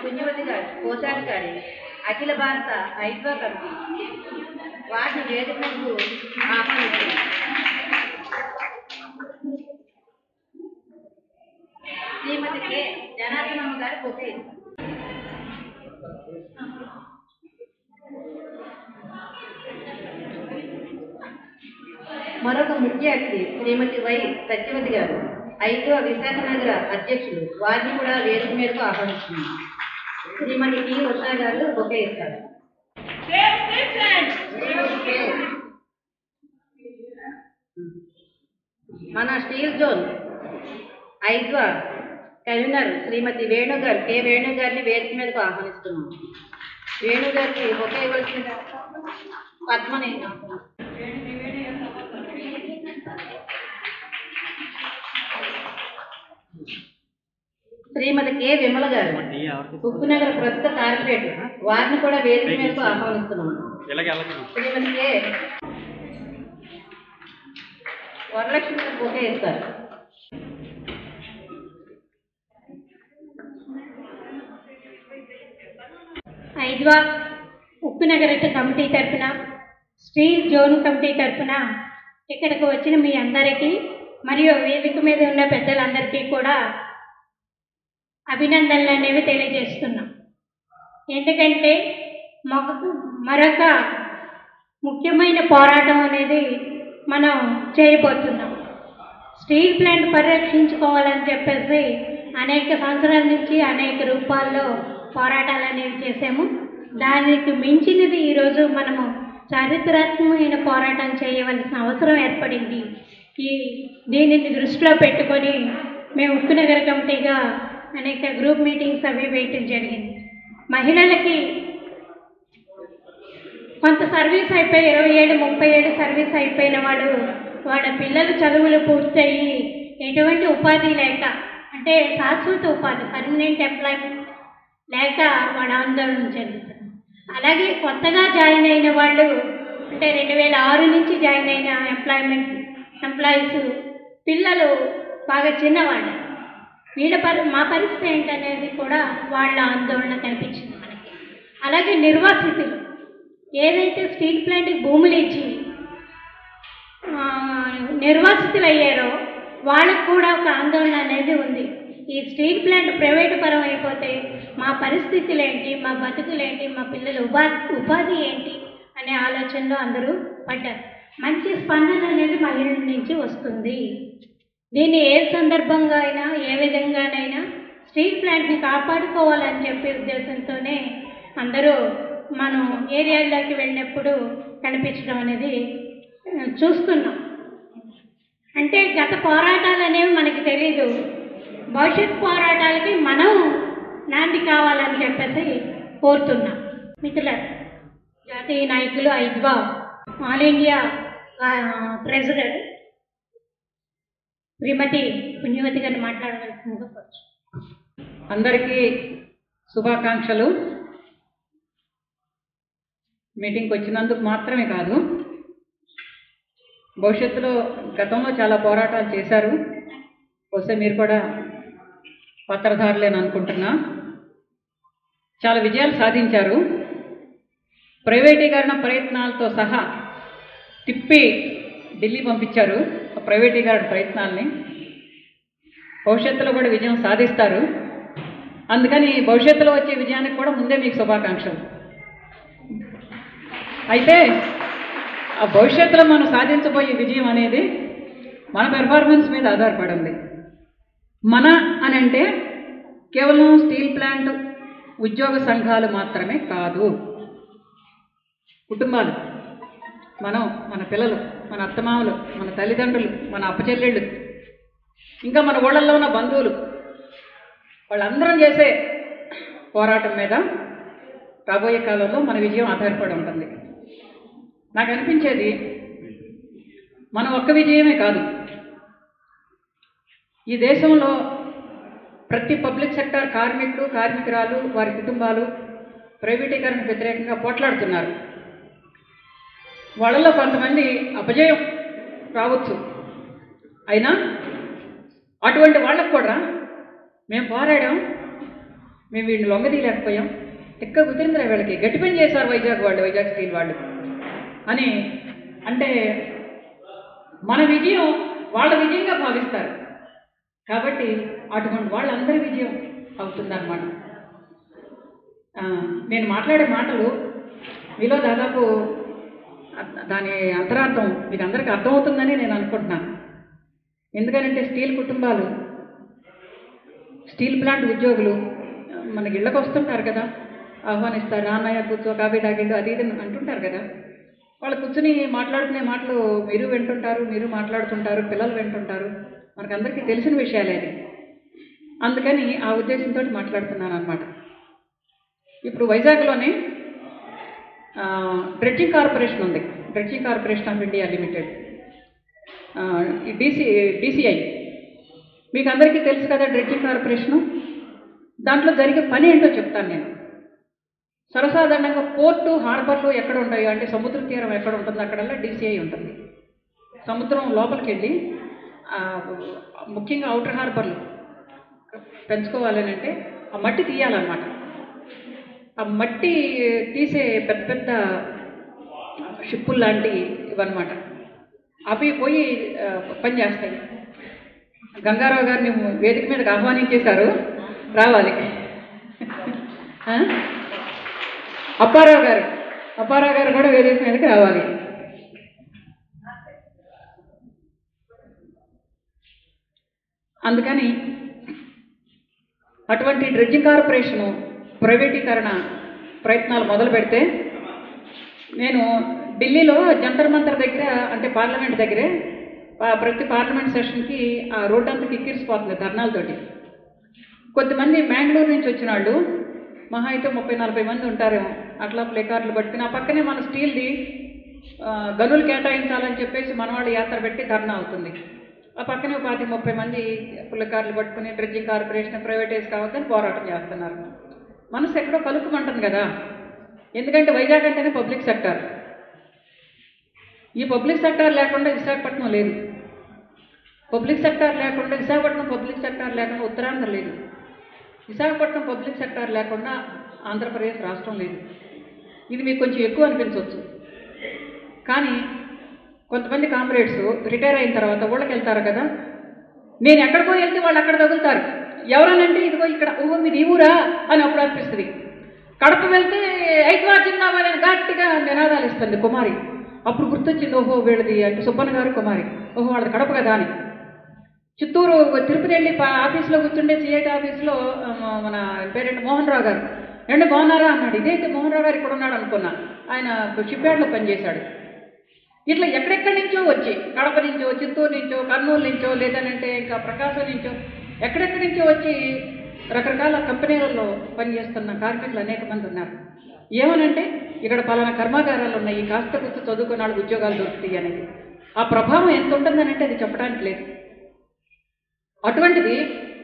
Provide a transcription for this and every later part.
పుణ్యవతి గారు కోశాధికారి అఖిల భారత ఐద్వా కమిటీ వారిని వేదిక మీదకు ఆహ్వానిస్తున్నాను శ్రీమతి కె జనార్దనమ్మ గారు బొకే మరొక ముఖ్య అతిథి శ్రీమతి వై సత్యవతి గారు ఐదో విశాఖ నగర అధ్యక్షులు వారిని కూడా వేదిక మీదకు ఆహ్వానిస్తున్నాం శ్రీమతి టి ఉషా గారు బొకే ఇస్తారు మన స్టీల్ జోన్ ఐద్వా కన్వీనర్ శ్రీమతి వేణు గారు కె వేణు గారిని వేదిక మీదకు ఆహ్వానిస్తున్నాం వేణు గారికి ఒకే ఇవ్వాల్సిన పద్మని శ్రీమతి కె విమల గారు ఉప్పునగర్ ప్రస్తుత కార్పొరేటర్ వారిని కూడా వేదిక మీదకు ఆహ్వానిస్తున్నాం ఇలాగే అలాగే శ్రీమతి కె వరలక్ష్మి గారు ఒకే ఇస్తారు ఐద్వా ఉప్పు నగరట కమిటీ తరఫున స్టీల్ జోన్ కమిటీ తరఫున ఇక్కడికి వచ్చిన మీ అందరికీ మరియు వేదిక మీద ఉన్న పెద్దలందరికీ కూడా అభినందనలు అనేవి తెలియజేస్తున్నాం ఎందుకంటే మొక మరొక ముఖ్యమైన పోరాటం అనేది మనం చేయబోతున్నాం స్టీల్ ప్లాంట్ పరిరక్షించుకోవాలని చెప్పేసి అనేక సంవత్సరాల నుంచి అనేక రూపాల్లో పోరాటాలు అనేవి చేసాము దానికి మించినది ఈరోజు మనము చారిత్రాత్మకమైన పోరాటం చేయవలసిన అవసరం ఏర్పడింది ఈ దీనిని దృష్టిలో పెట్టుకొని మేము ఉక్కు నగర కమిటీగా అనేక గ్రూప్ మీటింగ్స్ అవి వేయటం జరిగింది మహిళలకి కొంత సర్వీస్ అయిపోయి ఇరవై ఏడు ముప్పై ఏడు సర్వీస్ అయిపోయిన వాడు వాళ్ళ పిల్లలు చదువులు పూర్తయి ఎటువంటి ఉపాధి లేక అంటే శాశ్వత ఉపాధి పర్మనెంట్ ఎంప్లాయ్మెంట్ లేక వాడు ఆందోళన చెందుతున్నారు అలాగే కొత్తగా జాయిన్ అయిన వాళ్ళు అంటే రెండు వేల ఆరు నుంచి జాయిన్ అయిన ఎంప్లాయ్మెంట్ ఎంప్లాయీస్ పిల్లలు బాగా చిన్నవాళ్ళు వీళ్ళ పరి మా పరిస్థితి ఏంటనేది కూడా వాళ్ళ ఆందోళన కనిపించింది మనకి అలాగే నిర్వాసితులు ఏదైతే స్టీల్ ప్లాంట్కి భూములు ఇచ్చి ఆ, నిర్వాసితులు అయ్యారో వాళ్ళకు కూడా ఒక ఆందోళన అనేది ఉంది ఈ స్టీల్ ప్లాంట్ ప్రైవేటు పరం అయిపోతే మా పరిస్థితులు ఏంటి మా బతుకులేంటి మా పిల్లల ఉపాధి ఉపాధి ఏంటి అనే ఆలోచనలో అందరూ పడ్డారు మంచి స్పందన అనేది మహిళల నుంచి వస్తుంది దీన్ని ఏ సందర్భంగా అయినా ఏ విధంగానైనా స్టీల్ ప్లాంట్ని కాపాడుకోవాలని చెప్పే ఉద్దేశంతోనే అందరూ మనం ఏరియాల్లోకి వెళ్ళినప్పుడు కనిపించడం అనేది ఆ, చూస్తున్నాం అంటే గత పోరాటాలు అనేవి మనకి తెలీదు భవిష్యత్ పోరాటాలకి మనం నాంది కావాలని చెప్పేసి కోరుతున్నాం మిత్రులారా జాతీయ నాయకులు ఐద్వా ఆల్ ఇండియా ఆ, ట్రెజరర్ శ్రీమతి పుణ్యవతి గారిని మాట్లాడవలసిందిగా కోరుచు అందరికీ శుభాకాంక్షలు మీటింగ్కి వచ్చినందుకు మాత్రమే కాదు భవిష్యత్తులో గతంలో చాలా పోరాటాలు చేశారు బహుశా మీరు కూడా పత్రధారులేని అనుకుంటున్నా చాలా విజయాలు సాధించారు ప్రైవేటీకరణ ప్రయత్నాలతో సహా తిప్పి ఢిల్లీ పంపించారు ఆ ప్రైవేటీకరణ ప్రయత్నాల్ని భవిష్యత్తులో కూడా విజయం సాధిస్తారు అందుకని భవిష్యత్తులో వచ్చే విజయానికి కూడా ముందే మీకు శుభాకాంక్షలు అయితే ఆ భవిష్యత్తులో మనం సాధించబోయే విజయం అనేది మన పెర్ఫార్మెన్స్ మీద ఆధారపడి ఉంది మన అని అంటే కేవలం స్టీల్ ప్లాంట్ ఉద్యోగ సంఘాలు మాత్రమే కాదు కుటుంబాలు మనం మన పిల్లలు మన అత్తమామలు మన తల్లిదండ్రులు మన అప్పచెల్లెళ్ళు ఇంకా మన ఊళ్ళల్లో ఉన్న బంధువులు వాళ్ళందరం చేసే పోరాటం మీద రాబోయే కాలంలో మన విజయం ఆధారపడి ఉంటుంది నాకు అనిపించేది మన ఒక్క విజయమే కాదు ఈ దేశంలో ప్రతి పబ్లిక్ సెక్టార్ కార్మికుడు కార్మికురాలు వారి కుటుంబాలు ప్రైవేటీకరణ వ్యతిరేకంగా పోట్లాడుతున్నారు వాళ్ళలో కొంతమంది అపజయం రావచ్చు అయినా అటువంటి వాళ్ళకు కూడా మేము పోరాడాం మేము వీడిని లొంగదీయలేకపోయాం ఎక్క కుదిరిందిరా వీళ్ళకి గట్టి పని చేశారు వైజాగ్ వాళ్ళు వైజాగ్ స్టీల్ వాళ్ళు అని అంటే మన విజయం వాళ్ళ విజయంగా భావిస్తారు కాబట్టి అటువంటి వాళ్ళందరి విజయం అవుతుందన్నమాట ఆ, నేను మాట్లాడే మాటలు మీలో దాదాపు అ- దాని అంతరార్థం మీకు అందరికీ అర్థమవుతుందని నేను అనుకుంటున్నాను ఎందుకనంటే స్టీల్ కుటుంబాలు స్టీల్ ప్లాంట్ ఉద్యోగులు మనకి ఇళ్ళకి వస్తుంటారు కదా ఆహ్వానిస్తారు నాన్నయ్య కూర్చో కాఫీ తాగిండు అది ఇది అంటుంటారు కదా వాళ్ళు కూర్చుని మాట్లాడుకునే మాటలు మీరు వింటుంటారు మీరు మాట్లాడుతుంటారు పిల్లలు వింటుంటారు మనకందరికీ తెలిసిన విషయాలే అది అందుకని ఆ ఉద్దేశంతో మాట్లాడుతున్నాను అనమాట ఇప్పుడు వైజాగ్లోనే డ్రెడ్జింగ్ కార్పొరేషన్ ఉంది dredging corporation of India limited DC DCI మీకు అందరికీ తెలుసు కదా డ్రెడ్జింగ్ కార్పొరేషను దాంట్లో జరిగే పని ఏంటో చెప్తాను నేను సర్వసాధారణంగా పోర్టు హార్బర్లు ఎక్కడ ఉంటాయో అంటే సముద్ర తీరం ఎక్కడ ఉంటుందో అక్కడల్లా డీసీఐ ఉంటుంది సముద్రం లోపలికి వెళ్ళి ఆ, ముఖ్యంగా అవుటర్ హార్బర్లు పెంచుకోవాలని అంటే ఆ మట్టి తీయాలన్నమాట ఆ మట్టి తీసే పెద్ద పెద్ద షిప్పులు లాంటి ఇవన్నమాట అవి పోయి ఆ, పని చేస్తాయి గంగారావు గారిని వేదిక మీదకి ఆహ్వానించేశారు రావాలి ఆ? అప్పారావు గారు అప్పారావు గారు కూడా వేదిక మీదకి రావాలి అందుకని అటువంటి డ్రెడ్జింగ్ కార్పొరేషను ప్రైవేటీకరణ ప్రయత్నాలు మొదలు పెడితే నేను ఢిల్లీలో జంతర్ మంతర్ దగ్గర అంటే పార్లమెంట్ దగ్గరే ఆ ప్రతి పార్లమెంట్ సెషన్కి ఆ రోడ్డు అంతా కిక్కిరిసిపోతుంది ధర్నాలతోటి కొద్దిమంది మ్యాంగ్లూరు నుంచి వచ్చిన వాళ్ళు మహా అయితే ముప్పై నలభై మంది ఉంటారేమో అట్లా ప్లేకార్డులు పట్టుకుని ఆ పక్కనే మన స్టీల్ది ఆ, గనులు కేటాయించాలని చెప్పేసి మనవాళ్ళు యాత్ర పెట్టి ధర్నా అవుతుంది ఆ పక్కనే ఒక పాతి ముప్పై మంది పుల్లకార్లు పట్టుకుని డ్రెడ్జింగ్ కార్పొరేషన్ ప్రైవేటైజ్ కావద్దని పోరాటం చేస్తున్నారు మనసు ఎక్కడో కలుపుమంటుంది కదా ఎందుకంటే వైజాగ్ అంటేనే పబ్లిక్ సెక్టార్ ఈ పబ్లిక్ సెక్టార్ లేకుండా విశాఖపట్నం లేదు పబ్లిక్ సెక్టార్ లేకుండా విశాఖపట్నం పబ్లిక్ సెక్టార్ లేకుండా ఉత్తరాంధ్ర లేదు విశాఖపట్నం పబ్లిక్ సెక్టార్ లేకుండా ఆంధ్రప్రదేశ్ రాష్ట్రం లేదు ఇది మీకు కొంచెం ఎక్కువ అనిపించవచ్చు కానీ కొంతమంది కామ్రేడ్స్ రిటైర్ అయిన తర్వాత ఊళ్ళకి వెళ్తారు కదా నేను ఎక్కడికో వెళ్తే వాళ్ళు అక్కడ తగులుతారు ఎవరనంటే ఇదిగో ఇక్కడ ఓహో మీది ఈ ఊరా అని అప్పుడు అనిపిస్తుంది కడప వెళ్తే ఐక్వా జిందాబాద్ అని గట్టిగా నినాదాలు ఇస్తుంది కుమారి అప్పుడు గుర్తొచ్చింది ఓహో వీళ్ళది అంటే సుబ్బన్న గారు కుమారి ఓహో వాళ్ళది కడప కదా అని చిత్తూరు తిరుపతి వెళ్ళి పా- ఆఫీస్లో కూర్చుండే సిఐటి ఆఫీస్లో ఆ, మన పేరెంట్ మోహన్ రావు గారు ఎండ బాగున్నారా అన్నాడు ఇదేంటి మోహన్ రావు గారు ఇక్కడ ఉన్నాడు అనుకున్నా ఆయన షిప్ యార్డ్లో పనిచేశాడు ఇట్లా ఎక్కడెక్కడి నుంచో వచ్చి కడప నుంచో చిత్తూరు నుంచో కర్నూలు నుంచో లేదనంటే ఇంకా ప్రకాశం నుంచో ఎక్కడెక్కడి నుంచో వచ్చి రకరకాల కంపెనీలలో పనిచేస్తున్న కార్మికులు అనేక మంది ఉన్నారు ఏమనంటే ఇక్కడ పలానా కర్మాగారాలు ఉన్నాయి కాస్త కూర్చో చదువుకున్న వాళ్ళకి ఉద్యోగాలు దొరుకుతాయి అనేది ఆ ప్రభావం ఎంత ఉంటుందనంటే అది చెప్పడానికి లేదు అటువంటిది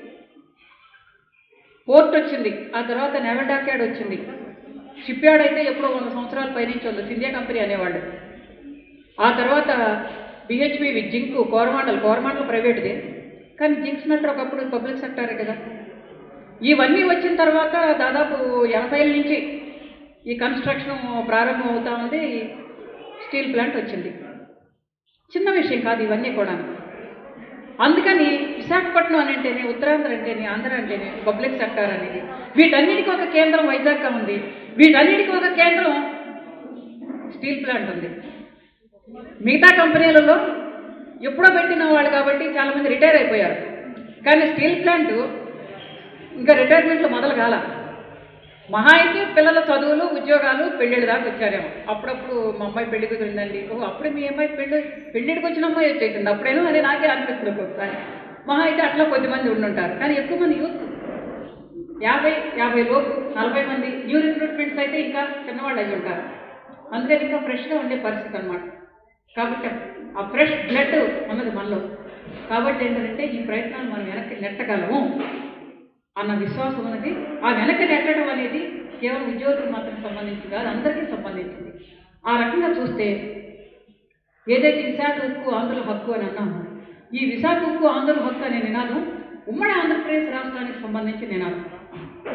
పోర్ట్ వచ్చింది ఆ తర్వాత నెవల్ డాక్యార్డ్ వచ్చింది షిప్ యార్డ్ అయితే ఎప్పుడో వంద సంవత్సరాల పైనుంచి ఉంది సింధియా కంపెనీ అనేవాళ్ళు ఆ తర్వాత బిహెచ్పి జింక్ కోరమాండల్ కోరమాండల్ ప్రైవేట్దే కానీ జింక్ స్మెల్టర్ ఒకప్పుడు పబ్లిక్ సెక్టారే కదా ఇవన్నీ వచ్చిన తర్వాత దాదాపు ఎనభైల నుంచి ఈ కన్స్ట్రక్షన్ ప్రారంభం అవుతా ఉంది స్టీల్ ప్లాంట్ వచ్చింది చిన్న విషయం కాదు ఇవన్నీ కూడా అందుకని విశాఖపట్నం అని అంటేనే ఉత్తరాంధ్ర అంటేనే ఆంధ్ర అంటేనే పబ్లిక్ సెక్టార్ అనేది వీటన్నిటికీ ఒక కేంద్రం వైజాగ్గా ఉంది వీటన్నిటికీ ఒక కేంద్రం స్టీల్ ప్లాంట్ ఉంది మిగతా కంపెనీలలో ఎప్పుడో పెట్టిన వాళ్ళు కాబట్టి చాలామంది రిటైర్ అయిపోయారు కానీ స్టీల్ ప్లాంట్ ఇంకా రిటైర్మెంట్లో మొదలు కాల మహా అయితే పిల్లల చదువులు ఉద్యోగాలు పెళ్ళిళ్ళ దాకా వచ్చారేమో అప్పుడప్పుడు మా అమ్మాయి పెళ్లి కుదిరిందండి ఓ అప్పుడే మీ అమ్మాయి పెళ్ళి పెళ్ళిడికి వచ్చిన అమ్మాయి వచ్చేసింది అప్పుడేనో అది నాకే అనిపిస్తుంది ఒక్కొక్కసారి మహా అయితే అట్లా కొద్దిమంది ఉండుంటారు కానీ ఎక్కువ మంది యూత్ యాభై యాభై లోపు నలభై మంది న్యూ రిక్రూట్మెంట్స్ అయితే ఇంకా చిన్నవాళ్ళు అయి ఉంటారు అందుకని ఇంకా ఫ్రెష్గా ఉండే పరిస్థితి అనమాట కాబట్టి ఆ ఫ్రెష్ బ్లడ్ ఉన్నది మనలో కాబట్టి ఏంటంటే ఈ ప్రయత్నాలు మనం వెనక్కి నెట్టగలము అన్న విశ్వాసం అనేది ఆ వెనక్కి నెట్టడం అనేది కేవలం ఉద్యోగులకు మాత్రం సంబంధించింది కాదు అందరికీ సంబంధించింది ఆ రకంగా చూస్తే ఏదైతే విశాఖ ఉక్కు ఆంధ్రుల హక్కు అని అన్నామో ఈ విశాఖ ఉక్కు ఆంధ్రుల హక్కు అనే నినాదం ఉమ్మడి ఆంధ్రప్రదేశ్ రాష్ట్రానికి సంబంధించి నినాదం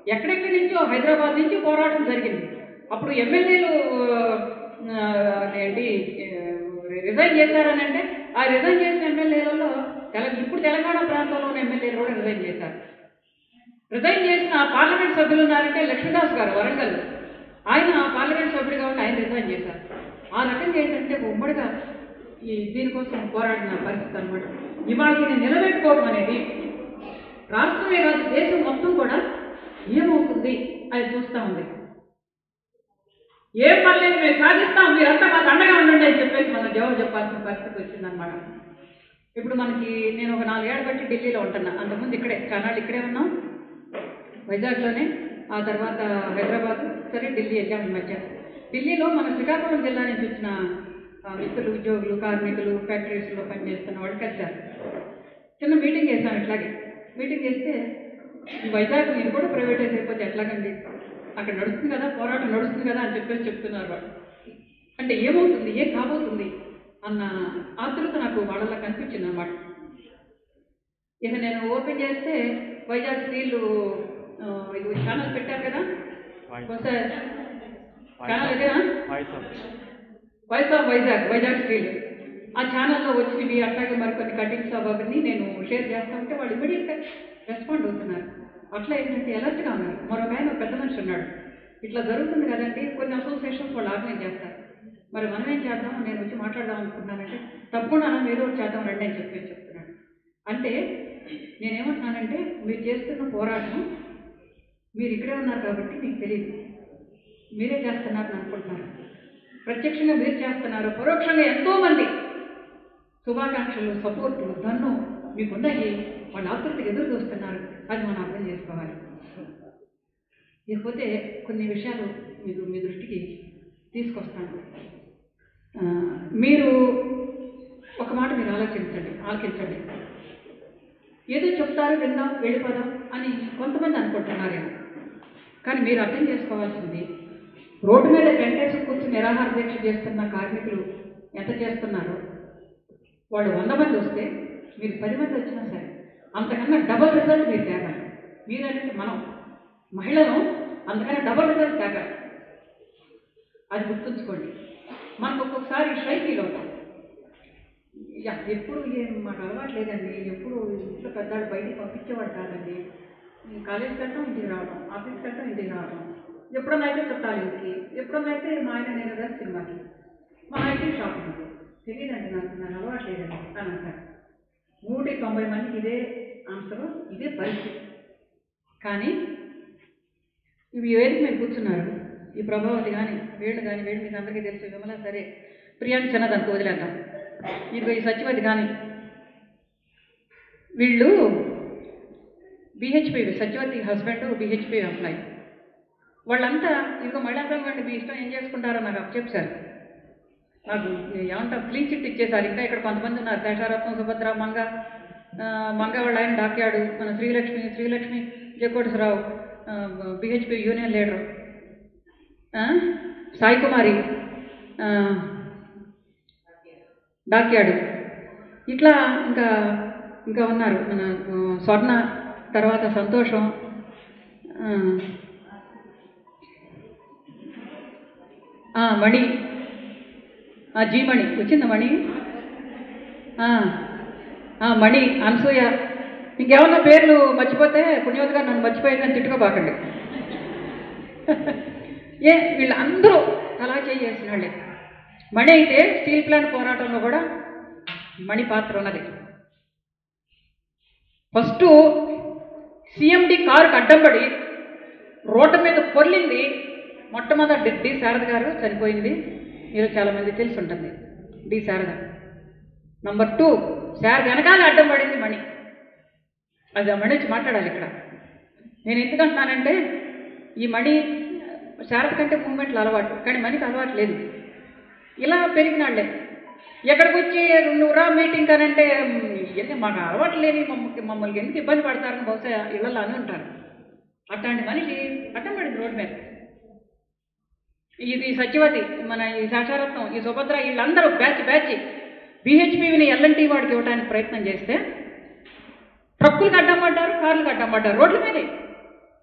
ఎక్కడెక్కడి నుంచో హైదరాబాద్ నుంచి పోరాటం జరిగింది అప్పుడు ఎమ్మెల్యేలు ఆ, ఏంటి రిజైన్ చేశారని అంటే ఆ రిజైన్ చేసిన ఎమ్మెల్యేలలో తెల ఇప్పుడు తెలంగాణ ప్రాంతంలో ఉన్న ఎమ్మెల్యేలు కూడా రిజైన్ చేశారు రిజైన్ చేసిన ఆ పార్లమెంట్ సభ్యులు ఉన్నారంటే లక్ష్మీదాస్ గారు వరంగల్ ఆయన పార్లమెంట్ సభ్యుడిగా ఉండి ఆయన రిజైన్ చేశారు ఆ రకంగా ఏంటంటే ఉమ్మడిగా ఈ దీనికోసం పోరాడిన పరిస్థితి అనమాట ఇవాళ దీన్ని నిలబెట్టుకోవడం అనేది రాష్ట్రమే కాదు దేశం మొత్తం కూడా ఏమవుతుంది అది చూస్తూ ఉంది ఏం పర్లేదు మేము సాధిస్తాం మీరంతా మాకు అండగా ఉండండి అని చెప్పేసి మనం జవాబు చెప్పాల్సిన పరిస్థితి వచ్చిందనమాట ఇప్పుడు మనకి నేను ఒక నాలుగేళ్ల బట్టి ఢిల్లీలో ఉంటున్నా అంతకుముందు ఇక్కడే చాలాళ్ళు ఇక్కడే ఉన్నాం వైజాగ్లోనే ఆ తర్వాత హైదరాబాద్ సరే ఢిల్లీ వెళ్ళాం ఈ మధ్య ఢిల్లీలో మన శ్రీకాకుళం జిల్లా నుంచి వచ్చిన ఆ, వ్యక్తులు ఉద్యోగులు కార్మికులు ఫ్యాక్టరీస్లో పనిచేస్తున్న వాళ్ళు కలిశారు చిన్న మీటింగ్ చేశాం ఇట్లాగే మీటింగ్ చేస్తే ఈ వైజాగ్ మీరు కూడా ప్రైవేటైజ్ అయిపోతే ఎట్లాగండి అక్కడ నడుస్తుంది కదా పోరాటం నడుస్తుంది కదా అని చెప్పేసి చెప్తున్నారు వాళ్ళు అంటే ఏమవుతుంది ఏం కాబోతుంది అన్న ఆతృత నాకు వాళ్ళలో కనిపించింది అనమాట ఇక నేను ఓపెన్ చేస్తే వైజాగ్ స్టీల్ ఆ, ఇది ఛానల్ పెట్టారు కదా బహుశా ఛానల్ ఇదేనా voice of Vizag Vizag steel ఆ ఛానల్లో వచ్చినవి అట్లాగే మరికొన్ని కటింగ్స్ అవన్నీ నేను షేర్ చేస్తా ఉంటే వాళ్ళు ఇమీడియట్గా రెస్పాండ్ అవుతున్నారు అట్లా ఏంటంటే అలర్ట్గా ఉన్నారు మరొక ఆయన ఒక పెద్ద మనిషి ఉన్నాడు ఇట్లా జరుగుతుంది కదండి కొన్ని అసోసియేషన్స్ వాళ్ళు ఆర్గనైజ్ చేస్తారు మరి మనం ఏం చేద్దాం నేను వచ్చి మాట్లాడదాం అనుకుంటున్నానంటే తప్పకుండా మనం ఏదో ఒకటి చేద్దాం రండి అని చెప్పి చెప్తున్నాడు అంటే నేనేమంటున్నానంటే మీరు చేస్తున్న పోరాటం మీరు ఇక్కడే ఉన్నారు కాబట్టి మీకు తెలియదు మీరే చేస్తున్నారని అనుకుంటున్నారు ప్రత్యక్షంగా మీరు చేస్తున్నారు పరోక్షంగా ఎంతోమంది శుభాకాంక్షలు సపోర్టు దన్ను మీకున్నాయి వాళ్ళ ఆతృతకి ఎదురు చూస్తున్నారు అది మనం అర్థం చేసుకోవాలి ఇకపోతే కొన్ని విషయాలు మీరు మీ దృష్టికి తీసుకొస్తాను ఆ, మీరు ఒక మాట మీరు ఆలోచించండి ఆలోచించండి ఏదో చెప్తారు విందాం వెళ్ళిపోదాం అని కొంతమంది అనుకుంటున్నారేమో కానీ మీరు అర్థం చేసుకోవాల్సింది రోడ్డు మీద టెంటేసి కూర్చుని నిరాహార దీక్ష చేస్తున్న కార్మికులు ఎంత చేస్తున్నారో వాళ్ళు వంద మంది వస్తే మీరు పది మంది వచ్చినా సరే అంతకన్నా డబల్ రిజల్ట్ మీరు తేగాలి మీరంటే మనం మహిళలు అంతకన్నా డబల్ రిజల్ట్ తేగాలి అది గుర్తుంచుకోండి మనకు ఒక్కొక్కసారి షై ఫీల్ అవుతాం యా, ఎప్పుడు ఏం మాకు అలవాటు లేదండి ఎప్పుడు ఇంట్లో పెద్దవాళ్ళు బయటికి పంపించేవాడు కాదండి ఈ కాలేజీకి వెళ్తాం ఇంటికి రావడం ఆఫీస్కి వెళ్తాం ఇంటికి రావడం ఎప్పుడన్నా అయితే చుట్టాలు ఇంటికి ఎప్పుడన్నా అయితే మా ఆయన నేను కలిసి సినిమాకి మా అయితే షాపింగ్ తెలియదండి నాకు నాకు అలవాటు లేదండి అని అంటారు నూట తొంభై మందికి ఇదే ఆన్సర్ ఇదే పరిస్థితి కానీ ఇవి వేదిక మీద కూర్చున్నారు ఈ ప్రభావతి కానీ వీళ్ళు కానీ వీళ్ళు మీకు అందరికీ తెలుసు విమల సరే ప్రియాంక చిన్నదానికి వదిలేద్దాం ఇదిగో ఈ సచివతి కానీ వీళ్ళు BHP Satyavathi husband BHP employee వాళ్ళంతా ఇదిగో మహిళా సంఘం అండి మీ ఇష్టం ఏం చేసుకుంటారో నాకు అప్పచెప్పారు నాకు ఏమంటారు క్లీన్ చిట్ ఇచ్చేసారు ఇంకా ఇక్కడ కొంతమంది ఉన్నారు శేషారత్నం సుభద్ర మంగ ఆ, మంగ వాళ్ళ ఆయన డాక్యాడు మన Srilakshmi Srilakshmi Jayakoteswararao BHP union leader ఆ, సాయి కుమారి ఆ, డాక్యాడు ఇట్లా ఇంకా ఇంకా ఉన్నారు మన ఆ, స్వర్ణ తర్వాత సంతోషం ఆ, ఆ, మణి ఆ, జీ మణి వచ్చిందా మణి ఆ, ఆ, మణి అనసూయ ఇంకేమన్నా పేర్లు మర్చిపోతే పుణ్యోద్ గారు నన్ను మర్చిపోయిందని తిట్టుకోబాకండి ఏ వీళ్ళందరూ అలా చేసిన వాళ్ళే మణి అయితే స్టీల్ ప్లాంట్ పోరాటంలో కూడా మణి పాత్ర ఉన్నది ఫస్ట్ సిఎండి కారుకు అడ్డం పడి రోడ్డు మీద పొర్లింది మొట్టమొదటి డి శారద గారు చనిపోయింది మీరు చాలామంది తెలిసి ఉంటుంది D Sarada number two Sarada వెనకాల అడ్డం పడింది మణి అది ఆ మణి వచ్చి మాట్లాడాలి ఇక్కడ నేను ఎందుకంటున్నానంటే ఈ మణి శారద కంటే మూమెంట్లు అలవాటు కానీ మణికి అలవాటు లేదు ఇలా పెరిగినాళ్లే ఎక్కడికి వచ్చి నువ్వు రా మీటింగ్ అని అంటే ఇవన్నీ మాకు అలవాటు లేని మమ్మల్ని మమ్మల్ని ఎందుకు ఇబ్బంది పడతారని బహుశా ఇళ్ళలో అని ఉంటారు అట్లాంటి మనిషి అడ్డం పడింది రోడ్డు మీద ఇది సత్యవతి మన ఈ సాక్షారత్నం ఈ సుభద్ర వీళ్ళందరూ బ్యాచ్ బ్యాచ్ బీహెచ్పీని ఎల్ఎన్టీ వాడికి ఇవ్వడానికి ప్రయత్నం చేస్తే ట్రక్కులకు అడ్డం పడ్డారు కార్లకు అడ్డం పడ్డారు రోడ్ల మీదే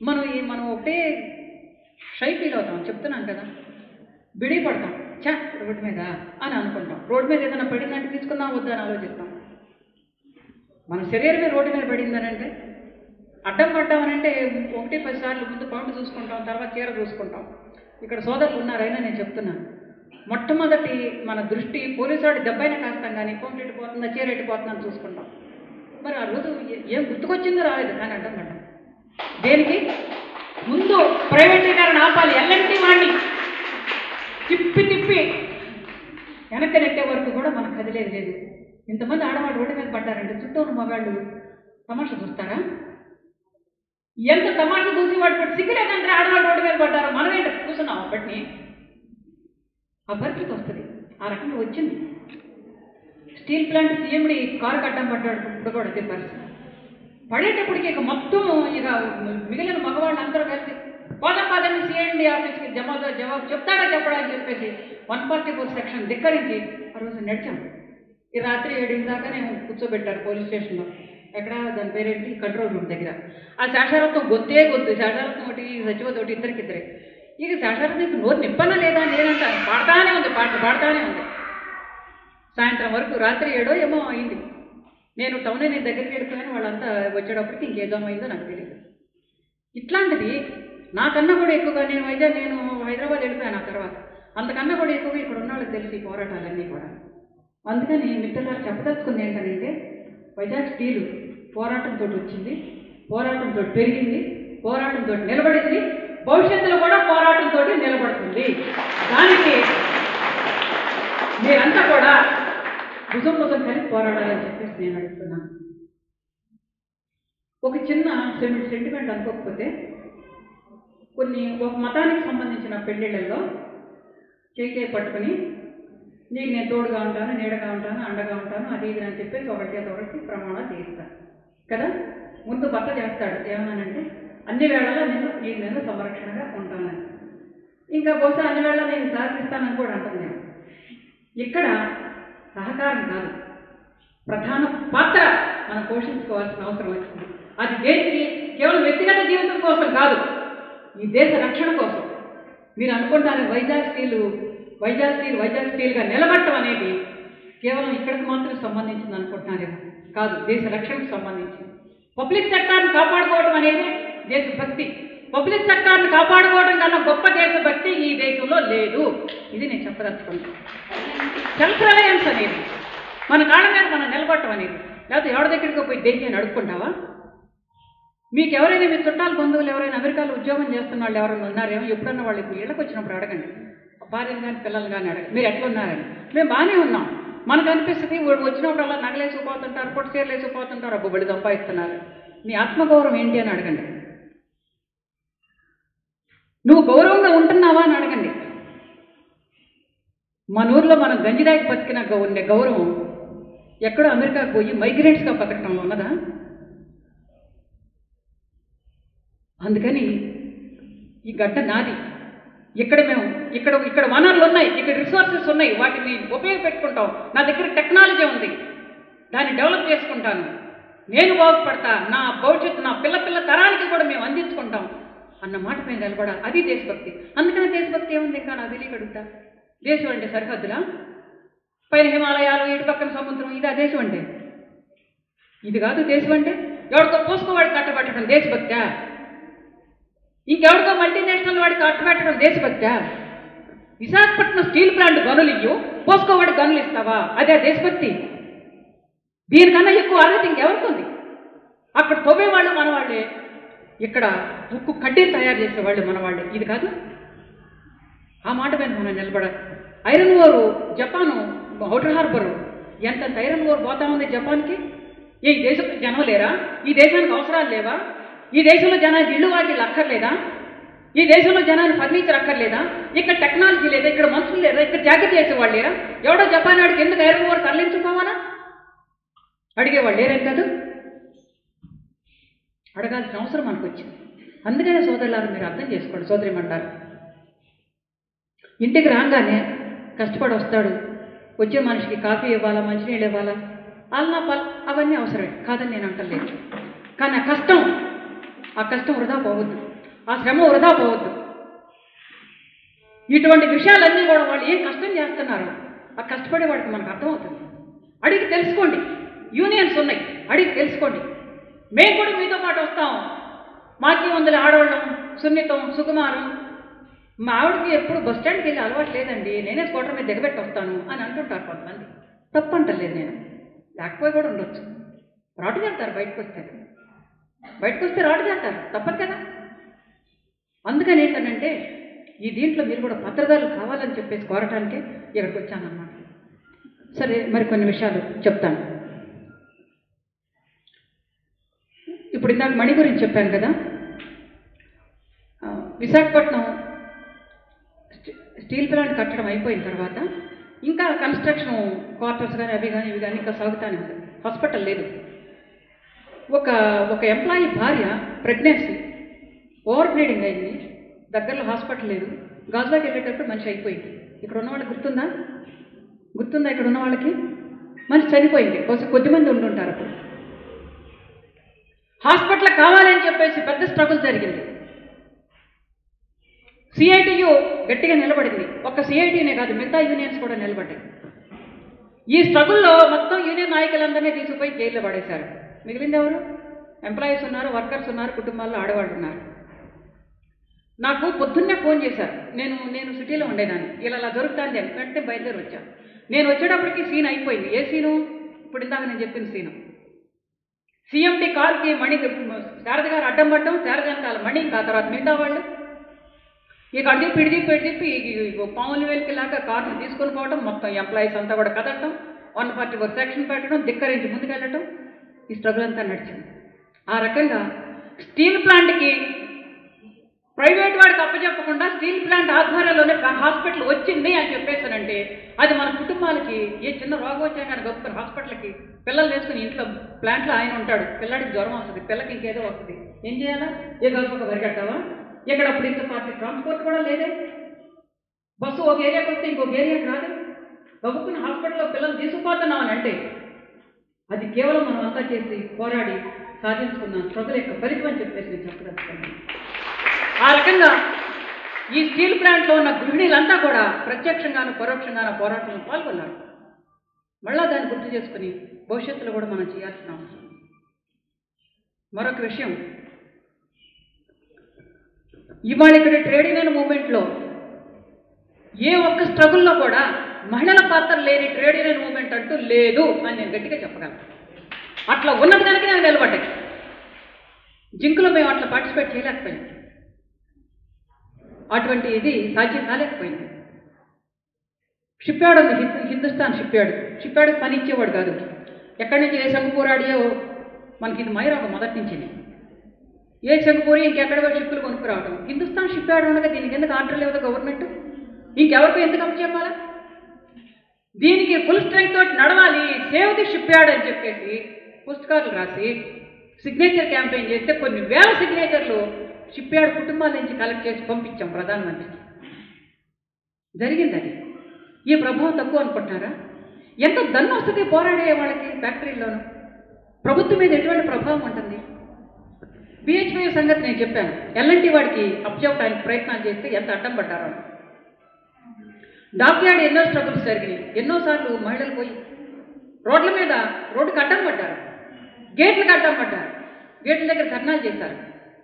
మనం ఈ మనం ఒకటే షై ఫీల్ అవుతాం చెప్తున్నాను కదా బిడి పడతాం చా రోడ్డు మీద అని అనుకుంటాం రోడ్డు మీద ఏదైనా పడిందంటే తీసుకుందాం వద్దా అని ఆలోచిస్తాం మన శరీరమే రోడ్డు మీద పడిందనంటే అడ్డం పడ్డామనంటే ఒకటి పది సార్లు ముందు పౌండ్ చూసుకుంటాం తర్వాత చీర చూసుకుంటాం ఇక్కడ సోదరులు ఉన్నారైనా నేను చెప్తున్నాను మొట్టమొదటి మన దృష్టి పోలీసు వాడి దెబ్బైనా కాస్తాం కానీ పౌండ్ ఎట్టిపోతుందా చీర ఎట్టిపోతుందని చూసుకుంటాం మరి ఆ రోజు ఏ- ఏం గుర్తుకొచ్చిందో రాలేదు కానీ అడ్డం పడ్డాం దేనికి ముందు ప్రైవేటీకరణ ఆపాలి ఎల్ఎంటి వాడిని తిప్పి తిప్పి వెనక్కి నెట్టే వరకు కూడా మనకు కదిలేదు లేదు ఇంతమంది ఆడవాళ్ళు రోడ్డు మీద పడ్డారంటే చుట్టూ ఉన్న మగాళ్ళు తమాషా చూస్తారా ఎంత తమాషా చూసి వాడు పట్టి సిగ్గులేదంటే ఆడవాళ్ళు రోడ్డు మీద పడ్డారు మనమేంటి కూర్చున్నాం అప్పటిని ఆ పరిస్థితి వస్తుంది ఆ రకంగా వచ్చింది స్టీల్ ప్లాంట్ సీఎండి కారు కట్టం పడ్డాడు ఇప్పుడు కూడా అదే పరిస్థితి పడేటప్పటికి ఇక మొత్తం ఇక మిగిలిన మగవాళ్ళు అందరూ కలిసి పోదా పదని సిఐడి ఆఫీస్కి జవాబు జవాబు చెప్తాడా చెప్పడా అని చెప్పేసి వన్ ఫార్టీ ఫోర్ సెక్షన్ ధిక్కరించి ఆ రోజు నడిచాం ఈ రాత్రి ఏడింటి దాకా నేను కూర్చోబెట్టారు పోలీస్ స్టేషన్లో ఎక్కడ దాని పేరేంటి కంట్రోల్ రూమ్ దగ్గర ఆ శేషారత్వం గొత్తే గొత్తు శేషారత్వం ఒకటి సచివత ఒకటి ఇద్దరికిద్దరే ఇక శేషారత్వం ఇంక నోరు నిప్పనా లేదా నేనంట పాడతానే ఉంది పాట పాడతానే ఉంది సాయంత్రం వరకు రాత్రి ఏడో ఏమో అయింది నేను టౌన్ నేను దగ్గరికి వెళ్ళిపోయాను వాళ్ళంతా వచ్చేటప్పటికి ఇంకేదో అయిందో నాకు తెలియదు ఇట్లాంటిది నాకన్నా కూడా ఎక్కువగా నేను వైజాగ్ నేను హైదరాబాద్ వెళ్ళిపోయాను ఆ తర్వాత అంతకన్నా కూడా ఎక్కువగా ఇక్కడ ఉన్న వాళ్ళకి తెలిసి ఈ పోరాటాలన్నీ కూడా అందుకని మిత్రులారు చెప్పదలుచుకుంది ఏంటంటే వైజాగ్ స్టీలు పోరాటంతో వచ్చింది పోరాటంతో పెరిగింది పోరాటంతో నిలబడింది భవిష్యత్తులో కూడా పోరాటంతో నిలబడుతుంది దానికి మీరంతా కూడా భుజం భుజం కలిసి పోరాడాలని చెప్పేసి నేను అడుగుతున్నాను ఒక చిన్న సెంటి సెంటిమెంట్ అనుకోకపోతే కొన్ని ఒక మతానికి సంబంధించిన పెళ్ళిళ్ళల్లో చేయి చేయి పట్టుకుని నీకు నేను తోడుగా ఉంటాను నీడగా ఉంటాను అండగా ఉంటాను అది ఇది అని చెప్పేసి ఒకటి ఒకటి ప్రమాణాలు చేయిస్తాను కదా ముందు భర్త చేస్తాడు ఏమన్నానంటే అన్ని వేళలా నేను నీకు నేను సంరక్షణగా ఉంటానని ఇంకా బహుశా అన్ని వేళ నేను సహకరిస్తానని కూడా అంటాను నేను ఇక్కడ సహకారం కాదు ప్రధాన పాత్ర మనం పోషించుకోవాల్సిన అవసరం వచ్చింది అది దేనికి కేవలం వ్యక్తిగత జీవితం కోసం కాదు ఈ దేశ రక్షణ కోసం మీరు అనుకుంటారు వైజాగ్ స్టీలు వైజాగ్ స్టీల్ వైజాగ్ స్టీల్గా నిలబడటం అనేది కేవలం ఇక్కడికి మాత్రం సంబంధించింది అనుకుంటున్నారేమో కాదు దేశ రక్షణకు సంబంధించింది పబ్లిక్ సెక్టార్ని కాపాడుకోవడం అనేది దేశభక్తి పబ్లిక్ సెక్టార్ని కాపాడుకోవడం కన్నా గొప్ప దేశభక్తి ఈ దేశంలో లేదు ఇది నేను చెప్పదలుచుకుంటాను సెల్ఫ్ రిలయన్స్ అనేది మన కాళ్ళ మీద మనం నిలబడటం అనేది లేకపోతే ఎవరి దగ్గరికి పోయి దేశం అని అడుక్కుంటావా మీకు ఎవరైనా మీ చుట్టాలు బంధువులు ఎవరైనా అమెరికాలో ఉద్యోగం చేస్తున్న వాళ్ళు ఎవరైనా ఉన్నారేమో ఎప్పుడన్నా వాళ్ళు ఇప్పుడు ఇళ్ళకి వచ్చినప్పుడు అడగండి భార్యను కానీ పిల్లలు కానీ అడగండి మీరు ఎట్లా ఉన్నారని మేము బాగానే ఉన్నాం మనకు అనిపిస్తుంది వాడు వచ్చినప్పుడల్లా నగలేసిపోతుంటారు పొట్టు చీరలు వేసిపోతుంటారు అబ్బు బడి సంపాదిస్తున్నారు మీ ఆత్మగౌరవం ఏంటి అని అడగండి నువ్వు గౌరవంగా ఉంటున్నావా అని అడగండి మన ఊర్లో మనం గంజిదాయికి బతికిన గౌ- ఉండే గౌరవం ఎక్కడో అమెరికాకు పోయి మైగ్రెంట్స్గా బతకటంలో ఉన్నదా అందుకని ఈ గడ్డ నాది ఇక్కడ మేము ఇక్కడ ఇక్కడ వనరులు ఉన్నాయి ఇక్కడ రిసోర్సెస్ ఉన్నాయి వాటిని ఉపయోగపెట్టుకుంటాం నా దగ్గర టెక్నాలజీ ఉంది దాన్ని డెవలప్ చేసుకుంటాను నేను బాగుపడతా నా భవిష్యత్తు నా పిల్ల పిల్ల తరానికి కూడా మేము అందించుకుంటాం అన్న మాట మీద నిలబడాలి అది దేశభక్తి అందుకని దేశభక్తి ఏముంది ఇంకా నాకు తెలియక అడుగుతా దేశం అంటే సరిహద్దులా పైన హిమాలయాలు ఇటు పక్కన సముద్రం ఇది ఆ దేశం అంటే ఇది కాదు దేశం అంటే ఎవరికో పోసుకోవాడికి కట్టబెట్టడం దేశభక్తా ఇంకెవరికో మల్టీనేషనల్ వాడికి కట్టబెట్టడం దేశభక్తా విశాఖపట్నం స్టీల్ ప్లాంట్ గనులు ఇయ్యు పోసుకోవాడి గనులు ఇస్తావా అదే దేశభక్తి దీనికన్నా ఎక్కువ అర్హత ఇంకెవరికి ఉంది అక్కడ తవ్వేవాళ్ళు మన వాళ్ళే ఇక్కడ ఉక్కు కడ్డీలు తయారు చేసేవాళ్ళు మన వాళ్ళే ఇది కాదు ఆ మాట మీద మనం నిలబడాలి iron ore Japan outer harbour ఎంతెంత ఐరన్ ఓర్ పోతా ఉంది జపాన్కి ఏ ఈ దేశంలో జనం లేరా ఈ దేశానికి అవసరాలు లేవా ఈ దేశంలో జనానికి ఇళ్ళు వాకిళ్ళు అక్కర్లేదా ఈ దేశంలో జనానికి ఫర్నిచర్ అక్కర్లేదా ఇక్కడ టెక్నాలజీ లేదా ఇక్కడ మనుషులు లేదా ఇక్కడ జాగ్రత్త చేసేవాళ్ళు లేరా ఎవడో జపాన్ వాడికి ఎందుకు ఐరన్ ఓర్ తరలించుకోవాలా అడిగేవాళ్ళు లేరేం కాదు అడగాల్సిన అవసరం మనకు వచ్చింది అందుకనే సోదరులారు మీరు అర్థం చేసుకోండి సోదరిమంటారు ఇంటికి రాగానే కష్టపడి వస్తాడు వచ్చే మనిషికి కాఫీ ఇవ్వాలా మంచినీళ్ళు ఇవ్వాలా అల్లా పల్ అవన్నీ అవసరమే కాదని నేను అంటలేదు కానీ ఆ కష్టం ఆ కష్టం వృధా పోవద్దు ఆ శ్రమ వృధా పోవద్దు ఇటువంటి విషయాలన్నీ కూడా వాళ్ళు ఏం కష్టం చేస్తున్నారు ఆ కష్టపడే వాడికి మనకు అర్థమవుతుంది అడిగి తెలుసుకోండి యూనియన్స్ ఉన్నాయి అడిగి తెలుసుకోండి మేము కూడా మీతో పాటు వస్తాం మాకి వందల ఆడవాళ్ళం సున్నితం సుకుమారం మా ఆవిడకి ఎప్పుడు బస్ స్టాండ్కి వెళ్ళి అలవాటు లేదండి నేనే స్కూటర్ మీద దిగబెట్టి వస్తాను అని అంటుంటారు కొంతమంది తప్పంటలేదు నేను లేకపోయి కూడా ఉండొచ్చు రాటు చేస్తారు బయటకు వస్తే బయటకు వస్తే రాటు చేస్తారు తప్పదు కదా అందుకని ఏంటనంటే ఈ దీంట్లో మీరు కూడా పత్రదారులు కావాలని చెప్పేసి కోరటానికే ఇక్కడికి వచ్చానన్నమాట సరే మరి కొన్ని విషయాలు చెప్తాను ఇప్పుడు ఇందాక మణి గురించి చెప్పాను కదా ఆ, విశాఖపట్నం స్టీ- స్టీల్ ప్లాంట్ కట్టడం అయిపోయిన తర్వాత ఇంకా కన్స్ట్రక్షన్ క్వార్టర్స్ కానీ అవి కానీ ఇవి కానీ ఇంకా సాగుతానే ఉంది హాస్పిటల్ లేదు ఒక ఒక ఎంప్లాయీ భార్య ప్రెగ్నెన్సీ ఓవర్ బ్లీడింగ్ అయింది దగ్గరలో హాస్పిటల్ లేదు గాజువాకి వెళ్ళేటప్పుడు మనిషి అయిపోయింది ఇక్కడ ఉన్న వాళ్ళకి గుర్తుందా గుర్తుందా ఇక్కడ ఉన్న వాళ్ళకి మనిషి చనిపోయింది కొంచెం కొద్దిమంది ఉండుంటారు అప్పుడు హాస్పిటల్ కావాలని చెప్పేసి పెద్ద స్ట్రగుల్ జరిగింది సిఐటియు గట్టిగా నిలబడింది ఒక్క సిఐటినే కాదు మిగతా యూనియన్స్ కూడా నిలబడ్డాయి ఈ స్ట్రగుల్లో మొత్తం యూనియన్ నాయకులందరినీ తీసుకుపోయి జైల్లో పడేశారు మిగిలింది ఎవరు ఎంప్లాయీస్ ఉన్నారు వర్కర్స్ ఉన్నారు కుటుంబాల్లో ఆడవాళ్ళు ఉన్నారు నాకు పొద్దున్నే ఫోన్ చేశారు నేను నేను సిటీలో ఉండేదాన్ని ఇలా అలా దొరుకుతాను అని వెంటనే బయలుదేరి వచ్చాను నేను వచ్చేటప్పటికి సీన్ అయిపోయింది ఏ సీను ఇప్పుడు ఇందాక నేను చెప్పిన సీను సీఎండి కార్కి మణి శారద గారు అడ్డం పడ్డం శారద వెనకాల మణి ఇంకా ఆ తర్వాత మిగతా వాళ్ళు ఇక అడిగి పిడిది పిడిదిప్పి పాములు వెలికిలాగా కార్ని తీసుకొని పోవడం మొత్తం ఎంప్లాయీస్ అంతా కూడా కదలటం వన్ ఫార్టీ ఫోర్ సెక్షన్ పెట్టడం ధిక్కరించి ముందుకెళ్ళటం ఈ స్ట్రగుల్ అంతా నడిచింది ఆ రకంగా స్టీల్ ప్లాంట్కి ప్రైవేట్ వాడికి అప్పచెప్పకుండా స్టీల్ ప్లాంట్ ఆధ్వర్యంలోనే హాస్పిటల్ వచ్చింది అని చెప్పేసానంటే అది మన కుటుంబాలకి ఏ చిన్న రోగం వచ్చినా కానీ గొప్ప హాస్పిటల్కి పిల్లలు వేసుకుని ఇంట్లో ప్లాంట్లో ఆయన ఉంటాడు పిల్లడికి జ్వరం వస్తుంది పిల్లకి ఇంకేదో వస్తుంది ఏం చేయాలా ఏ గొప్ప పరిగెట్టావా ఇక్కడ అప్పుడు ఇంత పార్టీ ట్రాన్స్పోర్ట్ కూడా లేదే బస్సు ఒక ఏరియాకి వస్తే ఇంకొక ఏరియాకి రాదు గబుక్కుని హాస్పిటల్లో పిల్లలు తీసుకుపోతున్నాం అని అంటే అది కేవలం మనం అంతా చేసి పోరాడి సాధించుకున్న స్ట్రగుల్ యొక్క ఫలితం అని చెప్పేసి నేను చెప్పదలుచుకున్నాను ఆ రకంగా ఈ స్టీల్ ప్లాంట్లో ఉన్న గృహిణీలంతా కూడా ప్రత్యక్షంగాను పరోక్షంగాను పోరాటంలో పాల్గొన్నారు మళ్ళా దాన్ని గుర్తు చేసుకుని భవిష్యత్తులో కూడా మనం చేయాల్సిన అవసరం ఉంది. మరొక విషయం ఇవాళ ఇక్కడ ట్రేడ్ యూనియన్ మూమెంట్లో ఏ ఒక్క స్ట్రగుల్లో కూడా మహిళల పాత్ర లేని ట్రేడ్ యూనియన్ మూమెంట్ అంటూ లేదు అని నేను గట్టిగా చెప్పగలను అట్లా ఉన్నది కనుక నేను నిలబడ్డాయి జింకులో మేము అట్లా పార్టిసిపేట్ చేయలేకపోయాం అటువంటి ఇది సాధ్యం కాలేకపోయింది షిప్ యార్డ్ ఉంది హిందూ హిందుస్థాన్ షిప్ యార్డ్ షిప్ యార్డ్కి పని ఇచ్చేవాడు కాదు ఎక్కడి నుంచి ఏ శంకుపూరాడియో మనకి ఇది మైరాక మొదటి నుంచి ఏ శంకుపూరి ఇంకెక్కడ పోయి షిప్పులు కొనుక్కురావడం హిందుస్థాన్ షిప్ యార్డ్ ఉండగా దీనికి ఎందుకు ఆర్డర్ లేదు గవర్నమెంట్ ఇంకెవరికి ఎందుకు అప్పు చెప్పాలా దీనికి ఫుల్ స్ట్రెంగ్త్ తోటి నడవాలి సేవ్ ది షిప్ యార్డ్ అని చెప్పేసి పుస్తకాలు రాసి సిగ్నేచర్ క్యాంపెయిన్ చేస్తే కొన్ని వేల సిగ్నేచర్లు షిప్ యార్డ్ కుటుంబాల నుంచి కలెక్ట్ చేసి పంపించాం ప్రధానమంత్రికి జరిగింది అది ఈ ప్రభావం తక్కువ అనుకుంటున్నారా ఎంత దన్ను వస్తుంది పోరాడే వాళ్ళకి ఫ్యాక్టరీల్లోనూ ప్రభుత్వం మీద ఎటువంటి ప్రభావం ఉంటుంది బిహెచ్పై సంగతి నేను చెప్పాను ఎల్ఎన్టీ వాడికి అప్పచెప్పడానికి ప్రయత్నాలు చేస్తే ఎంత అడ్డం పడ్డారో డాక్యార్డ్ ఎన్నో స్ట్రగుల్స్ జరిగినాయి ఎన్నోసార్లు మహిళలు పోయి రోడ్ల మీద రోడ్డుకి అడ్డం పడ్డారు గేట్లకు అడ్డం పడ్డారు గేట్ల దగ్గర ధర్నాలు చేశారు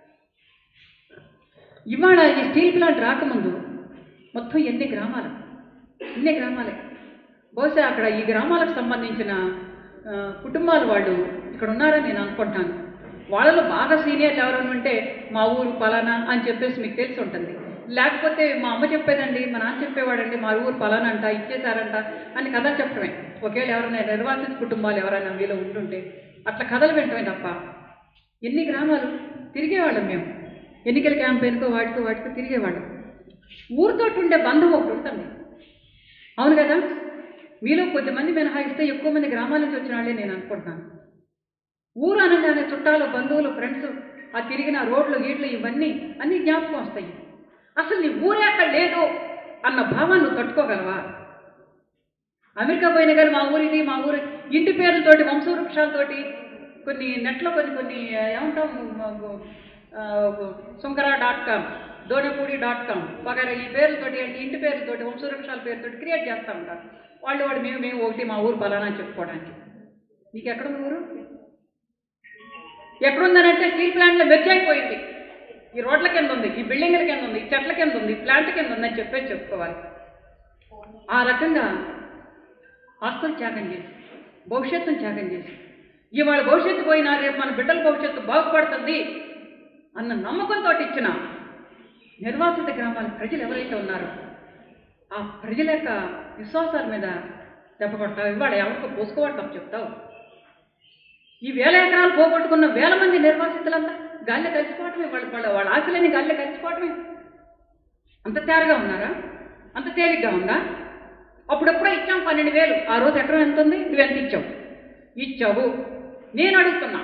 ఇవాళ ఈ స్టీల్ ప్లాంట్ రాకముందు మొత్తం ఎన్ని గ్రామాలు ఎన్ని గ్రామాలే బహుశా అక్కడ ఈ గ్రామాలకు సంబంధించిన ఆ, కుటుంబాల వాళ్ళు ఇక్కడ ఉన్నారని నేను అనుకుంటాను వాళ్ళలో బాగా సీనియర్లు ఎవరైనా ఉంటే మా ఊరు పలానా అని చెప్పేసి మీకు తెలిసి ఉంటుంది లేకపోతే మా అమ్మ చెప్పేదండి మా నాన్న చెప్పేవాడండి మా ఊరు పలానా అంట ఇచ్చేసారంట అని కథలు చెప్పడమే ఒకవేళ ఎవరైనా నిర్వాసిత కుటుంబాలు ఎవరైనా మీలో ఉంటుంటే అట్లా కథలు వింటమే తప్ప ఎన్ని గ్రామాలు తిరిగేవాళ్ళం మేము ఎన్నికల క్యాంపెయిన్కో వాటికో వాటికో తిరిగేవాళ్ళం ఊరితో ఉండే బంధం ఒకటి ఉంటుంది అవును కదా మీలో కొద్దిమంది మినహాయిస్తే ఎక్కువ మంది గ్రామాల నుంచి వచ్చిన వాళ్ళే నేను అనుకుంటున్నాను ఊరు అనగానే చుట్టాలు బంధువులు ఫ్రెండ్స్ ఆ తిరిగిన రోడ్లు గీట్లు ఇవన్నీ అన్నీ జ్ఞాపకం వస్తాయి అసలు నీ ఊరే అక్కడ లేదు అన్న భావాన్ని నువ్వు తట్టుకోగలవా అమెరికా పోయిన కానీ మా ఊరిది మా ఊరి ఇంటి పేర్లతోటి వంశవృక్షాలతోటి కొన్ని నెట్లో కొన్ని కొన్ని ఏమంటాం Sunkara dot com Donepudi dot com వగైరా ఈ పేర్లతోటి అంటే ఇంటి పేర్లతోటి వంశవృక్షాల పేరుతోటి క్రియేట్ చేస్తూ ఉంటారు వాళ్ళు వాడు మేము మేము ఒకటి మా ఊరు బలానా అని చెప్పుకోవడానికి నీకు ఎక్కడుంది ఊరు ఎక్కడుందనంటే స్టీల్ ప్లాంట్లో మెర్జ్ అయిపోయింది ఈ రోడ్ల కింద ఉంది ఈ బిల్డింగ్ల కింద ఉంది ఈ చెట్ల కింద ఉంది ఈ ప్లాంట్ కింద ఉంది అని చెప్పేసి చెప్పుకోవాలి ఆ రకంగా ఆస్తులు త్యాగం చేసి భవిష్యత్తును త్యాగం చేసి ఇవాళ భవిష్యత్తు పోయినా రేపు మన బిడ్డల భవిష్యత్తు బాగుపడుతుంది అన్న నమ్మకంతో ఇచ్చిన నిర్వాసిత గ్రామాల ప్రజలు ఎవరైతే ఉన్నారో ఆ ప్రజల యొక్క విశ్వాసాల మీద దెబ్బ కొడతావు ఇవాళ ఎవరికో పోసుకోవటం చెప్తావు ఈ వేల ఎకరాలు పోగొట్టుకున్న వేల మంది నిర్వాసితులంతా గాల్లో కలిసిపోవటమే వాళ్ళ వాళ్ళ వాళ్ళ ఆశలని గాల్లో కలిసిపోవటమే అంత తేరగా ఉన్నారా అంత తేలిగ్గా ఉందా అప్పుడెప్పుడో ఇచ్చాం పన్నెండు వేలు ఆ రోజు ఎకరం ఎంత ఉంది నువ్వు ఎంత ఇచ్చావు ఇచ్చావు నేను అడుగుతున్నా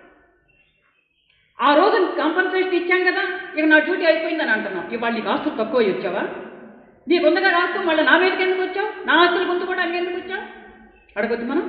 ఆ రోజు కాంపన్సేషన్ ఇచ్చాం కదా ఇక నా డ్యూటీ అయిపోయిందని అంటున్నావు ఇవాళ నీకు ఆస్తులు తక్కువ వచ్చావా నీకు ఉందగా రాస్తూ మళ్ళీ నా మీదకి ఎందుకు వచ్చావు నా ఆస్తులు గుంజుకోవడానికి ఎందుకు వచ్చావు అడగొద్దు మనం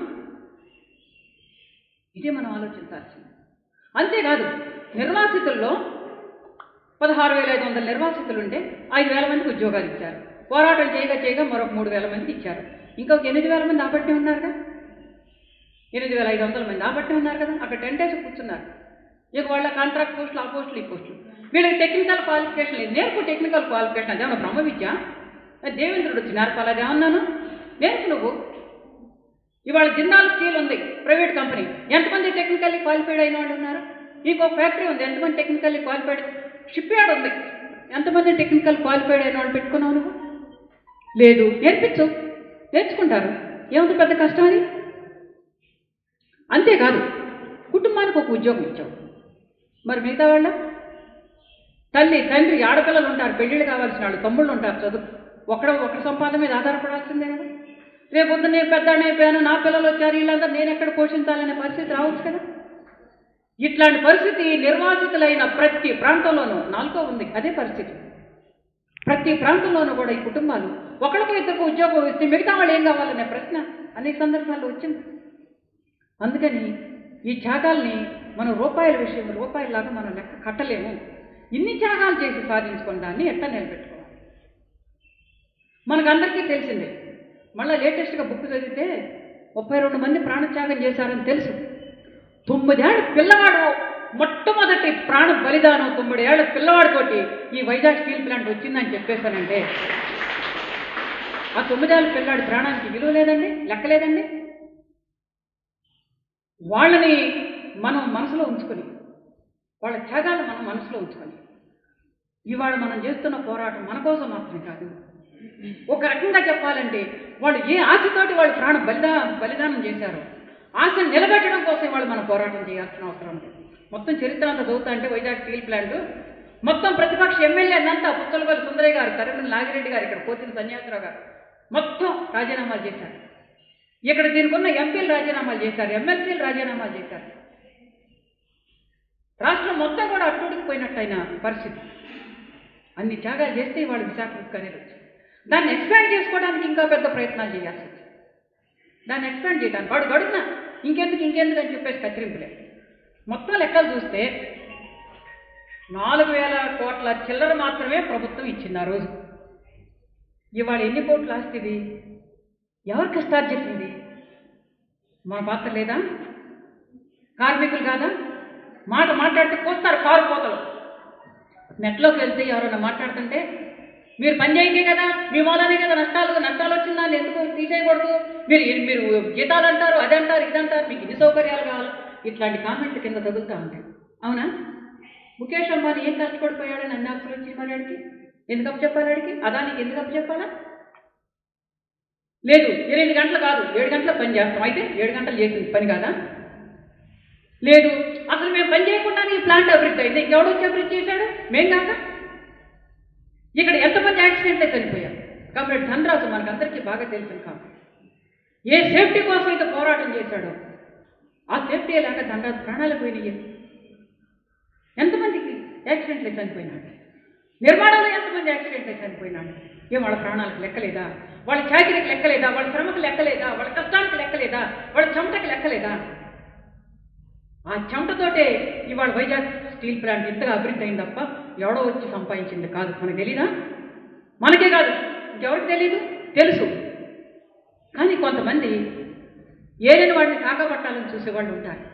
ఇదే మనం ఆలోచించాల్సింది అంతేకాదు నిర్వాసితుల్లో పదహారు వేల ఐదు వందల నిర్వాసితులు ఉంటే ఐదు వేల మందికి ఉద్యోగాలు ఇచ్చారు పోరాటం చేయగా చేయగా మరొక మూడు వేల మందికి ఇచ్చారు ఇంకొక ఎనిమిది వేల మంది ఆపట్టే ఉన్నారుగా ఎనిమిది వేల ఐదు వందల మంది ఆపట్టే ఉన్నారు కదా అక్కడ టెన్ డేస్ కూర్చున్నారు ఇక వాళ్ళ కాంట్రాక్ట్ పోస్టులు ఆ పోస్టులు ఈ పోస్టులు వీళ్ళకి టెక్నికల్ క్వాలిఫికేషన్ లేదు నేర్పు టెక్నికల్ క్వాలిఫికేషన్ అదేమన్నా బ్రహ్మ విద్య అది దేవేంద్రుడు వచ్చి నేర్పాలి అదేమన్నాను నేర్పు నువ్వు ఇవాళ జిందాల్ స్టీల్ ఉంది ప్రైవేట్ కంపెనీ ఎంతమంది టెక్నికల్లీ క్వాలిఫైడ్ అయిన వాళ్ళు ఉన్నారు ఇంకో ఫ్యాక్టరీ ఉంది ఎంతమంది టెక్నికల్లీ క్వాలిఫైడ్ షిప్ యార్డ్ ఉంది ఎంతమంది టెక్నికల్ క్వాలిఫైడ్ అయిన వాళ్ళు పెట్టుకున్నావు నువ్వు లేదు నేర్పించు నేర్చుకుంటారు ఏముంది పెద్ద కష్టం అది అంతేకాదు కుటుంబానికి ఒక ఉద్యోగం ఇచ్చావు మరి మిగతా వాళ్ళ తల్లి తండ్రి ఆడపిల్లలు ఉంటారు పెళ్ళిళ్ళు కావాల్సిన వాళ్ళు తమ్ముళ్ళు ఉంటారు చదువు ఒకడ ఒకటి సంపాదన మీద ఆధారపడాల్సిందే కదా రేపు పొద్దున్న నేను పెద్దాన్ని అయిపోయాను నా పిల్లలు వచ్చారు వీళ్ళందరూ నేను ఎక్కడ పోషించాలనే పరిస్థితి రావచ్చు కదా ఇట్లాంటి పరిస్థితి నిర్వాసితులైన ప్రతి ప్రాంతంలోనూ నాలుగో ఉంది అదే పరిస్థితి ప్రతి ప్రాంతంలోనూ కూడా ఈ కుటుంబాలు ఒకరికి ఇద్దరికి ఉద్యోగం ఇస్తే మిగతా వాళ్ళు ఏం కావాలనే ప్రశ్న అనేక సందర్భాల్లో వచ్చింది అందుకని ఈ త్యాగాల్ని మనం రూపాయల విషయం రూపాయలాగా మనం లెక్క కట్టలేము ఇన్ని త్యాగాలు చేసి సాధించుకున్న దాన్ని ఎట్లా నిలబెట్టుకోవాలి మనకందరికీ తెలిసిందే మళ్ళీ లేటెస్ట్గా బుక్ చదివితే ముప్పై రెండు మంది ప్రాణత్యాగం చేశారని తెలుసు తొమ్మిదేళ్ళ పిల్లవాడు మొట్టమొదటి ప్రాణ బలిదానం తొమ్మిదేళ్ల పిల్లవాడితోటి ఈ వైజాగ్ స్టీల్ ప్లాంట్ వచ్చిందని చెప్పేశానంటే ఆ తొమ్మిదేళ్ల పిల్లాడి ప్రాణానికి విలువ లేదండి లెక్క లేదండి వాళ్ళని మనం మనసులో ఉంచుకొని వాళ్ళ త్యాగాలు మనం మనసులో ఉంచుకొని ఇవాళ మనం చేస్తున్న పోరాటం మన కోసం మాత్రమే కాదు ఒక రకంగా చెప్పాలంటే వాళ్ళు ఏ ఆశతోటి వాళ్ళు ప్రాణ బలిదా బలిదానం చేశారో ఆశను నిలబెట్టడం కోసం వాళ్ళు మనం పోరాటం చేయాల్సిన అవసరం ఉంది మొత్తం చరిత్ర అంతా చదువుతా అంటే వైజాగ్ స్టీల్ ప్లాంట్ మొత్తం ప్రతిపక్ష ఎమ్మెల్యే అంతా పుత్తలపల్లి సుందరయ్య గారు కరీంనగర్ నాగిరెడ్డి గారు ఇక్కడ పోతిన సన్యాసరావు గారు మొత్తం రాజీనామాలు చేశారు ఇక్కడ దీనికి ఉన్న ఎంపీలు రాజీనామాలు చేశారు ఎమ్మెల్సీలు రాజీనామాలు చేశారు రాష్ట్రం మొత్తం కూడా అట్టుడికిపోయినట్టయిన పరిస్థితి అన్ని త్యాగాలు చేస్తే వాళ్ళు విశాఖపట్నం అనేది వచ్చింది దాన్ని ఎక్స్పాండ్ చేసుకోవడానికి ఇంకా పెద్ద ప్రయత్నాలు చేయాల్సి వచ్చింది దాన్ని ఎక్స్పాండ్ చేయడానికి వాడు గడుగున ఇంకెందుకు ఇంకెందుకు అని చెప్పేసి కత్తిరింపులే మొత్తం లెక్కలు చూస్తే నాలుగు వేల కోట్ల చిల్లర మాత్రమే ప్రభుత్వం ఇచ్చింది ఆ రోజు ఇవాళ ఎన్ని కోట్ల ఆస్తి ఇది ఎవరి కష్టార్జితం ఇది మన పాత్ర లేదా కార్మికులు కాదా మాట మాట్లాడితే పోస్తారు కారు పోతలు నెట్లోకి వెళ్తే ఎవరైనా మాట్లాడుతుంటే మీరు పని చేయండి కదా మీ మూలనే కదా నష్టాలు నష్టాలు వచ్చిందని ఎందుకు తీసేయకూడదు మీరు మీరు జీతాలు అంటారు అది అంటారు ఇది అంటారు మీకు ఇన్ని సౌకర్యాలు కావాలి ఇట్లాంటి కామెంట్లు కింద తగులుతూ ఉంటాయి అవునా ముఖేష్ అంబానీ ఏం కష్టపడిపోయాడని అన్ని ఆస్తులు వచ్చి మరి ఆడికి ఎందుకు అప్పు చెప్పాలి ఆడికి అదానికి ఎందుకు అప్పు చెప్పాలా లేదు ఎనిమిది గంటలు కాదు ఏడు గంటల పని చేస్తాం అయితే ఏడు గంటలు చేసింది పని కాదా లేదు అసలు మేము పని చేయకుండానే ఈ ప్లాంట్ అభివృద్ధి అయింది ఇంకెవడు వచ్చి అభివృద్ధి చేశాడు మేం కాక ఇక్కడ ఎంతమంది యాక్సిడెంట్లే చనిపోయారు కాబట్టి ధనరాజు మనకందరికీ బాగా తెలిసిన కాదు ఏ సేఫ్టీ కోసం అయితే పోరాటం చేశాడో ఆ సేఫ్టీ లేక ధనరాజు ప్రాణాలు పోయినాయి ఎంతమందికి యాక్సిడెంట్లే చనిపోయినాడు నిర్మాణంలో ఎంతమంది యాక్సిడెంట్లే చనిపోయినాడు ఏం వాళ్ళ ప్రాణాలకు లెక్కలేదా వాళ్ళ చాకిరికి లెక్కలేదా వాళ్ళ శ్రమకు లెక్కలేదా వాళ్ళ కష్టానికి లెక్కలేదా వాళ్ళ చెమటకి లెక్కలేదా ఆ చెమటతోటే ఇవాళ వైజాగ్ స్టీల్ ప్లాంట్ ఇంతగా అభివృద్ధి అయింది తప్ప ఎవడో వచ్చి సంపాదించింది కాదు మనకు తెలీదా మనకే కాదు ఇంకెవరికి తెలీదు తెలుసు కానీ కొంతమంది ఏలేని వాడిని కాకపట్టాలని చూసేవాళ్ళు ఉంటారు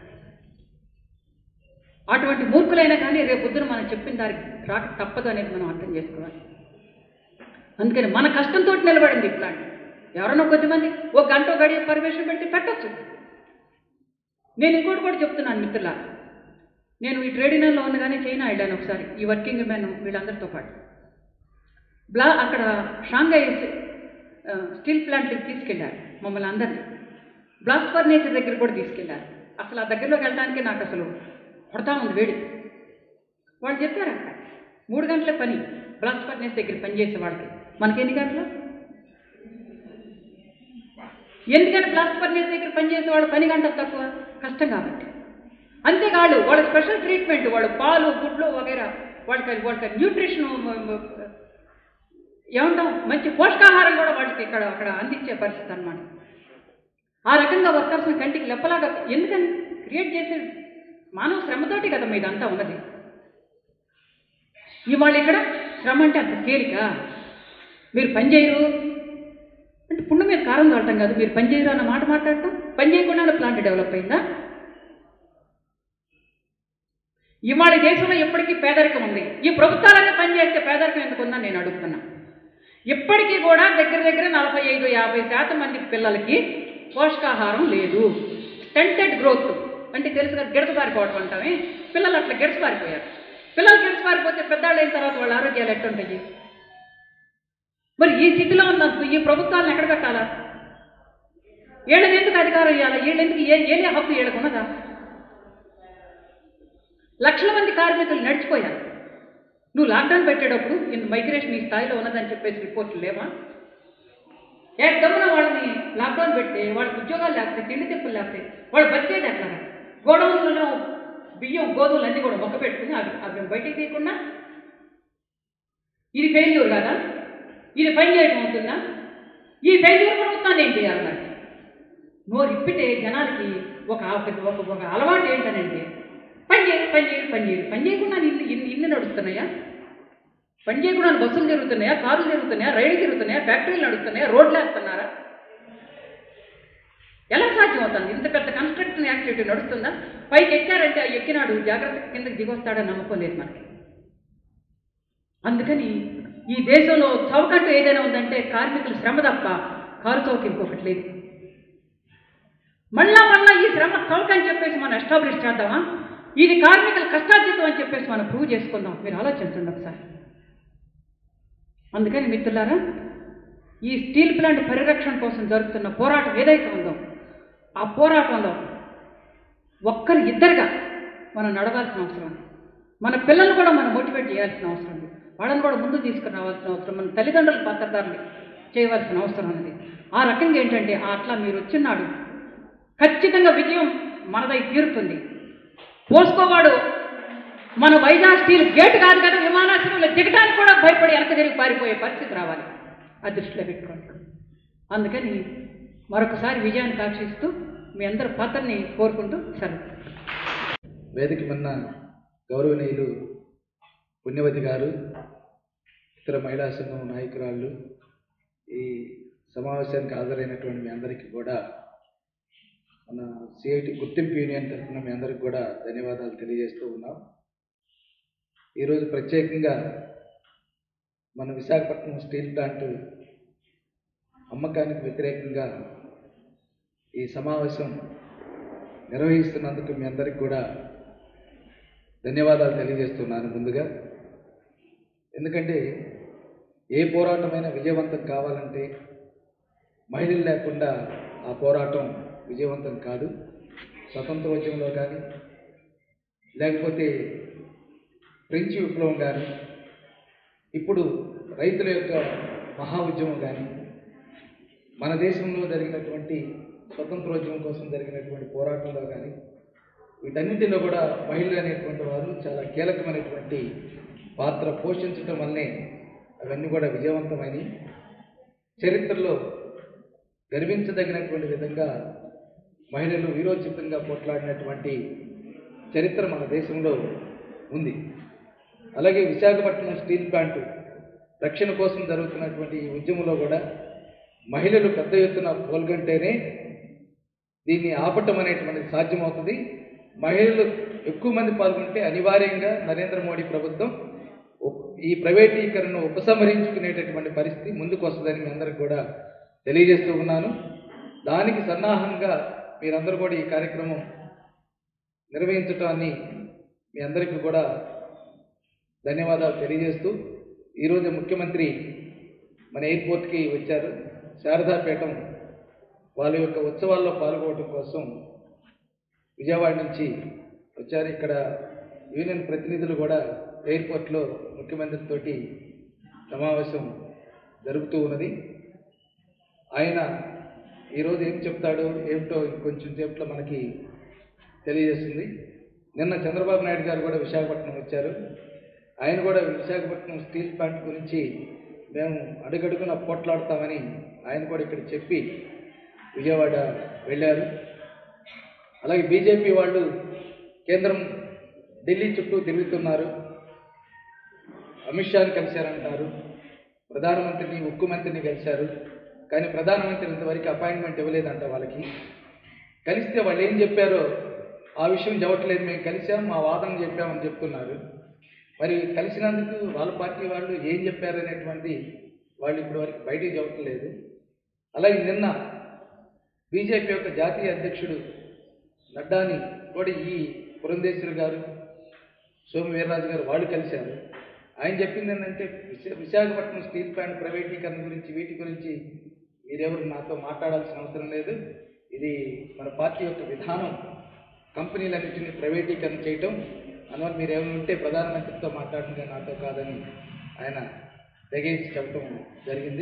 అటువంటి మూర్ఖులైనా కానీ రేపు పొద్దున మనం చెప్పిన దానికి రాక తప్పదు అనేది మనం అర్థం చేసుకోవాలి అందుకని మన కష్టంతో నిలబడింది ఈ ప్లాంట్ ఎవరన్నా కొద్దిమంది ఒక గంట గడియ పర్మిషన్ పెట్టి పెట్టొచ్చు నేను ఇంకోటి కూడా చెప్తున్నాను మిత్రుల నేను ఈ ట్రేడ్ యూనియన్లో ఉండగానే చైనా వెళ్ళాను ఒకసారి ఈ వర్కింగ్ మెన్ వీళ్ళందరితో పాటు బ్లా అక్కడ షాంఘై ఆ, స్టీల్ ప్లాంట్కి తీసుకెళ్ళారు మమ్మల్ని అందరినీ బ్లాస్ట్ ఫర్నిచర్ దగ్గర కూడా తీసుకెళ్ళారు అసలు ఆ దగ్గరలోకి వెళ్ళడానికి నాకు అసలు కొడతా ఉంది వేడి వాళ్ళు చెప్పారు అక్కడ మూడు గంటల పని బ్లాస్ట్ ఫర్నేస్ దగ్గర పనిచేసే వాళ్ళకి మనకి ఎన్ని గంటలు ఎందుకని బ్లాస్ట్ ఫర్నేస్ దగ్గర పనిచేసే వాళ్ళు పని గంటలు తక్కువ కష్టం కాబట్టి అంతేకాదు వాళ్ళ స్పెషల్ ట్రీట్మెంట్ వాళ్ళు పాలు గుడ్లు వగైరా వాళ్ళకి వాళ్ళకి న్యూట్రిషన్ ఏమంటాం మంచి పోషకాహారం కూడా వాళ్ళకి ఇక్కడ అక్కడ అందించే పరిస్థితి అన్నమాట ఆ రకంగా వర్కర్స్ని కంటికి లెప్పలాగా ఎందుకని క్రియేట్ చేసే మానవ శ్రమతోటి కదా ఇదంతా ఉన్నది ఇవాళ ఇక్కడ శ్రమ అంటే అంత తేలిక మీరు పని చేయరు అంటే పుండు మీద కారం చల్లటం కాదు మీరు పని చేయరు అన్న మాట మాట్లాడటం పని చేయకుండా ప్లాంట్ డెవలప్ అయిందా ఇవాళ దేశంలో ఎప్పటికీ పేదరికం ఉంది ఈ ప్రభుత్వాలనే పని చేస్తే పేదరికం ఎందుకు ఉందని నేను అడుగుతున్నా ఇప్పటికీ కూడా దగ్గర దగ్గర నలభై ఐదు యాభై శాతం మంది పిల్లలకి పోషకాహారం లేదు స్టెంటెడ్ గ్రోత్ అంటే తెలుసు కదా గిడస పారిపోవడం అంటామే పిల్లలు అట్లా గిడస పారిపోయారు పిల్లలు గిడస పారిపోతే పెద్దవాళ్ళు అయిన తర్వాత వాళ్ళ ఆరోగ్యాలు ఎట్టుంటాయి మరి ఈ స్థితిలో ఉన్నందుకు ఈ ప్రభుత్వాలను ఎక్కడ పెట్టాలా వీళ్ళని ఎందుకు అధికారం ఇవ్వాలా వీళ్ళు ఎందుకు ఏ ఏలే హక్కు వీళ్ళకు ఉన్నదా లక్షల మంది కార్మికులు నడిచిపోయారు నువ్వు లాక్డౌన్ పెట్టేటప్పుడు ఇంత మైగ్రేషన్ ఈ స్థాయిలో ఉన్నదని చెప్పేసి రిపోర్ట్లు లేవా ఏకదమ్మున వాళ్ళని లాక్డౌన్ పెడితే వాళ్ళకి ఉద్యోగాలు లేకపోతే తిండి తిప్పులు లేకపోతే వాళ్ళు బతికేది ఎట్లా గోడౌన్లలో బియ్యం గోధుమలు అన్నీ కూడా మొక్క పెట్టుకుని అవి అవి బయటికి తీయకుండా ఇది ఫెయిల్యూర్ కదా ఇది పని చేయడం అవుతుందా ఈ ఫెయిల్యూర్ ప్రభుత్వాన్ని ఏం చేయాలి మరి నోరు ఇప్పితే జనాలకి ఒక ఒక ఒక అలవాటు ఏంటనంటే పని చేయరు పని చేయరు పని చేయరు పని చేయకుండా ఇన్ని ఇన్ని ఇన్ని నడుస్తున్నాయా పని చేయకుండా బస్సులు తిరుగుతున్నాయా కార్లు తిరుగుతున్నాయా రైళ్లు తిరుగుతున్నాయా ఫ్యాక్టరీలు నడుస్తున్నాయా రోడ్లు వేస్తున్నారా ఎలా సాధ్యం అవుతుంది ఇంత పెద్ద కన్స్ట్రక్షన్ యాక్టివిటీ నడుస్తుందా పైకి ఎక్కారంటే ఆ ఎక్కినాడు జాగ్రత్త కిందకి దిగొస్తాడని నమ్మకం లేదు మనకి అందుకని ఈ దేశంలో చౌకంటూ ఏదైనా ఉందంటే కార్మికుల శ్రమ తప్ప కారు చౌక ఇంకొకటి లేదు మళ్ళా మళ్ళా ఈ శ్రమ చౌక అని చెప్పేసి మనం ఎస్టాబ్లిష్ చేద్దామా ఇది కార్మికుల కష్టార్జితం అని చెప్పేసి మనం ప్రూవ్ చేసుకుందాం మీరు ఆలోచించండి ఒకసారి అందుకని మిత్రులారా ఈ స్టీల్ ప్లాంట్ పరిరక్షణ కోసం జరుగుతున్న పోరాటం ఏదైతే ఉందో ఆ పోరాటంలో ఒక్కరు ఇద్దరుగా మనం నడవాల్సిన అవసరం ఉంది మన పిల్లలు కూడా మనం మోటివేట్ చేయాల్సిన అవసరం ఉంది వాళ్ళని కూడా ముందు తీసుకుని రావాల్సిన అవసరం మన తల్లిదండ్రుల పాత్రదారులు చేయవలసిన అవసరం ఉంది ఆ రకంగా ఏంటంటే ఆ అట్లా మీరు వచ్చినాడు ఖచ్చితంగా విజయం మనదై తీరుతుంది పోసుకోవాడు మన వైజాగ్ స్టీల్ గేట్ కాదు కదా విమానాశ్రయంలో దిగడానికి కూడా భయపడి వెనక తిరిగి పారిపోయే పరిస్థితి రావాలి అది దృష్టిలో పెట్టుకోండి అందుకని మరొకసారి విజయాన్ని కాక్షిస్తూ మీ అందరి పాత్రని కోరుకుంటూ సెలవు వేదిక మిన్న గౌరవనీయులు పుణ్యవతి గారు ఇతర మహిళా సంఘం నాయకురాళ్ళు ఈ సమావేశానికి హాజరైనటువంటి మీ అందరికీ కూడా మన సిఐటి గుర్తింపు యూనియన్ తరఫున మీ అందరికి కూడా ధన్యవాదాలు తెలియజేస్తూ ఉన్నాం ఈరోజు ప్రత్యేకంగా మన విశాఖపట్నం స్టీల్ ప్లాంట్ అమ్మకానికి వ్యతిరేకంగా ఈ సమావేశం నిర్వహిస్తున్నందుకు మీ అందరికి కూడా ధన్యవాదాలు తెలియజేస్తున్నాను ముందుగా ఎందుకంటే ఏ పోరాటమైనా విజయవంతం కావాలంటే మహిళలు లేకుండా ఆ పోరాటం విజయవంతం కాదు స్వతంత్రోద్యమంలో కానీ లేకపోతే ఫ్రెంచ్ విప్లవం కానీ ఇప్పుడు రైతుల యొక్క మహా ఉద్యమం కానీ మన దేశంలో జరిగినటువంటి స్వతంత్రోద్యమం కోసం జరిగినటువంటి పోరాటంలో కానీ వీటన్నిటిలో కూడా మహిళలు అనేటువంటి వారు చాలా కీలకమైనటువంటి పాత్ర పోషించటం వల్లనే అవన్నీ కూడా విజయవంతమైనవి చరిత్రలో గర్వించదగినటువంటి విధంగా మహిళలు వీరోచితంగా పోట్లాడినటువంటి చరిత్ర మన దేశంలో ఉంది అలాగే విశాఖపట్నం స్టీల్ ప్లాంట్ రక్షణ కోసం జరుగుతున్నటువంటి ఈ ఉద్యమంలో కూడా మహిళలు పెద్ద ఎత్తున పాల్గొంటేనే దీన్ని ఆపటం అనేటువంటిది సాధ్యమవుతుంది మహిళలు ఎక్కువ మంది పాల్గొంటే అనివార్యంగా నరేంద్ర మోడీ ప్రభుత్వం ఉప్- ఈ ప్రైవేటీకరణను ఉపసంహరించుకునేటటువంటి పరిస్థితి ముందుకు వస్తుందని మీ అందరికి కూడా తెలియజేస్తూ ఉన్నాను దానికి సన్నాహంగా మీరందరూ కూడా ఈ కార్యక్రమం నిర్వహించటాన్ని మీ అందరికీ కూడా ధన్యవాదాలు తెలియజేస్తూ ఈరోజు ముఖ్యమంత్రి మన ఎయిర్పోర్ట్కి వచ్చారు శారదాపేటం వాళ్ళ యొక్క ఉత్సవాల్లో పాల్గొనడం కోసం విజయవాడ నుంచి వచ్చారు ఇక్కడ యూనియన్ ప్రతినిధులు కూడా ఎయిర్పోర్ట్లో ముఖ్యమంత్రితోటి సమావేశం జరుగుతూ ఉన్నది ఆయన ఈరోజు ఏం చెప్తాడు ఏమిటో కొంచెం సేపట్లో మనకి తెలియజేస్తుంది నిన్న చంద్రబాబు నాయుడు గారు కూడా విశాఖపట్నం వచ్చారు ఆయన కూడా విశాఖపట్నం స్టీల్ ప్లాంట్ గురించి మేము అడుగడుగున పోట్లాడతామని ఆయన కూడా ఇక్కడ చెప్పి విజయవాడ వెళ్ళారు అలాగే బీజేపీ వాళ్ళు కేంద్రం ఢిల్లీ చుట్టూ తిరుగుతున్నారు అమిత్ షాని కలిశారంటారు ప్రధానమంత్రిని ఉక్కు మంత్రిని కలిశారు కానీ ప్రధానమంత్రి ఇంతవరకు అపాయింట్మెంట్ ఇవ్వలేదంట వాళ్ళకి కలిస్తే వాళ్ళు ఏం చెప్పారో ఆ విషయం చెప్పట్లేదు మేము కలిసాం మా వాదన చెప్పామని చెప్తున్నారు మరి కలిసినందుకు వాళ్ళ పార్టీ వాళ్ళు ఏం చెప్పారు అనేటువంటి వాళ్ళు ఇప్పటి వరకు బయటికి చెప్పట్లేదు అలాగే నిన్న బీజేపీ యొక్క జాతీయ అధ్యక్షుడు నడ్డాని కూడా ఈ పురంధేశ్వరి గారు సోము వీర్రాజు గారు వాళ్ళు కలిశారు ఆయన చెప్పింది ఏంటంటే విశా విశాఖపట్నం స్టీల్ ప్లాంట్ ప్రైవేటీకరణ గురించి వీటి గురించి మీరెవరు నాతో మాట్లాడాల్సిన అవసరం లేదు ఇది మన పార్టీ యొక్క విధానం కంపెనీలన్నింటినీ ప్రైవేటీకరణ చేయటం అందువల్ల మీరు ఏమైనా ఉంటే ప్రధానమంత్రితో మాట్లాడండి నాతో కాదని ఆయన తెగేసి చెప్పడం జరిగింది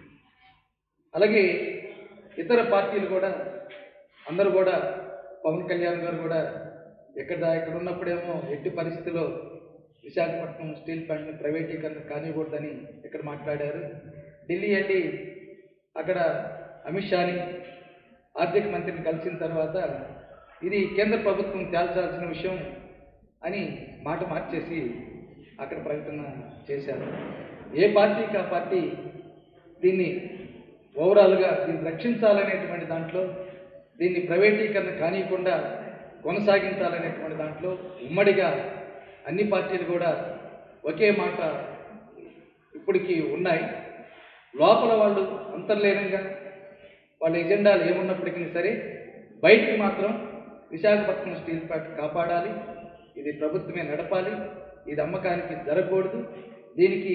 అలాగే ఇతర పార్టీలు కూడా అందరూ కూడా పవన్ కళ్యాణ్ గారు కూడా ఎక్కడ ఇక్కడ ఉన్నప్పుడేమో ఎట్టి పరిస్థితిలో విశాఖపట్నం స్టీల్ ప్లాంట్ని ప్రైవేటీకరణ కానివ్వకూడదని ఇక్కడ మాట్లాడారు ఢిల్లీ వెళ్ళి అక్కడ అమిత్ షాని ఆర్థిక మంత్రిని కలిసిన తర్వాత ఇది కేంద్ర ప్రభుత్వం తేల్చాల్సిన విషయం అని మాట మార్చేసి అక్కడ ప్రకటన చేశారు ఏ పార్టీకి ఆ పార్టీ దీన్ని ఓవరాల్గా దీన్ని రక్షించాలనేటువంటి దాంట్లో దీన్ని ప్రైవేటీకరణ కానియకుండా కొనసాగించాలనేటువంటి దాంట్లో ఉమ్మడిగా అన్ని పార్టీలు కూడా ఒకే మాట ఇప్పటికీ ఉన్నాయి లోపల వాళ్ళు అంతర్లీనంగా వాళ్ళ ఎజెండాలు ఏమున్నప్పటికీ సరే బయటికి మాత్రం విశాఖపట్నం స్టీల్ ప్లాంట్ కాపాడాలి ఇది ప్రభుత్వమే నడపాలి ఇది అమ్మకానికి జరగకూడదు దీనికి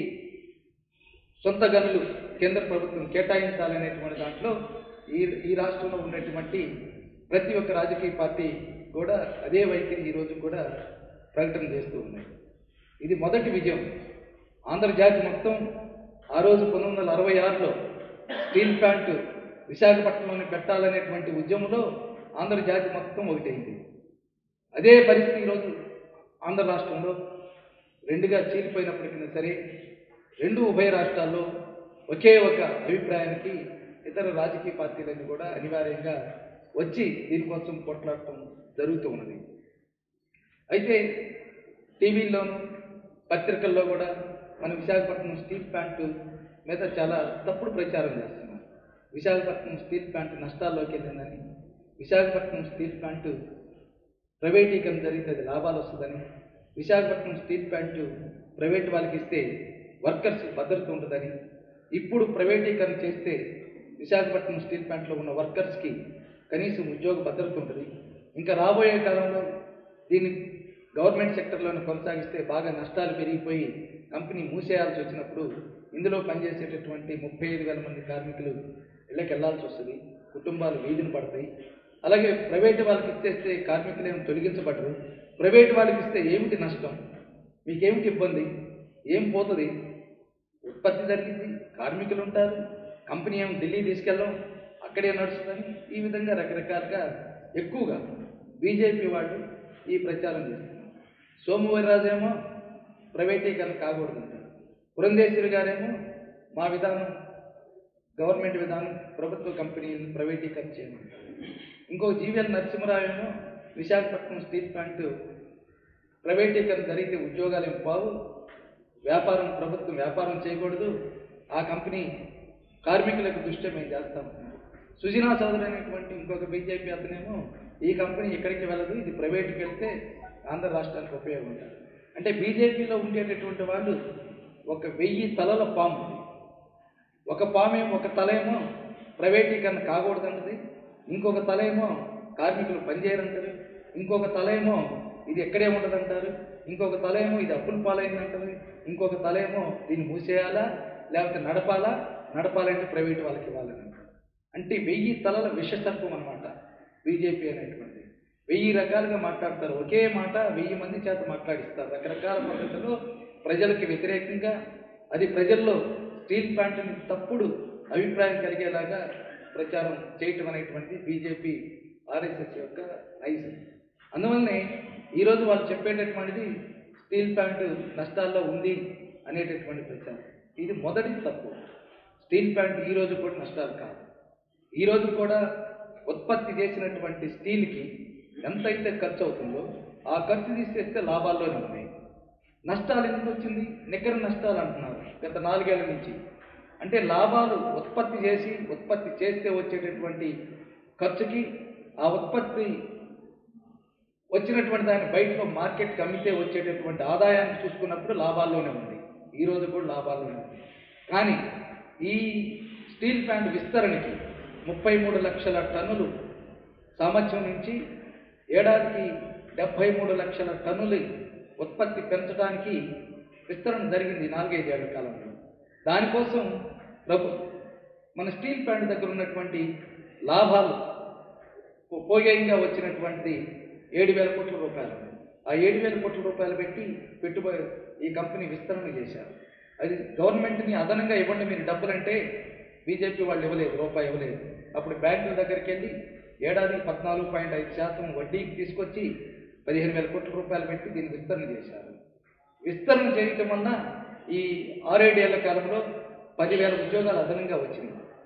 సొంత గనులు కేంద్ర ప్రభుత్వం కేటాయించాలనేటువంటి దాంట్లో ఈ ఈ రాష్ట్రంలో ఉన్నటువంటి ప్రతి ఒక్క రాజకీయ పార్టీ కూడా అదే వైఖరి ఈరోజు కూడా ప్రకటన చేస్తూ ఉన్నాయి ఇది మొదటి విజయం ఆంధ్రజాతి మొత్తం ఆ రోజు పంతొమ్మిది వందల అరవై ఆరులో స్టీల్ ప్లాంట్ విశాఖపట్నంలోని పెట్టాలనేటువంటి ఉద్యమంలో ఆంధ్రజాతి మొత్తం ఒకటైంది అదే పరిస్థితి ఈరోజు ఆంధ్ర రాష్ట్రంలో రెండుగా చీలిపోయినప్పటికీ సరే రెండు ఉభయ రాష్ట్రాల్లో ఒకే ఒక అభిప్రాయానికి ఇతర రాజకీయ పార్టీలన్నీ కూడా అనివార్యంగా వచ్చి దీనికోసం కొట్లాడటం జరుగుతూ ఉన్నది అయితే టీవీల్లోనూ పత్రికల్లో కూడా మన విశాఖపట్నం స్టీల్ ప్లాంట్ మీద చాలా తప్పుడు ప్రచారం చేస్తున్నారు విశాఖపట్నం స్టీల్ ప్లాంట్ నష్టాల్లోకి వెళ్ళిందని విశాఖపట్నం స్టీల్ ప్లాంట్ ప్రైవేటీకరణ జరిగితే అది లాభాలు వస్తుందని విశాఖపట్నం స్టీల్ ప్లాంట్ ప్రైవేట్ వాళ్ళకి ఇస్తే వర్కర్స్ భద్రత ఉంటుందని ఇప్పుడు ప్రైవేటీకరణ చేస్తే విశాఖపట్నం స్టీల్ ప్లాంట్లో ఉన్న వర్కర్స్కి కనీసం ఉద్యోగ భద్రత ఉంటుంది ఇంకా రాబోయే కాలంలో దీన్ని గవర్నమెంట్ సెక్టర్లోనే కొనసాగిస్తే బాగా నష్టాలు పెరిగిపోయి కంపెనీ మూసేయాల్సి వచ్చినప్పుడు ఇందులో పనిచేసేటటువంటి ముప్పై ఐదు వేల మంది కార్మికులు ఇళ్ళకి వెళ్లాల్సి వస్తుంది కుటుంబాలు వీధిన పడతాయి అలాగే ప్రైవేట్ వాళ్ళకి ఇచ్చేస్తే కార్మికులు ఏమి తొలగించబడరు ప్రైవేట్ వాళ్ళకి ఇస్తే ఏమిటి నష్టం మీకేమిటి ఇబ్బంది ఏం పోతుంది ఉత్పత్తి జరిగింది కార్మికులు ఉంటారు కంపెనీ ఏమో ఢిల్లీ తీసుకెళ్ళడం అక్కడే నడుస్తుందని ఈ విధంగా రకరకాలుగా ఎక్కువగా బీజేపీ వాళ్ళు ఈ ప్రచారం చేస్తున్నారు సోమవీర్రాజు ఏమో ప్రైవేటీకరణ కాకూడదంటారు పురంధేశ్వరి గారేమో మా విధానం గవర్నమెంట్ విధానం ప్రభుత్వ కంపెనీలను ప్రైవేటీకరణ చేయమంటారు ఇంకో జీవీఎల్ నరసింహరావు ఏమో విశాఖపట్నం స్టీల్ ప్లాంట్ ప్రైవేటీకరణ జరిగితే ఉద్యోగాలు ఏం పావు వ్యాపారం ప్రభుత్వం వ్యాపారం చేయకూడదు ఆ కంపెనీ కార్మికులకు దృష్ట్యా మేము చేస్తాం సుజనా చౌదరి అనేటువంటి ఇంకొక బీజేపీ అతనేమో ఈ కంపెనీ ఎక్కడికి వెళ్ళదు ఇది ప్రైవేట్కి వెళ్తే ఆంధ్ర రాష్ట్రానికి ఉపయోగం ఉంటుంది అంటే బీజేపీలో ఉండేటటువంటి వాళ్ళు ఒక వెయ్యి తలల పాము ఒక పామేమో ఒక తలేమో ప్రైవేటీకరణ కాకూడదన్నది ఇంకొక తలేమో కార్మికులు పనిచేయరంటారు ఇంకొక తలేమో ఇది ఎక్కడే ఉండదంటారు ఇంకొక తలేమో ఇది అప్పుల పాలైందంటారు ఇంకొక తలేమో దీన్ని మూసేయాలా లేకపోతే నడపాలా నడపాలంటే ప్రైవేట్ వాళ్ళకి ఇవ్వాలని అంటే వెయ్యి తలల విషసర్పం అనమాట బీజేపీ అనేటువంటి వెయ్యి రకాలుగా మాట్లాడతారు ఒకే మాట వెయ్యి మంది చేత మాట్లాడిస్తారు రకరకాల పద్ధతుల్లో ప్రజలకి వ్యతిరేకంగా అది ప్రజల్లో స్టీల్ ప్లాంట్ని తప్పుడు అభిప్రాయం కలిగేలాగా ప్రచారం చేయటం అనేటువంటిది బీజేపీ ఆర్ఎస్ఎస్ యొక్క నైజం అందువల్లనే ఈరోజు వాళ్ళు చెప్పేటటువంటిది స్టీల్ ప్లాంట్ నష్టాల్లో ఉంది అనేటటువంటి ప్రచారం ఇది మొదటి తప్పు స్టీల్ ప్లాంట్ ఈ రోజు కూడా నష్టాలు కాదు ఈ రోజు కూడా ఉత్పత్తి చేసినటువంటి స్టీల్కి ఎంతైతే ఖర్చు అవుతుందో ఆ ఖర్చు తీసేస్తే లాభాల్లోనే ఉన్నాయి నష్టాలు ఎందుకు వచ్చింది నికర నష్టాలు అంటున్నారు గత నాలుగేళ్ల నుంచి అంటే లాభాలు ఉత్పత్తి చేసి ఉత్పత్తి చేస్తే వచ్చేటటువంటి ఖర్చుకి ఆ ఉత్పత్తి వచ్చినటువంటి దాన్ని బయటలో మార్కెట్కి అమ్మితే వచ్చేటటువంటి ఆదాయాన్ని చూసుకున్నప్పుడు లాభాల్లోనే ఉంది ఈ రోజు కూడా లాభాల్లోనే ఉంది కానీ ఈ స్టీల్ ప్లాంట్ విస్తరణకి ముప్పై మూడు లక్షల టన్నులు సామర్థ్యం నుంచి ఏడాదికి డెబ్భై మూడు లక్షల టన్నులు ఉత్పత్తి పెంచడానికి విస్తరణ జరిగింది నాలుగైదేళ్ల కాలంలో దానికోసం ప్రభు మన స్టీల్ ప్లాంట్ దగ్గర ఉన్నటువంటి లాభాలు పో- పోయేయంగా వచ్చినటువంటి ఏడు వేల కోట్ల రూపాయలు ఆ ఏడు వేల కోట్ల రూపాయలు పెట్టి పెట్టుబడి ఈ కంపెనీ విస్తరణ చేశారు అది గవర్నమెంట్ని అదనంగా ఇవ్వండి మీరు డబ్బులు అంటే బీజేపీ వాళ్ళు ఇవ్వలేదు రూపాయి ఇవ్వలేదు అప్పుడు బ్యాంకుల దగ్గరికి వెళ్ళి ఏడాదికి పద్నాలుగు పాయింట్ ఐదు శాతం వడ్డీకి తీసుకొచ్చి పదిహేను వేల కోట్ల రూపాయలు పెట్టి దీన్ని విస్తరణ చేశారు విస్తరణ చేయటం వలన ఈ ఆరేడేళ్ల కాలంలో పదివేల ఉద్యోగాలు అదనంగా వచ్చినాయి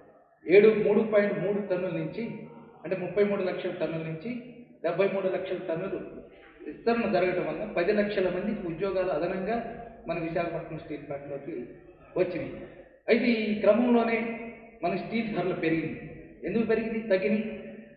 ఏడు మూడు పాయింట్ మూడు టన్నుల నుంచి అంటే ముప్పై మూడు లక్షల టన్నుల నుంచి డెబ్బై మూడు లక్షల టన్నులు విస్తరణ జరగటం వల్ల పది లక్షల మందికి ఉద్యోగాలు అదనంగా మన విశాఖపట్నం స్టీల్ ప్లాంట్లోకి వచ్చినాయి అయితే ఈ క్రమంలోనే మన స్టీల్ ధరలు పెరిగింది ఎందుకు పెరిగింది తగ్గినాయి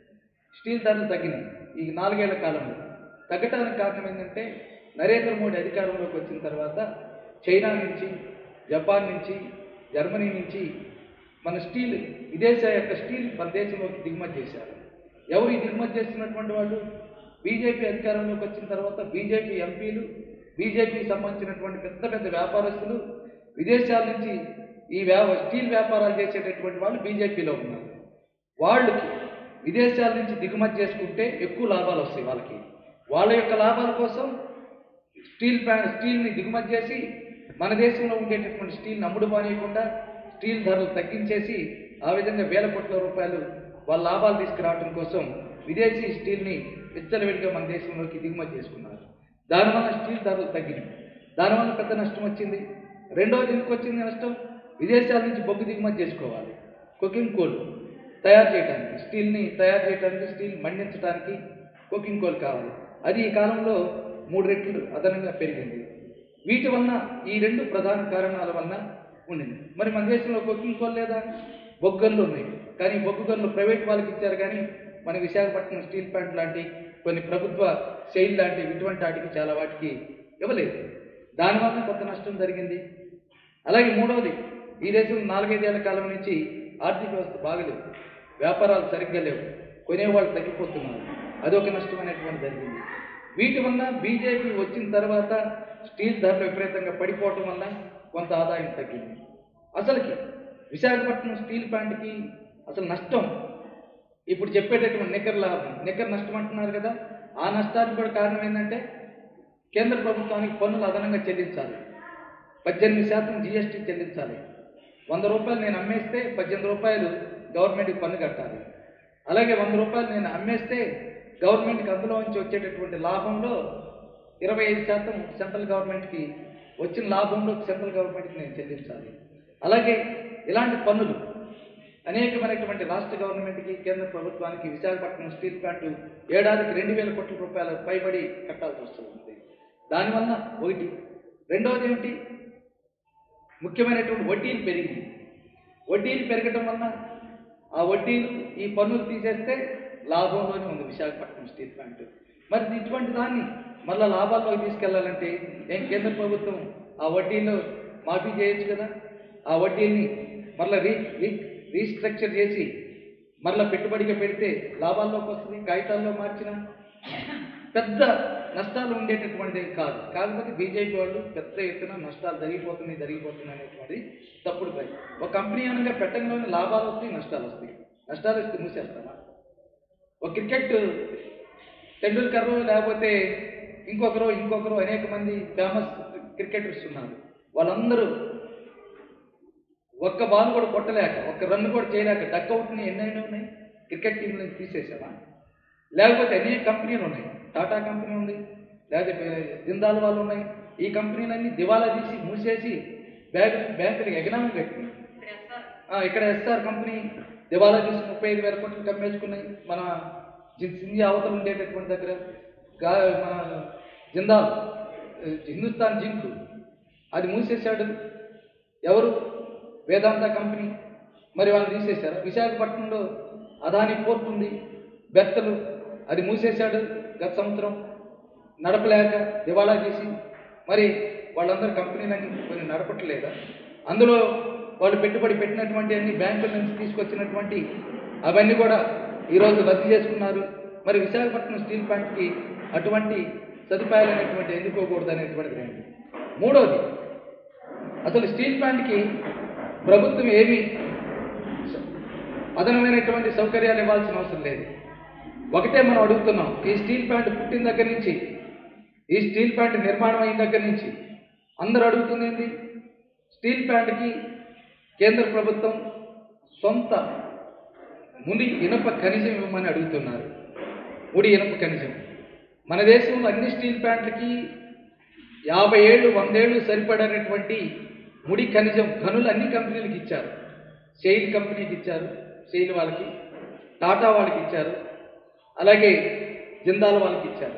స్టీల్ ధరలు తగ్గినాయి ఈ నాలుగేళ్ల కాలంలో తగ్గటానికి కారణం ఏంటంటే నరేంద్ర మోడీ అధికారంలోకి వచ్చిన తర్వాత చైనా నుంచి జపాన్ నుంచి జర్మనీ నుంచి మన స్టీల్ విదేశ యొక్క స్టీల్ మన దేశంలోకి దిగుమతి చేశారు ఎవరు ఈ దిగుమతి చేస్తున్నటువంటి వాళ్ళు బీజేపీ అధికారంలోకి వచ్చిన తర్వాత బీజేపీ ఎంపీలు బీజేపీకి సంబంధించినటువంటి పెద్ద పెద్ద వ్యాపారస్తులు విదేశాల నుంచి ఈ వ్యా స్టీల్ వ్యాపారాలు చేసేటటువంటి వాళ్ళు బీజేపీలో ఉన్నారు వాళ్ళకి విదేశాల నుంచి దిగుమతి చేసుకుంటే ఎక్కువ లాభాలు వస్తాయి వాళ్ళకి వాళ్ళ యొక్క లాభాల కోసం స్టీల్ ప్లాంట్ స్టీల్ని దిగుమతి చేసి మన దేశంలో ఉండేటటువంటి స్టీల్ని అమ్ముడు బానేయకుండా స్టీల్ ధరలు తగ్గించేసి ఆ విధంగా వేల కోట్ల రూపాయలు వాళ్ళ లాభాలు తీసుకురావడం కోసం విదేశీ స్టీల్ని విచ్చలవిడిగా మన దేశంలోకి దిగుమతి చేసుకున్నారు దానివల్ల స్టీల్ ధరలు తగ్గినాయి దానివల్ల పెద్ద నష్టం వచ్చింది రెండోది ఎందుకు వచ్చింది నష్టం విదేశాల నుంచి బొగ్గు దిగుమతి చేసుకోవాలి కుకింగ్ కోల్ తయారు చేయడానికి స్టీల్ని తయారు చేయడానికి స్టీల్ మండించడానికి కుకింగ్ కోల్ కావాలి అది ఈ కాలంలో మూడు రెట్లు అదనంగా పెరిగింది వీటి వలన ఈ రెండు ప్రధాన కారణాల వలన ఉండింది మరి మన దేశంలో కుకింగ్ కోల్ లేదా బొగ్గు గన్లు ఉన్నాయి కానీ బొగ్గు గన్లు ప్రైవేట్ వాళ్ళకి ఇచ్చారు కానీ మన విశాఖపట్నం స్టీల్ ప్లాంట్ లాంటి కొన్ని ప్రభుత్వ శైలి లాంటి ఇటువంటి వాటికి చాలా వాటికి ఇవ్వలేదు దానివల్ల కొంత నష్టం జరిగింది అలాగే మూడవది ఈ దేశంలో నాలుగైదేళ్ల కాలం నుంచి ఆర్థిక వ్యవస్థ బాగలేవు వ్యాపారాలు సరిగ్గా లేవు కొనేవాళ్ళు తగ్గిపోతున్నారు అదొక నష్టం అనేటువంటి జరిగింది వీటి వల్ల బీజేపీ వచ్చిన తర్వాత స్టీల్ ధరలు విపరీతంగా పడిపోవటం వల్ల కొంత ఆదాయం తగ్గింది అసలుకి విశాఖపట్నం స్టీల్ ప్లాంట్కి అసలు నష్టం ఇప్పుడు చెప్పేటటువంటి నికర లాభం నికర నష్టం అంటున్నారు కదా ఆ నష్టానికి కూడా కారణం ఏంటంటే కేంద్ర ప్రభుత్వానికి పన్నులు అదనంగా చెల్లించాలి పద్దెనిమిది శాతం జీఎస్టీ చెల్లించాలి వంద రూపాయలు నేను అమ్మేస్తే పద్దెనిమిది రూపాయలు గవర్నమెంట్కి పన్ను కట్టాలి అలాగే వంద రూపాయలు నేను అమ్మేస్తే గవర్నమెంట్కి అందులో నుంచి వచ్చేటటువంటి లాభంలో ఇరవై ఐదు శాతం సెంట్రల్ గవర్నమెంట్కి వచ్చిన లాభంలో సెంట్రల్ గవర్నమెంట్కి నేను చెల్లించాలి అలాగే ఇలాంటి పన్నులు అనేకమైనటువంటి రాష్ట్ర గవర్నమెంట్కి కేంద్ర ప్రభుత్వానికి విశాఖపట్నం స్టీల్ ప్లాంట్ ఏడాదికి రెండు వేల కోట్ల రూపాయల పైబడి కట్టాల్సి వస్తుంది దానివల్ల ఒకటి రెండవది ఏమిటి ముఖ్యమైనటువంటి వడ్డీలు పెరిగింది వడ్డీలు పెరగటం వలన ఆ వడ్డీలు ఈ పన్నులు తీసేస్తే లాభంలోనే ఉంది విశాఖపట్నం స్టీల్ ప్లాంట్ మరి ఇటువంటి దాన్ని మళ్ళీ లాభాల్లోకి తీసుకెళ్లాలంటే ఏం కేంద్ర ప్రభుత్వం ఆ వడ్డీలో మాఫీ చేయొచ్చు కదా ఆ వడ్డీని మళ్ళీ రీ రీ రీస్ట్రక్చర్ చేసి మళ్ళీ పెట్టుబడిగా పెడితే లాభాల్లోకి వస్తుంది కాగితాల్లో మార్చిన పెద్ద నష్టాలు ఉండేటటువంటిది కాదు కాకపోతే బీజేపీ వాళ్ళు పెద్ద ఎత్తున నష్టాలు జరిగిపోతున్నాయి జరిగిపోతున్నాయి అనేటువంటిది తప్పుడు ప్రయత్నం ఒక కంపెనీ అనగా పెట్టంలోనే లాభాలు వస్తాయి నష్టాలు వస్తాయి నష్టాలు వస్తే మూసేస్తామా ఒక క్రికెట్ టెండూల్కర్ లేకపోతే ఇంకొకరు ఇంకొకరు అనేక మంది ఫేమస్ క్రికెటర్స్ ఉన్నారు వాళ్ళందరూ ఒక్క బాల్ కూడా కొట్టలేక ఒక్క రన్ కూడా చేయలేక డక్అవుట్ని ఎన్నైనా ఉన్నాయి క్రికెట్ టీంలో తీసేసామా లేకపోతే అనేక కంపెనీలు ఉన్నాయి టాటా కంపెనీ ఉంది లేకపోతే జిందాల్ వాళ్ళు ఉన్నాయి ఈ కంపెనీలన్నీ దివాలా తీసి మూసేసి బ్యాంకు బ్యాంకులకు ఎకనామిక్ కట్టినాయి ఆ, ఇక్కడ ఎస్ఆర్ కంపెనీ దివాలా తీసి ముప్పై ఐదు వేల కోట్లు కమ్మేసుకున్నాయి మన జి- సింధి అవతల ఉండేటటువంటి దగ్గర గా మన జిందాల్ ఆ, హిందుస్థాన్ జింక్ అది మూసేశాడు ఎవరు వేదాంత కంపెనీ మరి వాళ్ళు తీసేశారు విశాఖపట్నంలో అదాని పోర్ట్ ఉంది బెత్తలు అది మూసేశాడు గత సంవత్సరం నడపలేక దివాళా చేసి మరి వాళ్ళందరూ కంపెనీలన్నీ కొన్ని నడపట్లేదా అందులో వాళ్ళు పెట్టుబడి పెట్టినటువంటి అన్ని బ్యాంకుల నుంచి తీసుకొచ్చినటువంటి అవన్నీ కూడా ఈరోజు రద్దు చేసుకున్నారు మరి విశాఖపట్నం స్టీల్ ప్లాంట్కి అటువంటి సదుపాయాలు అనేటువంటి ఎన్నుకోకూడదు అనేటువంటిది రెండు మూడోది అసలు స్టీల్ ప్లాంట్కి ప్రభుత్వం ఏమీ అదనమైనటువంటి సౌకర్యాలు ఇవ్వాల్సిన అవసరం లేదు ఒకటే మనం అడుగుతున్నాం ఈ స్టీల్ ప్లాంట్ పుట్టిన దగ్గర నుంచి ఈ స్టీల్ ప్లాంట్ నిర్మాణం అయిన దగ్గర నుంచి అందరూ అడుగుతుంది ఏంటి స్టీల్ ప్లాంట్కి కేంద్ర ప్రభుత్వం సొంత ముడి ఇనప ఖనిజం ఇవ్వమని అడుగుతున్నారు ముడి ఇనప ఖనిజం మన దేశంలో అన్ని స్టీల్ ప్లాంట్లకి యాభై ఏళ్ళు వందేళ్ళు సరిపడేటటువంటి ముడి ఖనిజం గనులు అన్ని కంపెనీలకు ఇచ్చారు సెయిల్ కంపెనీకి ఇచ్చారు సెయిల్ వాళ్ళకి టాటా వాళ్ళకి ఇచ్చారు అలాగే జిందాల్ వాళ్ళకి ఇచ్చారు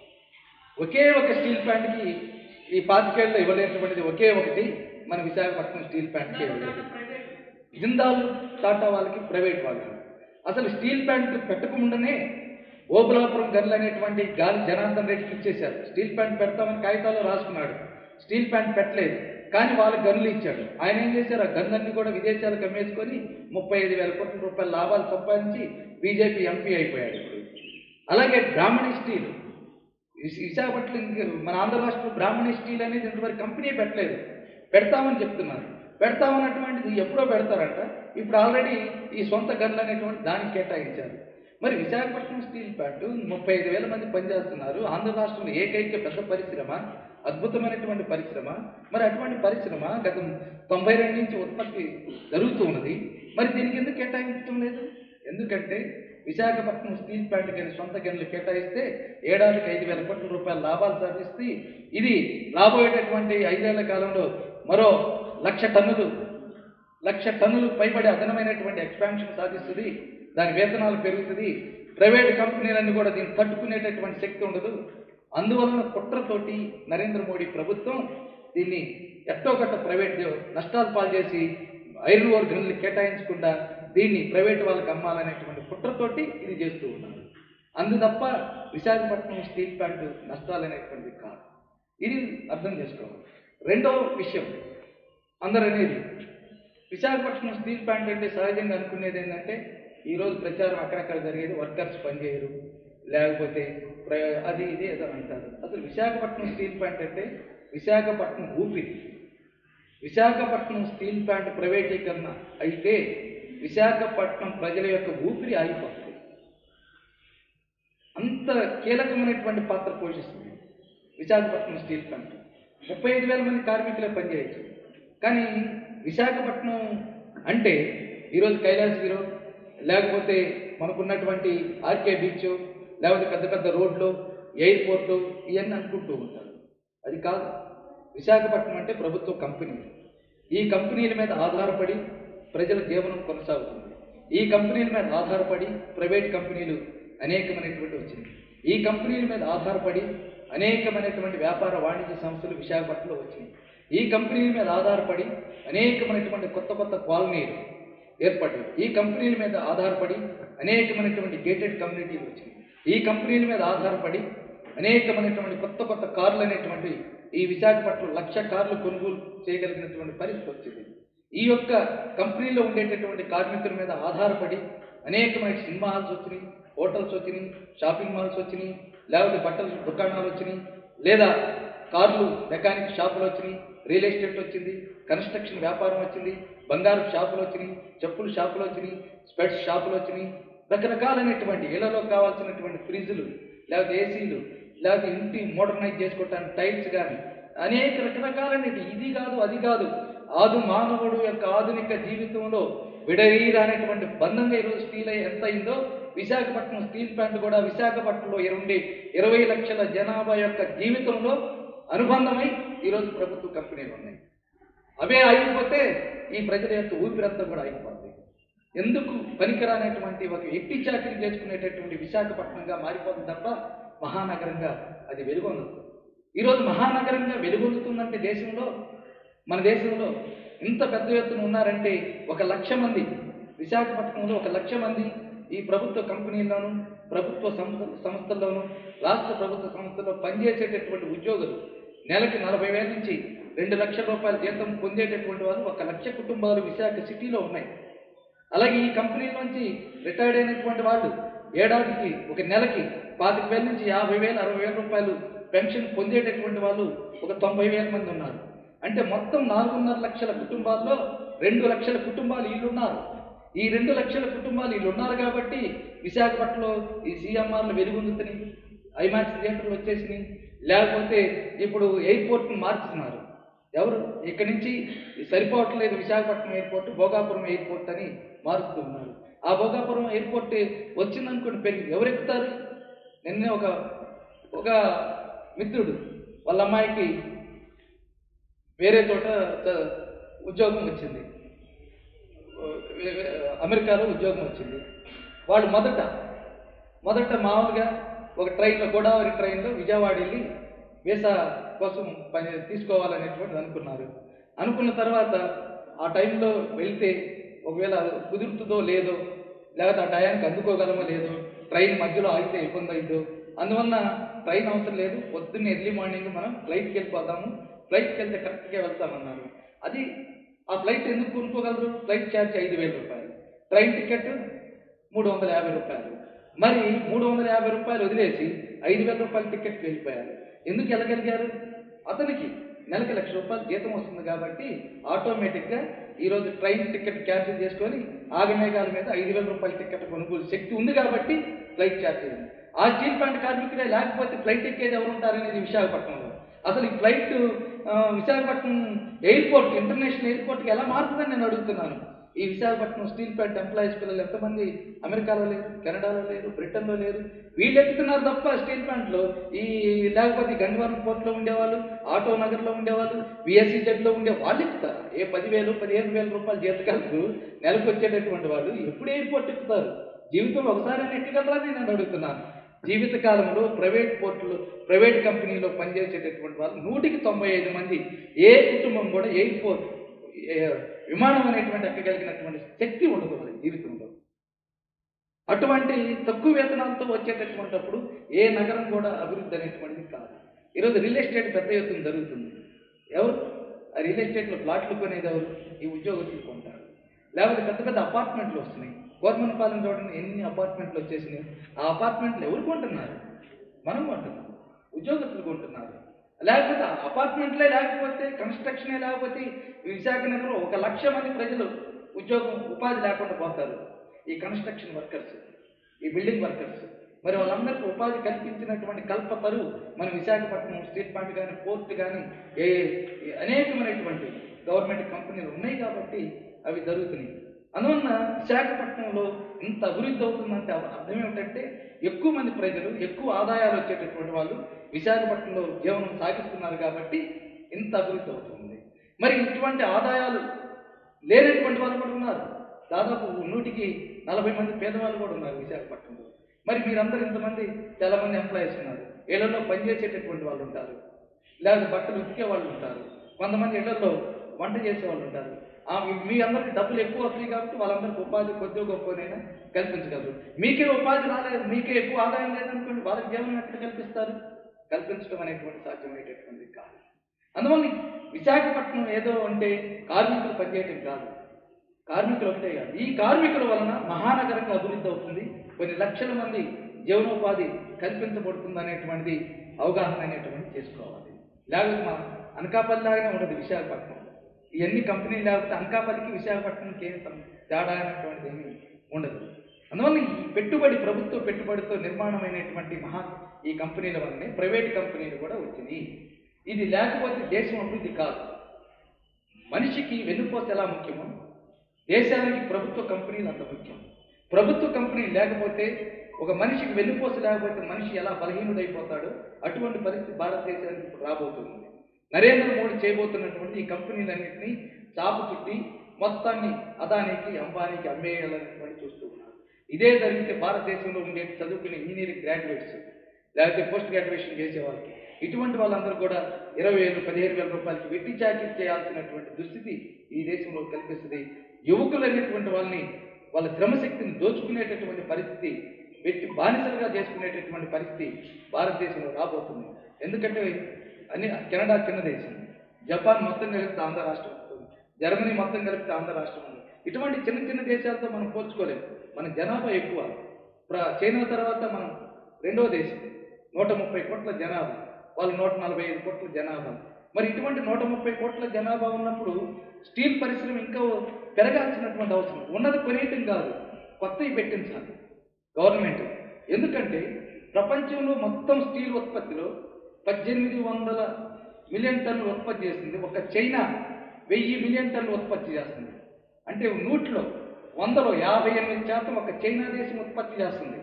ఒకే ఒక స్టీల్ ప్లాంట్కి ఈ పాతికేళ్ళలో ఇవ్వలేనటువంటిది ఒకే ఒకటి మన విశాఖపట్నం స్టీల్ ప్లాంట్కి ఇవ్వలేదు జిందాల్ టాటా వాళ్ళకి ప్రైవేట్ వాళ్ళకి అసలు స్టీల్ ప్లాంట్ పెట్టకముందనే ఓబులాపురం గన్లు అనేటువంటి గాలి జనార్దన్ రెడ్డికి ఇచ్చేశారు స్టీల్ ప్లాంట్ పెడతామని కాగితాల్లో రాసుకున్నాడు స్టీల్ ప్లాంట్ పెట్టలేదు కానీ వాళ్ళ గన్లు ఇచ్చాడు ఆయన ఏం చేశారు ఆ గన్లన్నీ కూడా విదేశాలకు అమ్మేసుకొని ముప్పై ఐదు వేల కోట్ల రూపాయల లాభాలు సంపాదించి బీజేపీ ఎంపీ అయిపోయాడు ఇప్పుడు అలాగే బ్రాహ్మణి స్టీల్ విశ- విశాఖపట్నం ఇంక మన ఆంధ్ర రాష్ట్రంలో బ్రాహ్మణి స్టీల్ అనేది ఇంతవరకు కంపెనీ పెట్టలేదు పెడతామని చెప్తున్నారు పెడతామన్నటువంటిది ఎప్పుడో పెడతారంట ఇప్పుడు ఆల్రెడీ ఈ సొంత గన్లు అనేటువంటి దానికి కేటాయించారు మరి విశాఖపట్నం స్టీల్ ప్లాంట్ ముప్పై ఐదు వేల మంది పనిచేస్తున్నారు ఆంధ్ర రాష్ట్రంలో ఏకైక పెద్ద పరిశ్రమ అద్భుతమైనటువంటి పరిశ్రమ మరి అటువంటి పరిశ్రమ గత తొంభై రెండు నుంచి ఉత్పత్తి జరుగుతూ ఉన్నది మరి దీనికి ఎందుకు కేటాయించడం లేదు ఎందుకంటే విశాఖపట్నం స్టీల్ ప్లాంట్ కానీ సొంత గనులు కేటాయిస్తే ఏడాదికి ఐదు వేల కోట్ల రూపాయల లాభాలు సాధిస్తే ఇది రాబోయేటటువంటి ఐదేళ్ల కాలంలో మరో లక్ష టన్నులు లక్ష టన్నులు పైబడి అదనమైనటువంటి ఎక్స్పాన్షన్ సాధిస్తుంది దాని వేతనాలు పెరుగుతుంది ప్రైవేట్ కంపెనీలన్నీ కూడా దీన్ని తట్టుకునేటటువంటి శక్తి ఉండదు అందువలన కుట్రతోటి నరేంద్ర మోడీ ప్రభుత్వం దీన్ని ఎట్టో గట్ట ప్రైవేట్ నష్టాలు పాలు చేసి ఐరన్ ఓర్ గనులు కేటాయించకుండా దీన్ని ప్రైవేట్ వాళ్ళకి అమ్మాలనేటువంటి కుట్రతోటి ఇది చేస్తూ ఉన్నారు అందు తప్ప విశాఖపట్నం స్టీల్ ప్లాంట్ నష్టాలు అనేటువంటిది కాదు ఇది అర్థం చేసుకోవాలి రెండో విషయం అందరూ అనేది విశాఖపట్నం స్టీల్ ప్లాంట్ అంటే సహజంగా అనుకునేది ఏంటంటే ఈరోజు ప్రచారం అక్కడక్కడ జరిగేది వర్కర్స్ పనిచేయరు లేకపోతే ప్ర అది ఇది ఏదో అంటారు అసలు విశాఖపట్నం స్టీల్ ప్లాంట్ అంటే విశాఖపట్నం ఊపిరి విశాఖపట్నం స్టీల్ ప్లాంట్ ప్రైవేటీకరణ అయితే విశాఖపట్నం ప్రజల యొక్క ఊపిరి ఆగిపోతుంది అంత కీలకమైనటువంటి పాత్ర పోషిస్తుంది విశాఖపట్నం స్టీల్ ప్లాంట్ ముప్పై ఐదు వేల మంది కార్మికులే పనిచేయచ్చు కానీ విశాఖపట్నం అంటే ఈరోజు కైలాసగిరి లేకపోతే మనకున్నటువంటి ఆర్కే బీచ్ లేకపోతే పెద్ద పెద్ద రోడ్లు ఎయిర్పోర్ట్లు ఇవన్నీ అనుకుంటూ ఉంటారు అది కాదు విశాఖపట్నం అంటే ప్రభుత్వ కంపెనీ ఈ కంపెనీల మీద ఆధారపడి ప్రజల జీవనం కొనసాగుతుంది ఈ కంపెనీల మీద ఆధారపడి ప్రైవేట్ కంపెనీలు అనేకమైనటువంటి వచ్చినాయి ఈ కంపెనీల మీద ఆధారపడి అనేకమైనటువంటి వ్యాపార వాణిజ్య సంస్థలు విశాఖపట్నంలో వచ్చినాయి ఈ కంపెనీల మీద ఆధారపడి అనేకమైనటువంటి కొత్త కొత్త కాలనీలు ఏర్పడ్డాయి ఈ కంపెనీల మీద ఆధారపడి అనేకమైనటువంటి గేటెడ్ కమ్యూనిటీలు వచ్చినాయి ఈ కంపెనీల మీద ఆధారపడి అనేకమైనటువంటి కొత్త కొత్త కార్లు అనేటువంటి ఈ విశాఖపట్నం లక్ష కార్లు కొనుగోలు చేయగలిగినటువంటి పరిస్థితి వచ్చింది ఈ యొక్క కంపెనీలో ఉండేటటువంటి కార్మికుల మీద ఆధారపడి అనేకమైన సినిమా హాల్స్ వచ్చినాయి హోటల్స్ వచ్చినాయి షాపింగ్ మాల్స్ వచ్చినాయి లేకపోతే బట్టల దుకాణాలు వచ్చినాయి లేదా కార్లు మెకానిక్ షాపులు వచ్చినాయి రియల్ ఎస్టేట్ వచ్చింది కన్స్ట్రక్షన్ వ్యాపారం వచ్చింది బంగారు షాపులు వచ్చినాయి చెప్పుల షాపులు వచ్చినాయి స్పెట్స్ షాపులు వచ్చినాయి రకరకాలైనటువంటి ఇళ్లలో కావాల్సినటువంటి ఫ్రిడ్జ్లు లేకపోతే ఏసీలు లేకపోతే ఇంటి మోడర్నైజ్ చేసుకోవటానికి టైల్స్ కానీ అనేక రకరకాలైన ఇది కాదు అది కాదు ఆదు మానవుడు యొక్క ఆధునిక జీవితంలో విడరీరానటువంటి బంధంగా ఈరోజు స్టీల్ అయ్యి ఎంత అయిందో విశాఖపట్నం స్టీల్ ప్లాంట్ కూడా విశాఖపట్నంలో ఉండే ఇరవై లక్షల జనాభా యొక్క జీవితంలో అనుబంధమై ఈరోజు ప్రభుత్వ కంపెనీలు ఉన్నాయి అవే ఆగిపోతే ఈ ప్రజల యొక్క ఊపిరంతా కూడా ఆగిపోతుంది ఎందుకు పనికిరానటువంటి ఒక ఎట్టి చాకరీ చేసుకునేటటువంటి విశాఖపట్నంగా మారిపోతుంది తప్ప మహానగరంగా అది వెలుగొందదు ఈరోజు మహానగరంగా వెలుగొందుతుందంటే దేశంలో మన దేశంలో ఇంత పెద్ద ఎత్తున ఉన్నారంటే ఒక లక్ష మంది విశాఖపట్నంలో ఒక లక్ష మంది ఈ ప్రభుత్వ కంపెనీల్లోనూ ప్రభుత్వ సంస్థ సంస్థల్లోనూ రాష్ట్ర ప్రభుత్వ సంస్థల్లో పనిచేసేటటువంటి ఉద్యోగులు నెలకి నలభై వేల నుంచి రెండు లక్షల రూపాయల జీతం పొందేటటువంటి వాళ్ళు ఒక లక్ష కుటుంబాలు విశాఖ సిటీలో ఉన్నాయి అలాగే ఈ కంపెనీల నుంచి రిటైర్డ్ అయినటువంటి వాళ్ళు ఏడాదికి ఒక నెలకి పాతిక వేల నుంచి యాభై వేల అరవై వేల రూపాయలు పెన్షన్ పొందేటటువంటి వాళ్ళు ఒక తొంభై వేల మంది ఉన్నారు అంటే మొత్తం నాలుగున్నర లక్షల కుటుంబాల్లో రెండు లక్షల కుటుంబాలు వీళ్ళు ఉన్నారు ఈ రెండు లక్షల కుటుంబాలు వీళ్ళు ఉన్నారు కాబట్టి విశాఖపట్నంలో ఈ సీఎంఆర్లు వెలుగొందుతున్నాయి ఐమాక్స్ థియేటర్లు వచ్చేసినాయి లేకపోతే ఇప్పుడు ఎయిర్పోర్ట్ని మార్చుతున్నారు ఎవరు ఇక్కడి నుంచి సరిపోవట్లేదు విశాఖపట్నం ఎయిర్పోర్ట్ భోగాపురం ఎయిర్పోర్ట్ అని మారుస్తూ ఉన్నారు ఆ భోగాపురం ఎయిర్పోర్ట్ వచ్చిందనుకోండి పెరిగి ఎవరు ఎక్కుతారు నిన్నే ఒక ఒక మిత్రుడు వాళ్ళ అమ్మాయికి వేరే చోట చ- ఉద్యోగం వచ్చింది వే- వే- అమెరికాలో ఉద్యోగం వచ్చింది వాళ్ళు మొదట మొదట మామూలుగా ఒక ట్రైన్లో గోదావరి ట్రైన్లో విజయవాడ వెళ్ళి వీసా కోసం పని తీసుకోవాలనేటువంటిది అనుకున్నారు అనుకున్న తర్వాత ఆ టైంలో వెళ్తే ఒకవేళ కుదురుతుందో లేదో లేకపోతే ఆ టయానికి అందుకోగలమో లేదో ట్రైన్ మధ్యలో ఆగితే ఇబ్బంది అయిందో అందువల్ల ట్రైన్ అవసరం లేదు పొద్దున్న ఎర్లీ మార్నింగ్ మనం ఫ్లైట్కి వెళ్ళిపోతాము ఫ్లైట్కి వెళ్తే కరెక్ట్గా వెళ్తామన్నారు అది ఆ ఫ్లైట్ ఎందుకు కొనుక్కోగలరు ఫ్లైట్ ఛార్జ్ ఐదు వేల రూపాయలు ట్రైన్ టికెట్ మూడు వందల యాభై రూపాయలు మరి మూడు వందల యాభై రూపాయలు వదిలేసి ఐదు వేల రూపాయల టికెట్ వెళ్ళిపోయారు ఎందుకు వెళ్ళగలిగారు అతనికి నెలకి లక్ష రూపాయలు జీతం వస్తుంది కాబట్టి ఆటోమేటిక్గా ఈరోజు ట్రైన్ టికెట్ క్యాన్సిల్ చేసుకొని ఆగమేఘాల మీద ఐదు వేల రూపాయల టికెట్ కొనుగోలు శక్తి ఉంది కాబట్టి ఫ్లైట్ ఛార్జ్ అయింది ఆ స్టీల్ ప్లాంట్ కార్మికులే లేకపోతే ఫ్లైట్ ఎక్కేది ఎవరు ఉంటారనేది విశాఖపట్నంలో అసలు ఈ ఫ్లైట్ ఆ, విశాఖపట్నం ఎయిర్పోర్ట్ ఇంటర్నేషనల్ ఎయిర్పోర్ట్కి ఎలా మారుతుందని నేను అడుగుతున్నాను ఈ విశాఖపట్నం స్టీల్ ప్లాంట్ ఎంప్లాయీస్ పిల్లలు ఎంతమంది అమెరికాలో లేరు కెనడాలో లేరు బ్రిటన్లో లేరు వీళ్ళు ఎక్కుతున్నారు తప్ప స్టీల్ ప్లాంట్లో ఈ లేకపోతే ఈ గంగవరం పోర్ట్లో ఉండేవాళ్ళు ఆటో నగర్లో ఉండేవాళ్ళు విఎస్సీ జడ్లో ఉండే వాళ్ళు ఎక్కుతారు ఏ పదివేలు పదిహేను వేల రూపాయలు జీతకాలకు నెలకు వచ్చేటటువంటి వాళ్ళు ఎప్పుడు ఎయిర్పోర్ట్ ఎక్కుతారు జీవితంలో ఒకసారి ఎక్కగలరని నేను అడుగుతున్నాను జీవితకాలంలో ప్రైవేట్ పోర్టులు ప్రైవేట్ కంపెనీలో పనిచేసేటటువంటి వాళ్ళు నూటికి తొంభై ఐదు మంది ఏ కుటుంబం కూడా ఎయిర్పోర్ట్ ఏ- విమానం అనేటువంటి ఎక్కగలిగినటువంటి శక్తి ఉండదు వాళ్ళ జీవితంలో అటువంటి తక్కువ వేతనాలతో వచ్చేటటువంటిప్పుడు ఏ నగరం కూడా అభివృద్ధి అనేటువంటిది కాదు ఈరోజు రియల్ ఎస్టేట్ పెద్ద ఎత్తున జరుగుతుంది ఎవరు ఆ రియల్ ఎస్టేట్లో ప్లాట్లు కొనేది ఎవరు ఈ ఉద్యోగస్తులు కొంటారు లేకపోతే పెద్ద పెద్ద అపార్ట్మెంట్లు వస్తున్నాయి గవర్నమెంట్ పాలన చూడండి ఎన్ని అపార్ట్మెంట్లు వచ్చేసినాయి ఆ అపార్ట్మెంట్లు ఎవరు కొంటున్నారు మనం కొంటున్నాం ఉద్యోగస్తులు కొంటున్నారు లేకపోతే ఆ అపార్ట్మెంట్లే లేకపోతే కన్స్ట్రక్షనే లేకపోతే ఈ విశాఖ నగరం ఒక లక్ష మంది ప్రజలు ఉద్యోగం ఉపాధి లేకుండా పోతారు ఈ కన్స్ట్రక్షన్ వర్కర్స్ ఈ బిల్డింగ్ వర్కర్స్ మరి వాళ్ళందరికీ ఉపాధి కల్పించినటువంటి కల్పతరు మన విశాఖపట్నం స్టేట్ ప్లాంట్ కానీ పోర్ట్ కానీ ఏ ఏ అనేకమైనటువంటి గవర్నమెంట్ కంపెనీలు ఉన్నాయి కాబట్టి అవి జరుగుతున్నాయి అందువలన విశాఖపట్నంలో ఇంత అభివృద్ధి అవుతుందంటే అవ- అర్థం ఏమిటంటే ఎక్కువ మంది ప్రజలు ఎక్కువ ఆదాయాలు వచ్చేటటువంటి వాళ్ళు విశాఖపట్నంలో జీవనం సాగిస్తున్నారు కాబట్టి ఇంత అభివృద్ధి అవుతుంది మరి ఇటువంటి ఆదాయాలు లేనటువంటి వాళ్ళు కూడా ఉన్నారు దాదాపు నూటికి నలభై మంది పేదవాళ్ళు కూడా ఉన్నారు విశాఖపట్నంలో మరి మీరందరూ ఇంతమంది చాలా మంది ఎంప్లాయీస్ ఉన్నారు ఇళ్లలో పనిచేసేటటువంటి వాళ్ళు ఉంటారు లేకపోతే బట్టలు ఉతికే వాళ్ళు ఉంటారు కొంతమంది ఇళ్లలో వంట చేసే వాళ్ళు ఉంటారు ఆ మీ- మీ అందరికి డబ్బులు ఎక్కువ వస్తాయి కాబట్టి వాళ్ళందరికీ ఉపాధి కొద్దిగా గొప్పనైనా కల్పించగలరు మీకే ఉపాధి రాలేదు మీకే ఎక్కువ ఆదాయం లేదనుకోండి వాళ్ళకి జీవనం ఎక్కడ కల్పిస్తారు కల్పించడం అనేటువంటి సాధ్యమయ్యేటటువంటిది కాదు అందువల్ల విశాఖపట్నం ఏదో అంటే కార్మికులు పనిచేయటం కాదు కార్మికులు ఒకటే కాదు ఈ కార్మికుల వలన మహానగరంగా అభివృద్ధి అవుతుంది కొన్ని లక్షల మంది జీవనోపాధి కల్పించబడుతుంది అనేటువంటిది అవగాహన అనేటువంటి చేసుకోవాలి లేకపోతే మన అనకాపల్లి లాగానే ఉండదు విశాఖపట్నం ఇవన్నీ కంపెనీలు లేకపోతే అనకాపల్లికి విశాఖపట్నంకి ఏం సం- తేడా అనేటువంటిది ఏమీ ఉండదు అందువల్ల ఈ పెట్టుబడి ప్రభుత్వ పెట్టుబడితో నిర్మాణమైనటువంటి మహా ఈ కంపెనీల వల్లనే ప్రైవేట్ కంపెనీలు కూడా వచ్చినాయి ఇది లేకపోతే దేశం అభివృద్ధి కాదు మనిషికి వెన్నుపోత ఎలా ముఖ్యమో దేశానికి ప్రభుత్వ కంపెనీలు అంత ముఖ్యం ప్రభుత్వ కంపెనీ లేకపోతే ఒక మనిషికి వెన్నుపోస లేకపోతే మనిషి ఎలా బలహీనుడైపోతాడో అటువంటి పరిస్థితి భారతదేశానికి ఇప్పుడు రాబోతుంది నరేంద్ర మోడీ చేయబోతున్నటువంటి ఈ కంపెనీలన్నింటినీ చాపు చుట్టి మొత్తాన్ని అదానికి అంబానీకి అమ్మేయాలనేటువంటి చూస్తూ ఉన్నారు ఇదే జరిగితే భారతదేశంలో ఉండే చదువుకునే ఇంజనీరింగ్ గ్రాడ్యుయేట్స్ లేకపోతే పోస్ట్ గ్రాడ్యుయేషన్ చేసే వాళ్ళకి ఇటువంటి వాళ్ళందరూ కూడా ఇరవై వేలు పదిహేను వేల రూపాయలకి వెట్టి చాకరీ చేయాల్సినటువంటి దుస్థితి ఈ దేశంలో కల్పిస్తుంది యువకులు అనేటువంటి వాళ్ళని వాళ్ళ శ్రమశక్తిని దోచుకునేటటువంటి పరిస్థితి వ్యక్తి బానిసలుగా చేసుకునేటటువంటి పరిస్థితి భారతదేశంలో రాబోతుంది ఎందుకంటే అన్ని కెనడా చిన్న దేశం జపాన్ మొత్తం కలిపితే ఆంధ్ర రాష్ట్రం వస్తుంది జర్మనీ మొత్తం కలిపితే ఆంధ్ర రాష్ట్రం ఉంది ఇటువంటి చిన్న చిన్న దేశాలతో మనం పోల్చుకోలేము మన జనాభా ఎక్కువ ప్ర- చైనా తర్వాత మనం రెండో దేశం నూట ముప్పై కోట్ల జనాభా వాళ్ళు నూట నలభై ఐదు కోట్ల జనాభా మరి ఇటువంటి నూట ముప్పై కోట్ల జనాభా ఉన్నప్పుడు స్టీల్ పరిశ్రమ ఇంకా పెరగాల్సినటువంటి అవసరం ఉన్నది కొనేయటం కాదు కొత్తవి పెట్టించాలి గవర్నమెంట్ ఎందుకంటే ప్రపంచంలో మొత్తం స్టీల్ ఉత్పత్తిలో పద్దెనిమిది వందల మిలియన్ టన్నులు ఉత్పత్తి చేస్తుంది ఒక చైనా వెయ్యి మిలియన్ టన్నులు ఉత్పత్తి చేస్తుంది అంటే నూట్లో వందలో యాభై ఎనిమిది శాతం ఒక చైనా దేశం ఉత్పత్తి చేస్తుంది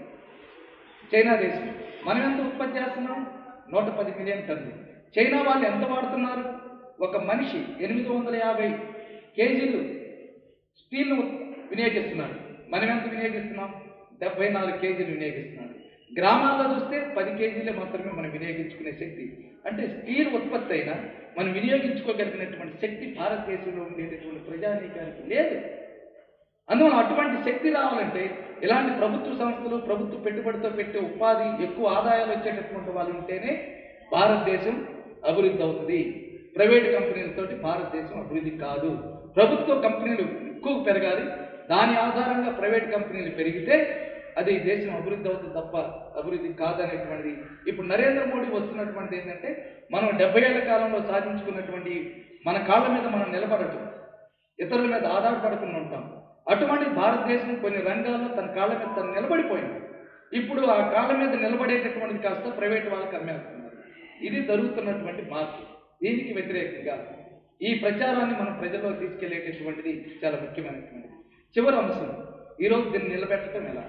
చైనా దేశం మనం ఎంత ఉత్పత్తి చేస్తున్నాం నూట పది మిలియన్ టన్నులు చైనా వాళ్ళు ఎంత వాడుతున్నారు ఒక మనిషి ఎనిమిది వందల యాభై కేజీలు స్టీల్ను వినియోగిస్తున్నారు మనం ఎంత వినియోగిస్తున్నాం డెబ్బై నాలుగు కేజీలు వినియోగిస్తున్నాం గ్రామాల్లో చూస్తే పది కేజీలే మాత్రమే మనం వినియోగించుకునే శక్తి అంటే స్టీల్ ఉత్పత్తి అయినా మనం వినియోగించుకోగలిగినటువంటి శక్తి భారతదేశంలో ఉండేటటువంటి ప్రజానీకానికి లేదు అందువల్ల అటువంటి శక్తి రావాలంటే ఇలాంటి ప్రభుత్వ సంస్థలు ప్రభుత్వ పెట్టుబడితో పెట్టే ఉపాధి ఎక్కువ ఆదాయాలు వచ్చేటటువంటి వాళ్ళు ఉంటేనే భారతదేశం అభివృద్ధి అవుతుంది ప్రైవేట్ కంపెనీలతోటి భారతదేశం అభివృద్ధి కాదు ప్రభుత్వ కంపెనీలు ఎక్కువ పెరగాలి దాని ఆధారంగా ప్రైవేట్ కంపెనీలు పెరిగితే అది దేశం అభివృద్ధి అవుతుంది తప్ప అభివృద్ధి కాదనేటువంటిది ఇప్పుడు నరేంద్ర మోడీ వస్తున్నటువంటిది ఏంటంటే మనం డెబ్బై ఏళ్ల కాలంలో సాధించుకున్నటువంటి మన కాళ్ళ మీద మనం నిలబడటం ఇతరుల మీద ఆధారపడకుండా ఉంటాం అటువంటి భారతదేశం కొన్ని రంగాల్లో తన కాళ్ళ మీద తను నిలబడిపోయింది ఇప్పుడు ఆ కాళ్ళ మీద నిలబడేటటువంటిది కాస్త ప్రైవేట్ వాళ్ళకి అమ్మేస్తున్నారు ఇది జరుగుతున్నటువంటి మార్పు దీనికి వ్యతిరేకంగా ఈ ప్రచారాన్ని మనం ప్రజల్లో తీసుకెళ్లేటటువంటిది చాలా ముఖ్యమైనటువంటిది చివరి అంశం ఈరోజు దీన్ని నిలబెట్టడం ఎలా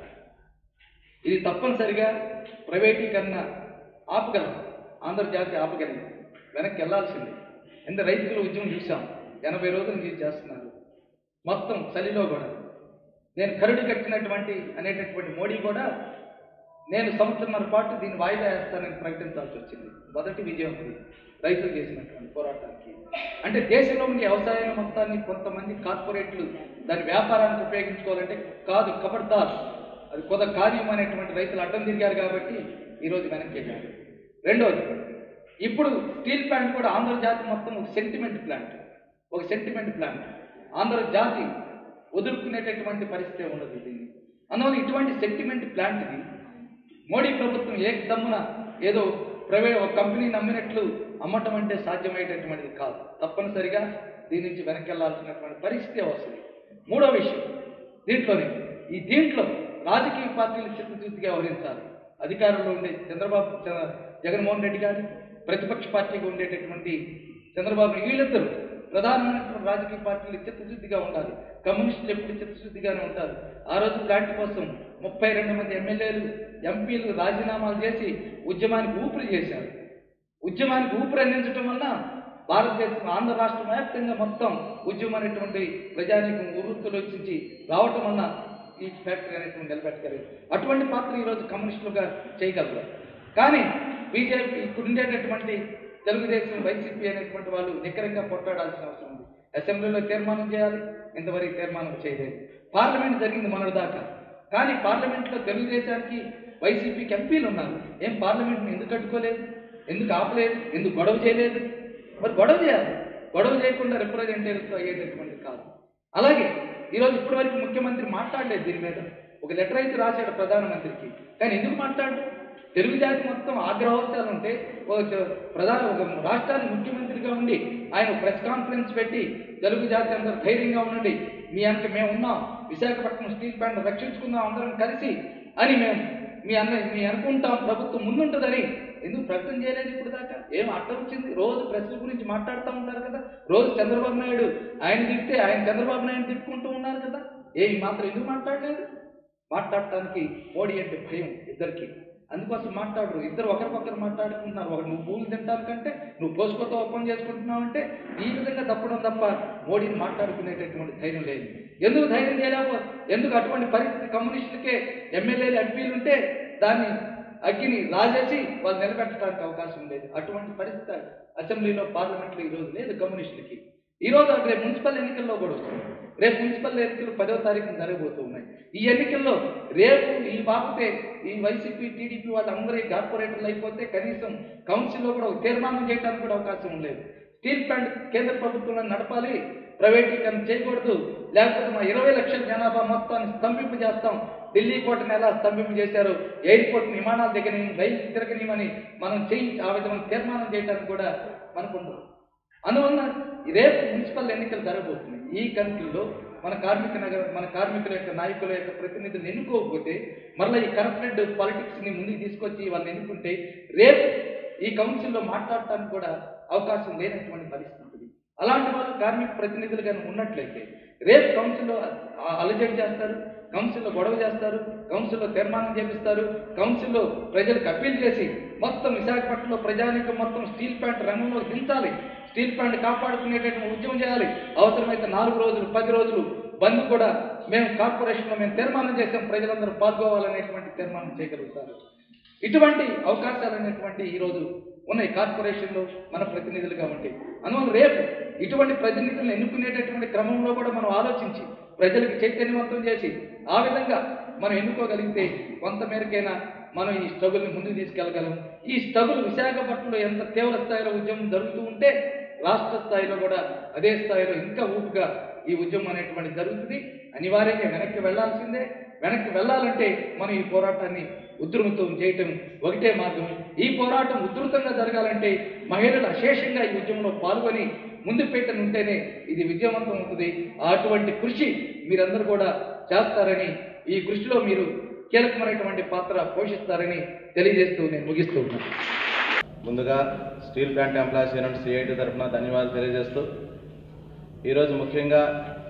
ఇది తప్పనిసరిగా ప్రైవేటీకరణ ఆపగలం ఆంధ్రజాతి ఆపగలిగింది వెనక్కి వెళ్ళాల్సిందే ఎంత రైతుల ఉద్యమం చూసాం ఎనభై రోజుల నుంచి చేస్తున్నారు మొత్తం చలిలో కూడా నేను కరుడు కట్టినటువంటి అనేటటువంటి మోడీ కూడా నేను సంవత్సరంన్నర పాటు దీన్ని వాయిదా వేస్తానని ప్రకటించాల్సి వచ్చింది మొదటి విజయం ఇది రైతులు చేసినటువంటి పోరాటానికి అంటే దేశంలో ఉండే వ్యవసాయం మొత్తాన్ని కొంతమంది కార్పొరేట్లు దాని వ్యాపారానికి ఉపయోగించుకోవాలంటే కాదు కబడ్దార్ అది కొద కార్యం అనేటువంటి రైతులు అడ్డం తిరిగారు కాబట్టి ఈరోజు వెనక్కి వెళ్ళారు రెండోది ఇప్పుడు స్టీల్ ప్లాంట్ కూడా ఆంధ్ర జాతి మొత్తం ఒక సెంటిమెంట్ ప్లాంట్ ఒక సెంటిమెంట్ ప్లాంట్ ఆంధ్ర జాతి వదులుకునేటటువంటి పరిస్థితి ఉండదు దీన్ని అందువల్ల ఇటువంటి సెంటిమెంట్ ప్లాంట్ని మోడీ ప్రభుత్వం ఏకదమ్మున ఏదో ప్రైవేట్ ఒక కంపెనీ నమ్మినట్లు అమ్మటం అంటే సాధ్యమయ్యేటటువంటిది కాదు తప్పనిసరిగా దీని నుంచి వెనక్కి వెళ్ళాల్సినటువంటి పరిస్థితి వస్తుంది మూడో విషయం దీంట్లోనే ఈ దీంట్లో రాజకీయ పార్టీలు చిత్తశుద్ధిగా వ్యవహరించాలి అధికారంలో ఉండే చంద్రబాబు చ- జగన్మోహన్ రెడ్డి గారు ప్రతిపక్ష పార్టీగా ఉండేటటువంటి చంద్రబాబు వీళ్ళిద్దరూ ప్రధానమైనటువంటి రాజకీయ పార్టీలు చిత్తశుద్ధిగా ఉండాలి కమ్యూనిస్టులు ఎప్పుడు చిత్తశుద్ధిగానే ఉంటారు ఆ రోజు ప్లాంట్ కోసం ముప్పై రెండు మంది ఎమ్మెల్యేలు ఎంపీలు రాజీనామాలు చేసి ఉద్యమానికి ఊపిరి చేశారు ఉద్యమానికి ఊపిరి అందించడం వల్ల భారతదేశం ఆంధ్ర రాష్ట్రం వ్యాప్తంగా మొత్తం ఉద్యమం అనేటువంటి ప్రజానీకం వృత్తులోచించి రావటం వల్ల ఈ ఫ్యాక్టరీ అనేటువంటి నిలబెట్టగలిగారు అటువంటి పాత్ర ఈరోజు కమ్యూనిస్టులుగా చేయగలరు కానీ బీజేపీ ఇప్పుడు ఉండేటటువంటి తెలుగుదేశం వైసీపీ అనేటువంటి వాళ్ళు నిక్కరంగా కొట్లాడాల్సిన అవసరం ఉంది అసెంబ్లీలో తీర్మానం చేయాలి ఇంతవరకు తీర్మానం చేయలేదు పార్లమెంట్ జరిగింది మొన్నటిదాకా కానీ పార్లమెంట్లో తెలుగుదేశానికి వైసీపీకి ఎంపీలు ఉన్నారు ఏం పార్లమెంట్ని ఎందుకు కట్టుకోలేదు ఎందుకు ఆపలేదు ఎందుకు గొడవ చేయలేదు మరి గొడవ చేయాలి గొడవ చేయకుండా రిప్రజెంటేటివ్స్తో అయ్యేటటువంటి కాదు అలాగే ఈరోజు ఇప్పటివరకు ముఖ్యమంత్రి మాట్లాడలేదు దీని మీద ఒక లెటర్ అయితే రాశాడు ప్రధానమంత్రికి కానీ ఎందుకు మాట్లాడు తెలుగు జాతి మొత్తం ఆగ్రహోత్సాలు ఉంటే ఒక చ- ప్రధాన ఒక రాష్ట్రానికి ముఖ్యమంత్రిగా ఉండి ఆయన ప్రెస్ కాన్ఫరెన్స్ పెట్టి తెలుగు జాతి అందరూ ధైర్యంగా ఉండండి మీ వెనక మేము ఉన్నాం విశాఖపట్నం స్టీల్ ప్లాంట్ రక్షించుకుందాం అందరం కలిసి అని మేము మీ అన్న మీ అనుకుంటాం ప్రభుత్వం ముందుంటుందని ఎందుకు ప్రకటన చేయలేదు ఇప్పుడు దాకా ఏం అర్థం వచ్చింది రోజు ప్రెస్ గురించి మాట్లాడుతూ ఉంటారు కదా రోజు చంద్రబాబు నాయుడు ఆయన తిడితే ఆయన చంద్రబాబు నాయుడు తిట్టుకుంటూ ఉన్నారు కదా ఏ ఈ మాత్రం ఎందుకు మాట్లాడలేదు మాట్లాడటానికి మోడీ అంటే భయం ఇద్దరికి అందుకోసం మాట్లాడరు ఇద్దరు ఒకరికొకరు మాట్లాడుకుంటున్నారు ఒకరు నువ్వు పూలు తింటాను కంటే నువ్వు పోసుకోతో ఒప్పందం చేసుకుంటున్నావు అంటే ఈ విధంగా తప్పడం తప్ప మోడీని మాట్లాడుకునేటటువంటి ధైర్యం లేదు ఎందుకు ధైర్యం చేయలేకపో ఎందుకు అటువంటి పరిస్థితి కమ్యూనిస్టులకే ఎమ్మెల్యేలు ఎంపీలు ఉంటే దాన్ని అగ్గిని రాజేసి వాళ్ళు నిలబెట్టడానికి అవకాశం ఉండేది అటువంటి పరిస్థితి అసెంబ్లీలో పార్లమెంట్లో ఈరోజు లేదు కమ్యూనిస్టులకి ఈ రోజు రేపు మున్సిపల్ ఎన్నికల్లో కూడా వస్తుంది రేపు మున్సిపల్ ఎన్నికలు పదో తారీఖున జరగబోతూ ఉన్నాయి ఈ ఎన్నికల్లో రేపు ఈ బాపితే ఈ వైసీపీ టీడీపీ వాళ్ళందరూ ఈ కార్పొరేటర్లు అయిపోతే కనీసం కౌన్సిల్లో కూడా ఒక తీర్మానం చేయడానికి కూడా అవకాశం లేదు స్టీల్ ప్లాంట్ కేంద్ర ప్రభుత్వంలో నడపాలి ప్రైవేటీకరణ చేయకూడదు లేకపోతే మా ఇరవై లక్షల జనాభా మొత్తాన్ని స్తంభింపు చేస్తాం ఢిల్లీ కోటను ఎలా స్తంభింపు చేశారు ఎయిర్పోర్ట్ విమానాల దగ్గర రైలు తిరగనిమని మనం చేయి ఆ విధమైన తీర్మానం చేయడానికి కూడా మనకుంటాం అందువలన రేపు మున్సిపల్ ఎన్నికలు జరగబోతున్నాయి ఈ కంట్రీలో మన కార్మిక నగర మన కార్మికుల యొక్క నాయకుల యొక్క ప్రతినిధులు ఎన్నుకోకపోతే మరలా ఈ కరప్టెడ్ పాలిటిక్స్ని ముందుకు తీసుకొచ్చి వాళ్ళని ఎన్నుకుంటే రేపు ఈ కౌన్సిల్లో మాట్లాడటానికి కూడా అవకాశం లేనటువంటి పరిస్థితి ఉంటుంది అలాంటి వాళ్ళు కార్మిక ప్రతినిధులు కానీ ఉన్నట్లయితే రేపు కౌన్సిల్లో అ- అలజడి చేస్తారు కౌన్సిల్లో గొడవ చేస్తారు కౌన్సిల్లో తీర్మానం చేపిస్తారు కౌన్సిల్లో ప్రజలకు అప్పీల్ చేసి మొత్తం విశాఖపట్నంలో ప్రజానికం మొత్తం స్టీల్ ప్లాంట్ రంగంలో దించాలి స్టీల్ ప్లాంట్ కాపాడుకునేటటువంటి ఉద్యమం చేయాలి అవసరమైతే నాలుగు రోజులు పది రోజులు బంద్ కూడా మేము కార్పొరేషన్లో మేము తీర్మానం చేసాం ప్రజలందరూ పాల్గొవాలనేటువంటి తీర్మానం చేయగలుగుతారు ఇటువంటి అవకాశాలు అనేటువంటి ఈరోజు ఉన్నాయి కార్పొరేషన్లో మన ప్రతినిధులుగా ఉంటాయి అందువల్ల రేపు ఇటువంటి ప్రతినిధులను ఎన్నుకునేటటువంటి క్రమంలో కూడా మనం ఆలోచించి ప్రజలకు చైతన్యవంతం చేసి ఆ విధంగా మనం ఎన్నుకోగలిగితే కొంత మేరకైనా మనం ఈ స్ట్రగుల్ని ముందుకు తీసుకెళ్ళగలం ఈ స్ట్రగుల్ విశాఖపట్నంలో ఎంత తీవ్ర స్థాయిలో ఉద్యమం జరుగుతూ ఉంటే రాష్ట్ర స్థాయిలో కూడా అదే స్థాయిలో ఇంకా ఊపుగా ఈ ఉద్యమం అనేటువంటి జరుగుతుంది అనివార్యంగా వెనక్కి వెళ్ళాల్సిందే వెనక్కి వెళ్ళాలంటే మనం ఈ పోరాటాన్ని ఉధృతం చేయటం ఒకటే మార్గం ఈ పోరాటం ఉధృతంగా జరగాలంటే మహిళలు అశేషంగా ఈ ఉద్యమంలో పాల్గొని ముందు పెట్టని ఉంటేనే ఇది విజయవంతం అవుతుంది అటువంటి కృషి మీరందరూ కూడా చేస్తారని ఈ కృషిలో మీరు కీలకమైనటువంటి పాత్ర పోషిస్తారని తెలియజేస్తూ నేను ముగిస్తూ ఉన్నాను ముందుగా steel plant employees unit CIT తరఫున ధన్యవాదాలు తెలియజేస్తూ ఈరోజు ముఖ్యంగా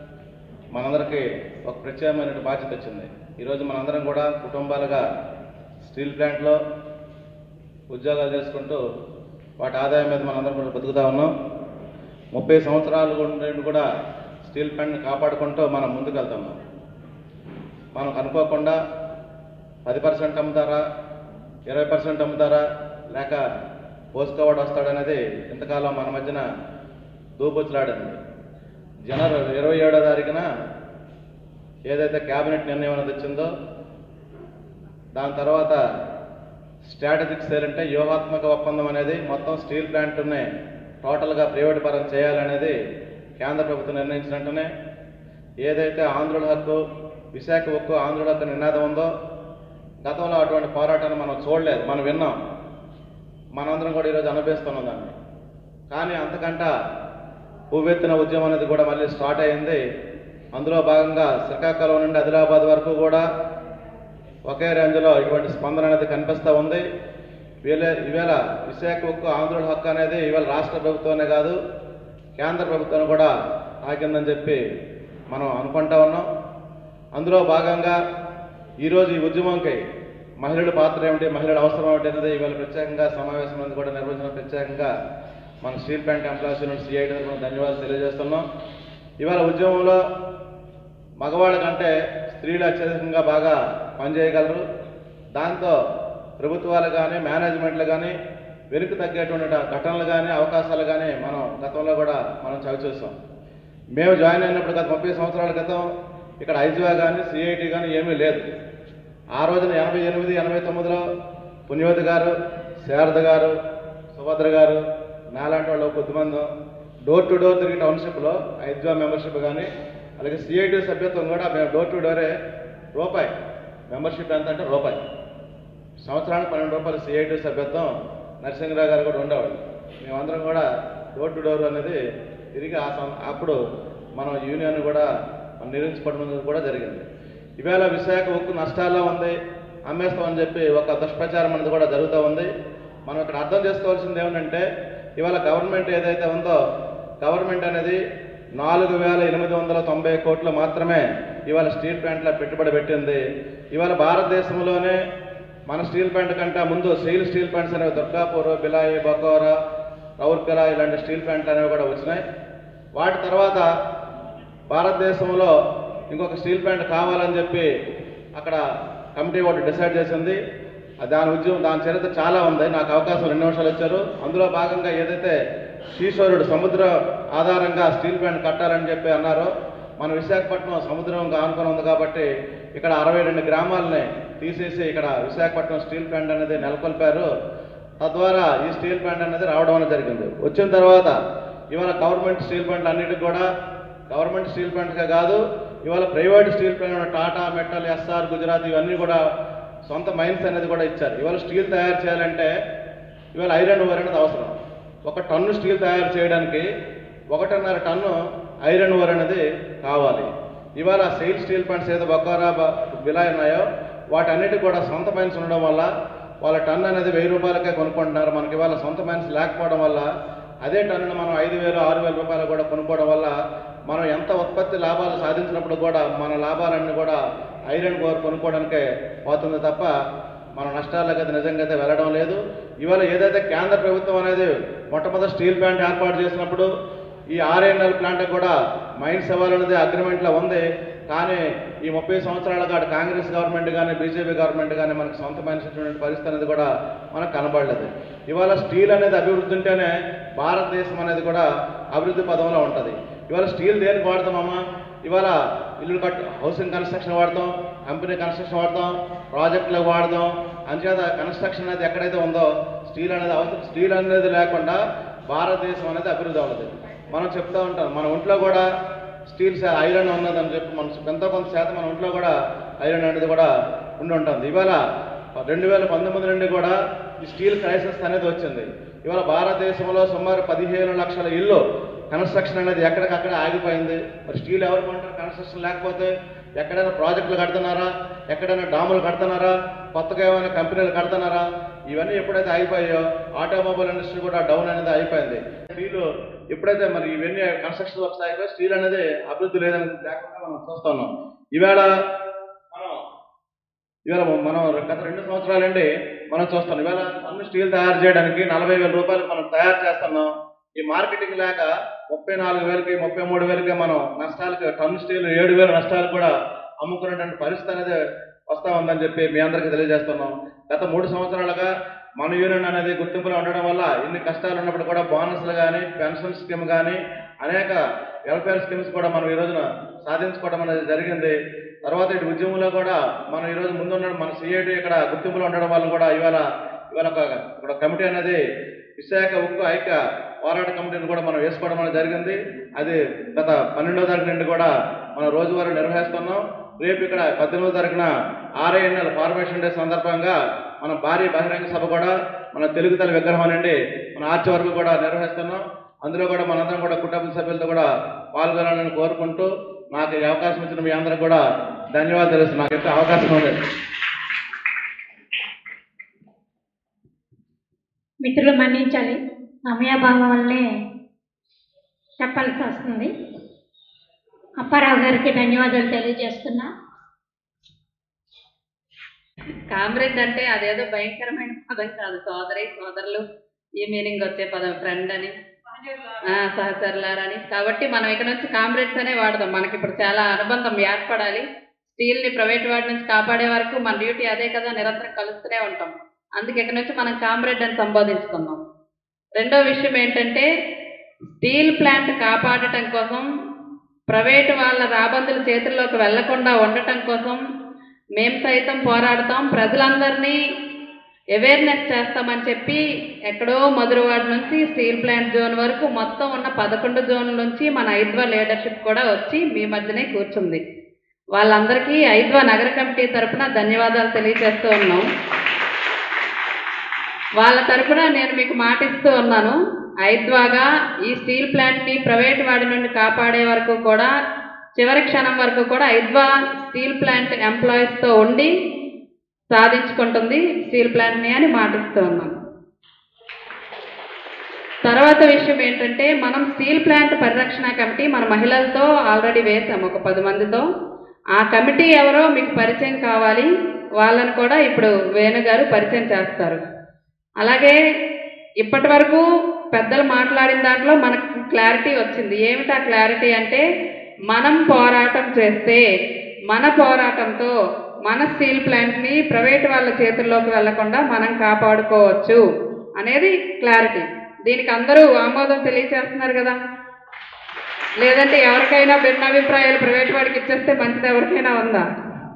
మనందరికీ ఒక ప్రత్యేకమైన బాధ్యత వచ్చింది ఈరోజు మనందరం కూడా కుటుంబాలుగా స్టీల్ ప్లాంట్లో ఉద్యోగాలు చేసుకుంటూ వాటి ఆదాయం మీద మనందరం కూడా బతుకుతా ఉన్నాం ముప్పై సంవత్సరాలు నుండి కూడా స్టీల్ ప్లాంట్ని కాపాడుకుంటూ మనం ముందుకు వెళ్తున్నాం మనం అనుకోకుండా పది పర్సెంట్ అమ్ముతారా ఇరవై పర్సెంట్ అమ్ముతారా లేక పోసుకోవాడు వస్తాడనేది ఇంతకాలం మన మధ్యన దూపుచ్చులాడింది జనవరి ఇరవై ఏడో తారీఖున ఏదైతే క్యాబినెట్ నిర్ణయం అనేది వచ్చిందో దాని తర్వాత స్ట్రాటజిక్ సేల్ అంటే వ్యూహాత్మక ఒప్పందం అనేది మొత్తం స్టీల్ ప్లాంట్ని టోటల్గా ప్రైవేట్ పరం చేయాలనేది కేంద్ర ప్రభుత్వం నిర్ణయించినట్టునే ఏదైతే ఆంధ్రుల హక్కు విశాఖ ఉక్కు ఆంధ్రుల హక్కు నినాదం ఉందో గతంలో అటువంటి పోరాటాన్ని మనం చూడలేదు మనం విన్నాం మనందరం కూడా ఈరోజు అనుభవిస్తున్నాం దాన్ని కానీ అంతకంట పువ్వెత్తిన ఉద్యమం అనేది కూడా మళ్ళీ స్టార్ట్ అయింది అందులో భాగంగా శ్రీకాకుళం నుండి ఆదిలాబాద్ వరకు కూడా ఒకే రేంజ్లో ఇటువంటి స్పందన అనేది కనిపిస్తూ ఉంది వీళ్ళ ఈవేళ విశాఖ ఉక్కు ఆంధ్రుల హక్కు అనేది ఇవాళ రాష్ట్ర ప్రభుత్వమే కాదు కేంద్ర ప్రభుత్వం కూడా తాకిందని చెప్పి మనం అనుకుంటా ఉన్నాం అందులో భాగంగా ఈరోజు ఈ ఉద్యమంకి మహిళల పాత్ర ఏమిటి మహిళల అవసరం ఏమిటి అనేది ఇవాళ ప్రత్యేకంగా సమావేశం అనేది కూడా నిర్వహించడం ప్రత్యేకంగా మన steel plant employees unit CIT కూడా ధన్యవాదాలు తెలియజేస్తున్నాం ఇవాళ ఉద్యమంలో మగవాళ్ళ కంటే స్త్రీలు అత్యధికంగా బాగా పనిచేయగలరు దాంతో ప్రభుత్వాలు కానీ మేనేజ్మెంట్లు కానీ వెనుక తగ్గేటువంటి ఘటనలు కానీ అవకాశాలు కానీ మనం గతంలో కూడా మనం చవి చూసాం మేము జాయిన్ అయినప్పుడు గత ముప్పై సంవత్సరాల క్రితం ఇక్కడ ఐజీవా కానీ సిఐటి కానీ ఏమీ లేదు ఆ రోజున ఎనభై ఎనిమిది ఎనభై తొమ్మిదిలో పుణ్యవతి గారు శారద గారు సుభద్ర గారు నాలాంటి వాళ్ళు కొద్దిమంది డోర్ టు డోర్ తిరిగి టౌన్షిప్లో ఐద్వా మెంబర్షిప్ కానీ అలాగే సిఐటి సభ్యత్వం కూడా మేము డోర్ టు డోరే రూపాయి మెంబర్షిప్ ఎంత అంటే రూపాయి సంవత్సరానికి పన్నెండు రూపాయలు సిఐటి సభ్యత్వం నరసింహరావు గారు కూడా ఉండేవాళ్ళు మేమందరం కూడా డోర్ టు డోర్ అనేది తిరిగి ఆ సం- అప్పుడు మనం యూనియన్ కూడా మనం నిర్మించుకోవడం కూడా జరిగింది ఇవాళ విశాఖ ఉక్కు నష్టాల్లో ఉంది అమ్మేస్తామని చెప్పి ఒక దుష్ప్రచారం అనేది కూడా జరుగుతూ ఉంది మనం ఇక్కడ అర్థం చేసుకోవాల్సింది ఏమిటంటే ఇవాళ గవర్నమెంట్ ఏదైతే ఉందో గవర్నమెంట్ అనేది నాలుగు వేల ఎనిమిది వందల తొంభై కోట్లు మాత్రమే ఇవాళ స్టీల్ ప్లాంట్లో పెట్టుబడి పెట్టింది ఇవాళ భారతదేశంలోనే మన స్టీల్ ప్లాంట్ కంటే ముందు స్టీల్ స్టీల్ ప్లాంట్స్ అనేవి దుర్గాపూర్ బిలాయి బకోరా రౌర్కెలా ఇలాంటి స్టీల్ ప్లాంట్లు అనేవి కూడా వచ్చినాయి వాటి తర్వాత భారతదేశంలో ఇంకొక స్టీల్ ప్లాంట్ కావాలని చెప్పి అక్కడ కమిటీ ఒకటి డిసైడ్ చేసింది ఆ దాని ఉద్యమం దాని చరిత్ర చాలా ఉంది నాకు అవకాశం రెండు నిమిషాలు ఇచ్చారు అందులో భాగంగా ఏదైతే శ్రీశ్వరుడు సముద్ర ఆధారంగా స్టీల్ ప్లాంట్ కట్టాలని చెప్పి అన్నారో మన విశాఖపట్నం సముద్రం ఆనుకొని ఉంది కాబట్టి ఇక్కడ అరవై రెండు గ్రామాలని తీసేసి ఇక్కడ విశాఖపట్నం స్టీల్ ప్లాంట్ అనేది నెలకొల్పారు తద్వారా ఈ స్టీల్ ప్లాంట్ అనేది రావడం అనేది జరిగింది వచ్చిన తర్వాత ఇవాళ గవర్నమెంట్ స్టీల్ ప్లాంట్లు అన్నిటికి కూడా గవర్నమెంట్ స్టీల్ ప్లాంట్గా కాదు ఇవాళ private steel plant Tata metal Essar Gujarat ఇవన్నీ కూడా సొంత మైన్స్ అనేది కూడా ఇచ్చారు ఇవాళ స్టీల్ తయారు చేయాలంటే ఇవాళ ఐరన్ ఓర్ అనేది అవసరం ఒక టన్ను స్టీల్ తయారు చేయడానికి ఒకటిన్నర టన్ను ఐరన్ ఓర్ అనేది కావాలి ఇవాళ సెయిల్ స్టీల్ ప్లాంట్స్ ఏదో బొక్కారా బిలా ఉన్నాయో వాటన్నిటికి కూడా సొంత మైన్స్ ఉండడం వల్ల వాళ్ళ టన్ అనేది వెయ్యి రూపాయలకే కొనుక్కుంటున్నారు మనకి ఇవాళ సొంత మైన్స్ లేకపోవడం వల్ల అదే టన్నును మనం ఐదు వేలు ఆరు వేల రూపాయలు కూడా కొనుక్కోవడం వల్ల మనం ఎంత ఉత్పత్తి లాభాలు సాధించినప్పుడు కూడా మన లాభాలన్నీ కూడా ఐరన్ కోర్ కొనుక్కోవడానికే పోతుంది తప్ప మన నష్టాలకు అయితే నిజంగా అయితే వెళ్ళడం లేదు ఇవాళ ఏదైతే కేంద్ర ప్రభుత్వం అనేది మొట్టమొదటి స్టీల్ ప్లాంట్ ఏర్పాటు చేసినప్పుడు ఈ ఆర్ఎన్ఎల్ ప్లాంట్ కూడా మైన్స్ ఇవ్వాలనేది అగ్రిమెంట్లో ఉంది కానీ ఈ ముప్పై సంవత్సరాలుగా అటు కాంగ్రెస్ గవర్నమెంట్ కానీ బీజేపీ గవర్నమెంట్ కానీ మనకు సొంత మనిషి పరిస్థితి అనేది కూడా మనకు కనబడలేదు ఇవాళ స్టీల్ అనేది అభివృద్ధి ఉంటేనే భారతదేశం అనేది కూడా అభివృద్ధి పదంలో ఉంటుంది ఇవాళ స్టీల్ దేనికి వాడతామమ్మా ఇవాళ ఇల్లు కట్ హౌసింగ్ కన్స్ట్రక్షన్ వాడతాం కంపెనీ కన్స్ట్రక్షన్ వాడతాం ప్రాజెక్టులకు వాడదాం అంచేత కన్స్ట్రక్షన్ అనేది ఎక్కడైతే ఉందో స్టీల్ అనేది అవసరం స్టీల్ అనేది లేకుండా భారతదేశం అనేది అభివృద్ధి అవ్వదు మనం చెప్తా ఉంటాం మన ఒంట్లో కూడా స్టీల్ శా- ఐరన్ ఉన్నదని చెప్పి మన ఎంతో కొంత శాతం మన ఒంట్లో కూడా ఐరన్ అనేది కూడా ఉండి ఉంటుంది ఇవాళ రెండు వేల పంతొమ్మిది నుండి కూడా ఈ స్టీల్ క్రైసిస్ అనేది వచ్చింది ఇవాళ భారతదేశంలో సుమారు పదిహేను లక్షల ఇల్లు కన్స్ట్రక్షన్ అనేది ఎక్కడికక్కడ ఆగిపోయింది మరి స్టీల్ ఎవరు కొంటారు కన్స్ట్రక్షన్ లేకపోతే ఎక్కడైనా ప్రాజెక్టులు కడుతున్నారా ఎక్కడైనా డాములు కడుతున్నారా కొత్తగా ఏమైనా కంపెనీలు కడుతున్నారా ఇవన్నీ ఎప్పుడైతే ఆగిపోయాయో ఆటోమొబైల్ ఇండస్ట్రీ కూడా డౌన్ అనేది అయిపోయింది స్టీల్ ఎప్పుడైతే మరి ఇవన్నీ కన్స్ట్రక్షన్ వర్క్స్ అయిపోయి స్టీల్ అనేది అభివృద్ధి లేదని లేకుండా మనం చూస్తున్నాం ఈవేళ మనం ఇవాళ మనం గత రెండు సంవత్సరాలండి మనం చూస్తాం ఇవాళ అన్ని స్టీల్ తయారు చేయడానికి నలభై వేల రూపాయలు మనం తయారు చేస్తున్నాం ఈ మార్కెటింగ్ లేక ముప్పై నాలుగు వేలకి ముప్పై మూడు వేలకి మనం నష్టాలకి టన్ స్టీల్ ఏడు వేల నష్టాలు కూడా అమ్ముకునేటువంటి పరిస్థితి అనేది వస్తా ఉందని చెప్పి మీ అందరికీ తెలియజేస్తున్నాం గత మూడు సంవత్సరాలుగా మన యూనియన్ అనేది గుర్తింపులో ఉండడం వల్ల ఇన్ని కష్టాలు ఉన్నప్పుడు కూడా బోనస్లు కానీ పెన్షన్ స్కీమ్ కానీ అనేక వెల్ఫేర్ స్కీమ్స్ కూడా మనం ఈ రోజున సాధించుకోవడం అనేది జరిగింది తర్వాత ఇటు ఉద్యమంలో కూడా మనం ఈ రోజు ముందు ఉండడం మన సిఐటి ఇక్కడ గుర్తింపులో ఉండడం వల్ల కూడా ఇవాళ ఇవాళ ఒక ఇక్కడ కమిటీ అనేది విశాఖ ఉక్కు ఐక్య పోరాట కమిటీని కూడా మనం వేసుకోవడం అనేది జరిగింది అది గత పన్నెండో తారీఖు నుండి కూడా మనం రోజువారీ నిర్వహిస్తున్నాం రేపు ఇక్కడ పద్దెనిమిదో తారీఖున ఆర్ఐఎన్ఎల్ ఫార్మేషన్ డే సందర్భంగా మన భారీ బహిరంగ సభ కూడా మన తెలుగు తల్లి విగ్రహం నుండి మన ఆర్చి వరకు కూడా నిర్వహిస్తున్నాం అందులో కూడా మనందరం కూడా కుటుంబ సభ్యులతో కూడా పాల్గొనాలని కోరుకుంటూ నాకు ఈ అవకాశం ఇచ్చిన మీ అందరికి కూడా ధన్యవాదాలు తెలుసు నాకు ఎంత అవకాశం ఉంది మిత్రులు మన్నించాలి సమయాభావం వల్లే చెప్పాల్సి వస్తుంది అప్పారావు గారికి ధన్యవాదాలు తెలియజేస్తున్నా కామ్రేడ్ అంటే అదేదో భయంకరమైన పదం కాదు సోదరి సోదరులు ఈ మీనింగ్ వచ్చే పదం ఫ్రెండ్ అని ఆ, సహచరులారని కాబట్టి మనం ఇక్కడ నుంచి కామ్రేడ్స్ అనే వాడదాం మనకి ఇప్పుడు చాలా అనుబంధం ఏర్పడాలి స్టీల్ని ప్రైవేట్ వాడి నుంచి కాపాడే వరకు మన డ్యూటీ అదే కదా నిరంతరం కలుస్తూనే ఉంటాం అందుకే ఇక్కడ నుంచి మనం కామ్రేడ్ అని సంబోధించుకుందాం రెండో విషయం ఏంటంటే స్టీల్ ప్లాంట్ కాపాడటం కోసం ప్రైవేటు వాళ్ళ రాబందుల చేతుల్లోకి వెళ్లకుండా ఉండటం కోసం మేము సైతం పోరాడతాం ప్రజలందరినీ అవేర్నెస్ చేస్తామని చెప్పి ఎక్కడో మధురవాడ నుంచి స్టీల్ ప్లాంట్ జోన్ వరకు మొత్తం ఉన్న పదకొండు జోన్ల నుంచి మన ఐద్వా లీడర్షిప్ కూడా వచ్చి మీ మధ్యనే కూర్చుంది వాళ్ళందరికీ ఐద్వా నగర కమిటీ తరపున ధన్యవాదాలు తెలియజేస్తూ ఉన్నాం వాళ్ళ తరపున నేను మీకు మాటిస్తూ ఉన్నాను ఐద్వాగా ఈ స్టీల్ ప్లాంట్ని ప్రైవేట్ వాడి నుండి కాపాడే వరకు కూడా చివరి క్షణం వరకు కూడా ఐద్వా స్టీల్ ప్లాంట్ ఎంప్లాయీస్తో ఉండి సాధించుకుంటుంది స్టీల్ ప్లాంట్ని అని మాటిస్తూ ఉన్నాను తర్వాత విషయం ఏంటంటే మనం స్టీల్ ప్లాంట్ పరిరక్షణ కమిటీ మన మహిళలతో ఆల్రెడీ వేసాం ఒక పది మందితో ఆ కమిటీ ఎవరో మీకు పరిచయం కావాలి వాళ్ళని కూడా ఇప్పుడు వేణు గారు పరిచయం చేస్తారు అలాగే ఇప్పటి వరకు పెద్దలు మాట్లాడిన దాంట్లో మనకు క్లారిటీ వచ్చింది ఏమిటి ఆ క్లారిటీ అంటే మనం పోరాటం చేస్తే మన పోరాటంతో మన స్టీల్ ప్లాంట్ని ప్రైవేట్ వాళ్ళ చేతుల్లోకి వెళ్లకుండా మనం కాపాడుకోవచ్చు అనేది క్లారిటీ దీనికి అందరూ ఆమోదం తెలియచేస్తున్నారు కదా లేదంటే ఎవరికైనా భిన్నాభిప్రాయాలు ప్రైవేట్ వాడికి ఇచ్చేస్తే మంచిది ఎవరికైనా ఉందా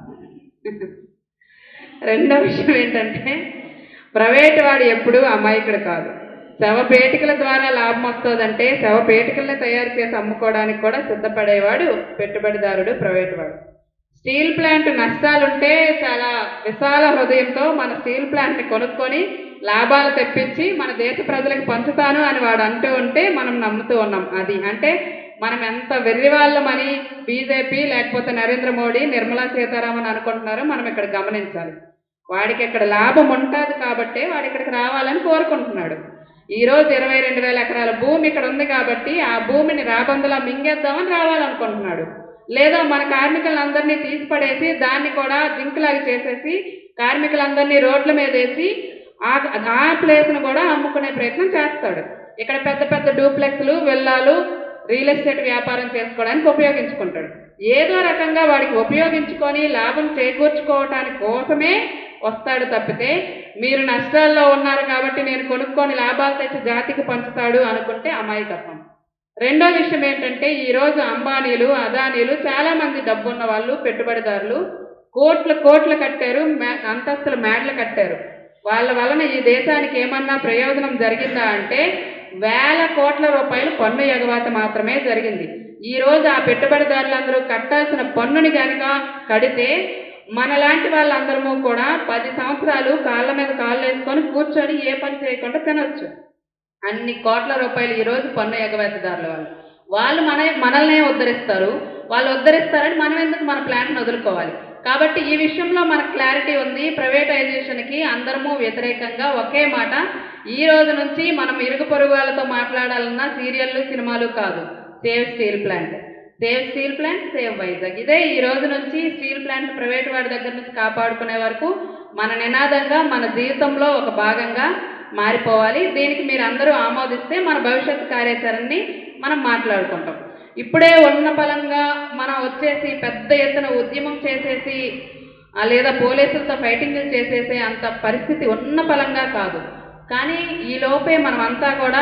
రెండో విషయం ఏంటంటే ప్రైవేట్ వాడు ఎప్పుడూ అమాయకుడు కాదు శవపేటికల ద్వారా లాభం వస్తుందంటే శవపేటికల్ని తయారు చేసి అమ్ముకోవడానికి కూడా సిద్ధపడేవాడు పెట్టుబడిదారుడు ప్రైవేట్ వాడు స్టీల్ ప్లాంట్ నష్టాలుంటే చాలా విశాల హృదయంతో మన స్టీల్ ప్లాంట్ని కొనుక్కొని లాభాలు తెప్పించి మన దేశ ప్రజలకు పంచుతాను అని వాడు అంటూ ఉంటే మనం నమ్ముతూ ఉన్నాం అది అంటే మనం ఎంత వెర్రివాళ్ళమని బీజేపీ లేకపోతే నరేంద్ర మోడీ నిర్మలా సీతారామన్ అనుకుంటున్నారో మనం ఇక్కడ గమనించాలి వాడికి ఇక్కడ లాభం ఉంటుంది కాబట్టే వాడు ఇక్కడికి రావాలని కోరుకుంటున్నాడు ఈ రోజు ఇరవై రెండు వేల ఎకరాల భూమి ఇక్కడ ఉంది కాబట్టి ఆ భూమిని రాబందులా మింగేద్దామని రావాలనుకుంటున్నాడు లేదా మన కార్మికులందరినీ తీసిపడేసి దాన్ని కూడా జింక్లాగా చేసేసి కార్మికులందరినీ రోడ్ల మీద వేసి ఆ ఆ ప్లేస్ను కూడా అమ్ముకునే ప్రయత్నం చేస్తాడు ఇక్కడ పెద్ద పెద్ద డూప్లెక్స్లు విల్లాలు రియల్ ఎస్టేట్ వ్యాపారం చేసుకోవడానికి ఉపయోగించుకుంటాడు ఏదో రకంగా వాడికి ఉపయోగించుకొని లాభం చేకూర్చుకోవటానికి కోసమే వస్తాడు తప్పితే మీరు నష్టాల్లో ఉన్నారు కాబట్టి నేను కొనుక్కొని లాభాలు తెచ్చి జాతికి పంచుతాడు అనుకుంటే అమాయకత్వం రెండో విషయం ఏంటంటే ఈరోజు అంబానీలు అదానీలు చాలా మంది డబ్బున్న వాళ్ళు పెట్టుబడిదారులు కోట్లు కోట్లు కట్టారు మే- అంతస్తుల మేడలు కట్టారు వాళ్ళ వలన ఈ దేశానికి ఏమన్నా ప్రయోజనం జరిగిందా అంటే వేల కోట్ల రూపాయలు పన్ను ఎగవాత మాత్రమే జరిగింది ఈ రోజు ఆ పెట్టుబడిదారులందరూ కట్టాల్సిన పన్నుని కనుక కడితే మనలాంటి వాళ్ళందరము కూడా పది సంవత్సరాలు కాళ్ళ మీద కాళ్ళు వేసుకొని కూర్చొని ఏ పని చేయకుండా తినొచ్చు అన్ని కోట్ల రూపాయలు ఈరోజు పన్ను ఎగవేతదారుల వాళ్ళు వాళ్ళు మన మనల్నే ఉద్ధరిస్తారు వాళ్ళు ఉద్ధరిస్తారని మనం ఎందుకు మన ప్లాంట్ని వదులుకోవాలి కాబట్టి ఈ విషయంలో మనకు క్లారిటీ ఉంది ప్రైవేటైజేషన్కి అందరము వ్యతిరేకంగా ఒకే మాట ఈ రోజు నుంచి మనం ఇరుగు పొరుగు వాళ్ళతో మాట్లాడాలన్నా సీరియళ్ళు సినిమాలు కాదు save steel plant save steel plant save Vizag ఇదే ఈ రోజు నుంచి స్టీల్ ప్లాంట్ ప్రైవేట్ వాడి దగ్గర నుంచి కాపాడుకునే వరకు మన నినాదంగా మన జీవితంలో ఒక భాగంగా మారిపోవాలి దీనికి మీరు అందరూ ఆమోదిస్తే మన భవిష్యత్ కార్యాచరణని మనం మాట్లాడుకుంటాం ఇప్పుడే ఉన్న పలంగా మనం వచ్చేసి పెద్ద ఎత్తున ఉద్యమం చేసేసి ఆ లేదా పోలీసులతో ఫైటింగ్లు చేసేసే అంత పరిస్థితి ఉన్న పలంగా కాదు కానీ ఈ లోపే మనం అంతా కూడా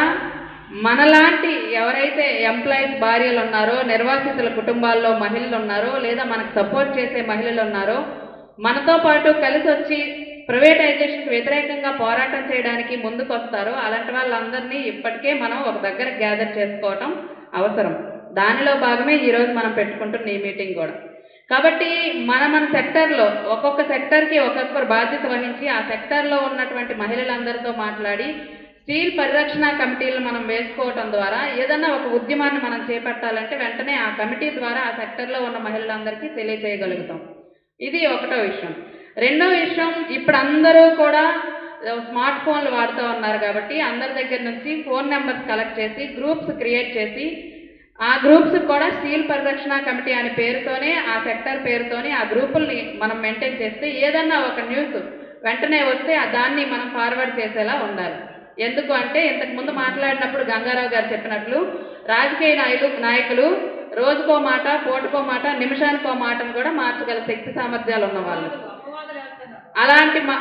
మనలాంటి ఎవరైతే ఎంప్లాయీస్ భార్యలు ఉన్నారో నిర్వాసితుల కుటుంబాల్లో మహిళలు ఉన్నారో లేదా మనకు సపోర్ట్ చేసే మహిళలు ఉన్నారో మనతో పాటు కలిసి వచ్చి ప్రైవేటైజేషన్కి వ్యతిరేకంగా పోరాటం చేయడానికి ముందుకు వస్తారో అలాంటి వాళ్ళందరినీ ఇప్పటికే మనం ఒక దగ్గర గ్యాదర్ చేసుకోవటం అవసరం దానిలో భాగమే ఈరోజు మనం పెట్టుకుంటున్న ఈ మీటింగ్ కూడా కాబట్టి మన మన సెక్టర్లో ఒక్కొక్క సెక్టర్కి ఒక్కొక్కరు బాధ్యత వహించి ఆ సెక్టర్లో ఉన్నటువంటి మహిళలందరితో మాట్లాడి స్టీల్ పరిరక్షణ కమిటీలు మనం వేసుకోవటం ద్వారా ఏదన్నా ఒక ఉద్యమాన్ని మనం చేపట్టాలంటే వెంటనే ఆ కమిటీ ద్వారా ఆ సెక్టర్లో ఉన్న మహిళలందరికీ తెలియజేయగలుగుతాం ఇది ఒకటో విషయం రెండో విషయం ఇప్పుడు అందరూ కూడా స్మార్ట్ ఫోన్లు వాడుతూ ఉన్నారు కాబట్టి అందరి దగ్గర నుంచి ఫోన్ నెంబర్స్ కలెక్ట్ చేసి గ్రూప్స్ క్రియేట్ చేసి ఆ గ్రూప్స్ కూడా స్టీల్ పరిరక్షణ కమిటీ అనే పేరుతోనే ఆ సెక్టర్ పేరుతోనే ఆ గ్రూపుల్ని మనం మెయింటైన్ చేస్తే ఏదన్నా ఒక న్యూస్ వెంటనే వస్తే ఆ దాన్ని మనం ఫార్వర్డ్ చేసేలా ఉండాలి ఎందుకు అంటే ఇంతకు ముందు మాట్లాడినప్పుడు గంగారావు గారు చెప్పినట్లు రాజకీయ నాయకులు నాయకులు రోజుకో మాట పూటకో మాట నిమిషానికో మాటను కూడా మార్చగల శక్తి సామర్థ్యాలు ఉన్నవాళ్ళు అలాంటి మా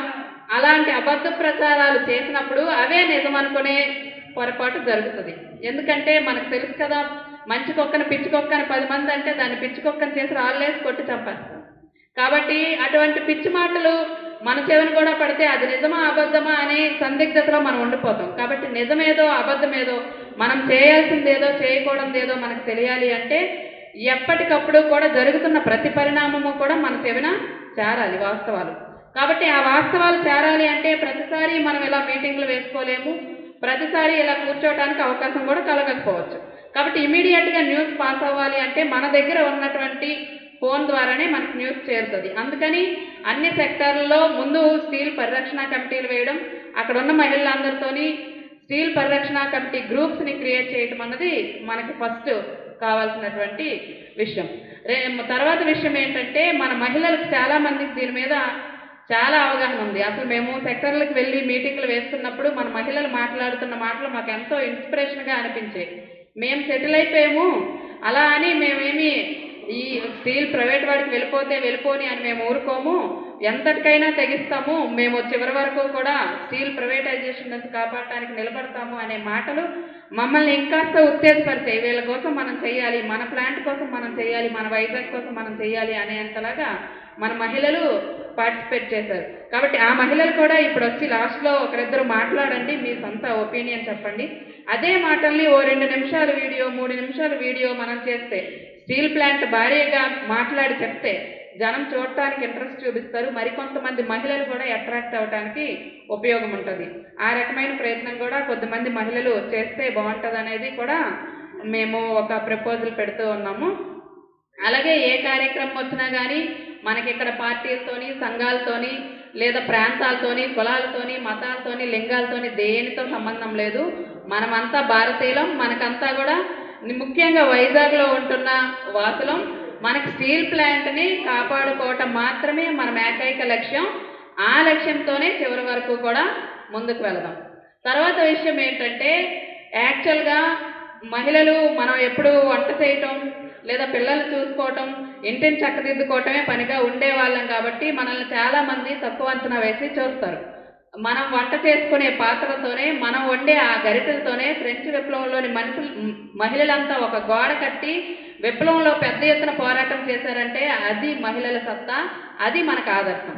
అలాంటి అబద్ధ ప్రచారాలు చేసినప్పుడు అవే నిజం అనుకునే పొరపాటు జరుగుతుంది ఎందుకంటే మనకు తెలుసు కదా మంచి కుక్కను పిచ్చి కుక్కని పది మంది అంటే దాన్ని పిచ్చి కుక్కని చేసి రాళ్ళేసి కొట్టి చంపేస్తాం కాబట్టి అటువంటి పిచ్చి మాటలు మన చెవిని కూడా పడితే అది నిజమా అబద్ధమా అనే సందిగ్ధతలో మనం ఉండిపోతాం కాబట్టి నిజమేదో అబద్ధమేదో మనం చేయాల్సిందేదో చేయకూడదేదో మనకు తెలియాలి అంటే ఎప్పటికప్పుడు కూడా జరుగుతున్న ప్రతి పరిణామము కూడా మన చెవిన చేరాలి వాస్తవాలు కాబట్టి ఆ వాస్తవాలు చేరాలి అంటే ప్రతిసారి మనం ఇలా మీటింగ్లు వేసుకోలేము ప్రతిసారి ఇలా కూర్చోవడానికి అవకాశం కూడా కలగకపోవచ్చు కాబట్టి ఇమీడియట్గా న్యూస్ పాస్ అవ్వాలి అంటే మన దగ్గర ఉన్నటువంటి ఫోన్ ద్వారానే మనకి న్యూస్ చేరుతుంది అందుకని అన్ని సెక్టార్లలో ముందు స్టీల్ పరిరక్షణ కమిటీలు వేయడం అక్కడ ఉన్న మహిళలందరితోని స్టీల్ పరిరక్షణ కమిటీ గ్రూప్స్ని క్రియేట్ చేయడం అన్నది మనకి ఫస్ట్ కావాల్సినటువంటి విషయం రే తర్వాత విషయం ఏంటంటే మన మహిళలకు చాలా మందికి దీని మీద చాలా అవగాహన ఉంది అసలు మేము సెక్టర్లకు వెళ్ళి మీటింగ్లు వేస్తున్నప్పుడు మన మహిళలు మాట్లాడుతున్న మాటలు మాకు ఎంతో ఇన్స్పిరేషన్గా అనిపించాయి మేము సెటిల్ అయిపోయాము అలా అని మేమేమి ఈ స్టీల్ ప్రైవేట్ వాడికి వెళ్ళిపోతే వెళ్ళిపోని అని మేము ఊరుకోము ఎంతటికైనా తెగిస్తాము మేము చివరి వరకు కూడా స్టీల్ ప్రైవేటైజేషన్ నుంచి కాపాడటానికి నిలబడతాము అనే మాటలు మమ్మల్ని ఇంకాస్త ఉత్తేజపరిచాయి వీళ్ళ కోసం మనం చేయాలి మన ప్లాంట్ కోసం మనం చేయాలి మన వైజాగ్ కోసం మనం చేయాలి అనేంతలాగా మన మహిళలు పార్టిసిపేట్ చేశారు కాబట్టి ఆ మహిళలు కూడా ఇప్పుడు వచ్చి లాస్ట్లో ఒకరిద్దరు మాట్లాడండి మీ సొంత ఒపీనియన్ చెప్పండి అదే మాటల్ని ఓ రెండు నిమిషాల వీడియో మూడు నిమిషాల వీడియో మనం చేస్తే స్టీల్ ప్లాంట్ భారీగా మాట్లాడి చెప్తే జనం చూడటానికి ఇంట్రెస్ట్ చూపిస్తారు మరికొంతమంది మహిళలు కూడా అట్రాక్ట్ అవ్వడానికి ఉపయోగం ఉంటుంది ఆ రకమైన ప్రయత్నం కూడా కొద్దిమంది మహిళలు చేస్తే బాగుంటుంది అనేది కూడా మేము ఒక ప్రపోజల్ పెడుతూ ఉన్నాము అలాగే ఏ కార్యక్రమం వచ్చినా కానీ మనకి ఇక్కడ పార్టీలతోని సంఘాలతోని లేదా ప్రాంతాలతోని కులాలతోని మతాలతోని లింగాలతోని దేనితో సంబంధం లేదు మనమంతా భారతీయులం మనకంతా కూడా ముఖ్యంగా వైజాగ్లో ఉంటున్న వాసులం మనకి స్టీల్ ప్లాంట్ని కాపాడుకోవటం మాత్రమే మన ఏకైక లక్ష్యం ఆ లక్ష్యంతోనే చివరి వరకు కూడా ముందుకు వెళదాం తర్వాత విషయం ఏంటంటే యాక్చువల్గా మహిళలు మనం ఎప్పుడు వంట చేయటం లేదా పిల్లలు చూసుకోవటం ఇంటిని చక్కదిద్దుకోవటమే పనిగా ఉండేవాళ్ళం కాబట్టి మనల్ని చాలామంది తక్కువ అంచనా వేసి చూస్తారు మనం వంట చేసుకునే పాత్రతోనే మనం వండే ఆ గరిటెలతోనే ఫ్రెంచ్ విప్లవంలోని మనుషులు మ్, మహిళలంతా ఒక గోడ కట్టి విప్లవంలో పెద్ద ఎత్తున పోరాటం చేశారంటే అది మహిళల సత్తా అది మనకు ఆదర్శం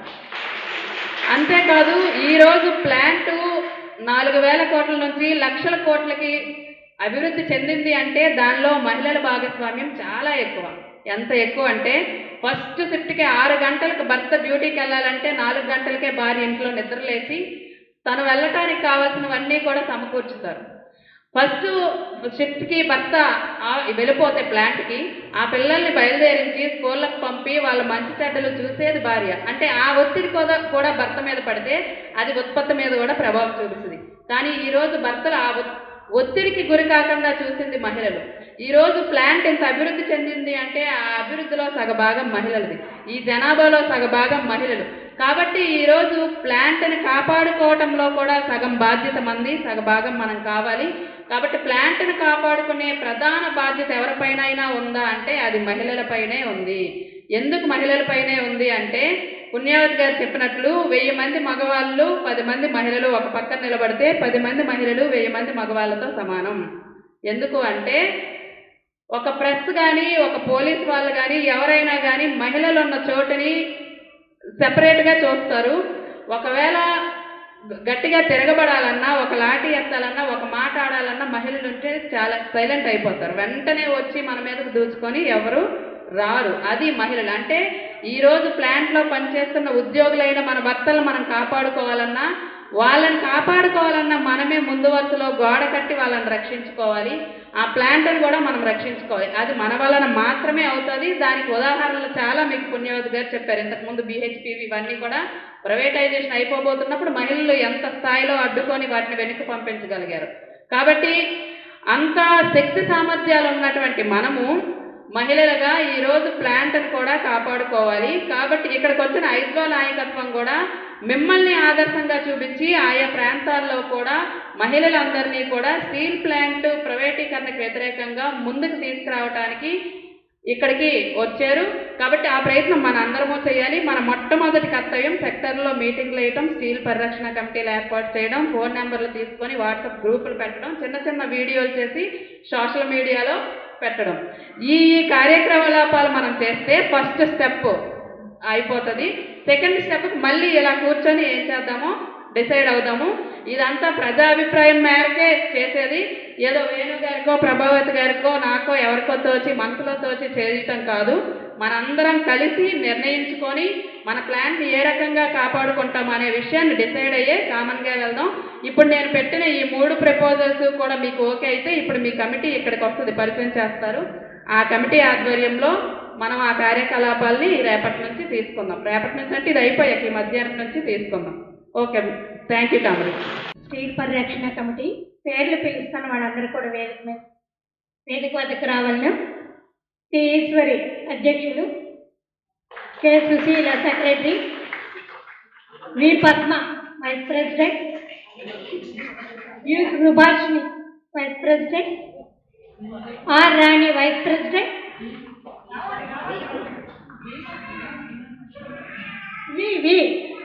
అంతేకాదు ఈరోజు ప్లాంట్ నాలుగు వేల కోట్ల నుంచి లక్షల కోట్లకి అభివృద్ధి చెందింది అంటే దానిలో మహిళల భాగస్వామ్యం చాలా ఎక్కువ ఎంత ఎక్కువ అంటే ఫస్ట్ షిఫ్ట్కి ఆరు గంటలకు భర్త డ్యూటీకి వెళ్ళాలంటే నాలుగు గంటలకే భార్య ఇంట్లో నిద్రలేసి తను వెళ్ళటానికి కావాల్సినవన్నీ కూడా సమకూర్చుతారు ఫస్ట్ షిఫ్ట్కి భర్త ఆ- వెళ్ళిపోతే ప్లాంట్కి ఆ పిల్లల్ని బయలుదేరించి స్కూళ్ళకు పంపి వాళ్ళ మంచి చెడ్డలు చూసేది భార్య అంటే ఆ ఒత్తిడి కూడా కూడా భర్త మీద పడితే అది ఉత్పత్తి మీద కూడా ప్రభావం చూపిస్తుంది కానీ ఈరోజు భర్తలు ఆ ఒత్- ఒత్తిడికి గురి కాకుండా చూసింది మహిళలు ఈరోజు ప్లాంట్ ఇంత అభివృద్ధి చెందింది అంటే ఆ అభివృద్ధిలో సగభాగం మహిళలది ఈ జనాభాలో సగభాగం మహిళలు కాబట్టి ఈరోజు ప్లాంట్ని కాపాడుకోవటంలో కూడా సగం బాధ్యత మంది సగభాగం మనం కావాలి కాబట్టి ప్లాంట్ని కాపాడుకునే ప్రధాన బాధ్యత ఎవరిపైన అయినా ఉందా అంటే అది మహిళలపైనే ఉంది ఎందుకు మహిళలపైనే ఉంది అంటే పుణ్యావతి గారు చెప్పినట్లు వెయ్యి మంది మగవాళ్ళు పది మంది మహిళలు ఒక పక్కన నిలబడితే పది మంది మహిళలు వెయ్యి మంది మగవాళ్ళతో సమానం ఎందుకు అంటే ఒక ప్రెస్ కానీ ఒక పోలీస్ వాళ్ళు కానీ ఎవరైనా కానీ మహిళలు ఉన్న చోటుని సెపరేట్గా చూస్తారు ఒకవేళ గట్టిగా తిరగబడాలన్నా ఒక లాఠీ ఎత్తాలన్నా ఒక మాట ఆడాలన్నా మహిళలు ఉంటే చాలా సైలెంట్ అయిపోతారు వెంటనే వచ్చి మన మీదకు దూచుకొని ఎవరు రారు అది మహిళలు అంటే ఈరోజు ప్లాంట్లో పనిచేస్తున్న ఉద్యోగులైన మన భర్తలు మనం కాపాడుకోవాలన్నా వాళ్ళని కాపాడుకోవాలన్నా మనమే ముందు వరుసలో గోడ కట్టి వాళ్ళని రక్షించుకోవాలి ఆ ప్లాంట్ని కూడా మనం రక్షించుకోవాలి అది మన వలన మాత్రమే అవుతుంది దానికి ఉదాహరణలు చాలా మీకు పుణ్యవతి గారు చెప్పారు ఇంతకుముందు బీహెచ్పీవి ఇవన్నీ కూడా ప్రైవేటైజేషన్ అయిపోబోతున్నప్పుడు మహిళలు ఎంత స్థాయిలో అడ్డుకొని వాటిని వెనక్కి పంపించగలిగారు కాబట్టి అంత శక్తి సామర్థ్యాలు ఉన్నటువంటి మనము మహిళలుగా ఈరోజు ప్లాంట్ని కూడా కాపాడుకోవాలి కాబట్టి ఇక్కడికి వచ్చిన ఐద్వా నాయకత్వం కూడా మిమ్మల్ని ఆదర్శంగా చూపించి ఆయా ప్రాంతాల్లో కూడా మహిళలందరినీ కూడా స్టీల్ ప్లాంట్ ప్రైవేటీకరణకు వ్యతిరేకంగా ముందుకు తీసుకురావడానికి ఇక్కడికి వచ్చారు కాబట్టి ఆ ప్రయత్నం మన అందరము చేయాలి మన మొట్టమొదటి కర్తవ్యం సెక్టర్లో మీటింగ్లు వేయటం స్టీల్ పరిరక్షణ కమిటీలు ఏర్పాటు చేయడం ఫోన్ నెంబర్లు తీసుకొని వాట్సాప్ గ్రూపులు పెట్టడం చిన్న చిన్న వీడియోలు చేసి సోషల్ మీడియాలో పెట్టడం ఈ ఈ కార్యకలాపాలు మనం చేస్తే ఫస్ట్ స్టెప్ అయిపోతుంది సెకండ్ స్టెప్ మళ్ళీ ఇలా కూర్చొని ఏం చేద్దామో డిసైడ్ అవుదాము ఇదంతా ప్రజాభిప్రాయం మేరకే చేసేది ఏదో వేణు గారికో ప్రభావతి గారికో నాకో ఎవరికో తోచి మనసులో తోచి చేయటం కాదు మనందరం కలిసి నిర్ణయించుకొని మన ప్లాన్ని ఏ రకంగా కాపాడుకుంటాం అనే విషయాన్ని డిసైడ్ అయ్యే కామన్గా వెళ్దాం ఇప్పుడు నేను పెట్టిన ఈ మూడు ప్రపోజల్స్ కూడా మీకు ఓకే అయితే ఇప్పుడు మీ కమిటీ ఇక్కడికి వస్తుంది పరిచయం చేస్తారు ఆ కమిటీ ఆధ్వర్యంలో మనం ఆ కార్యకలాపాల్ని రేపటి నుంచి తీసుకుందాం రేపటి నుంచి అంటే ఇది అయిపోయాక ఈ మధ్యాహ్నం నుంచి తీసుకుందాం ఓకే థ్యాంక్ యూ కామరి స్టేట్ పరిరక్షణ కమిటీ పేర్లు పిలుస్తాను వాళ్ళందరూ కూడా వేదిక మీద వేదిక వద్దకు రావాలను టి ఈశ్వరి అధ్యక్షులు K Sushila secretary V Padma vice president U Subhashini vice president R Rani vice president V V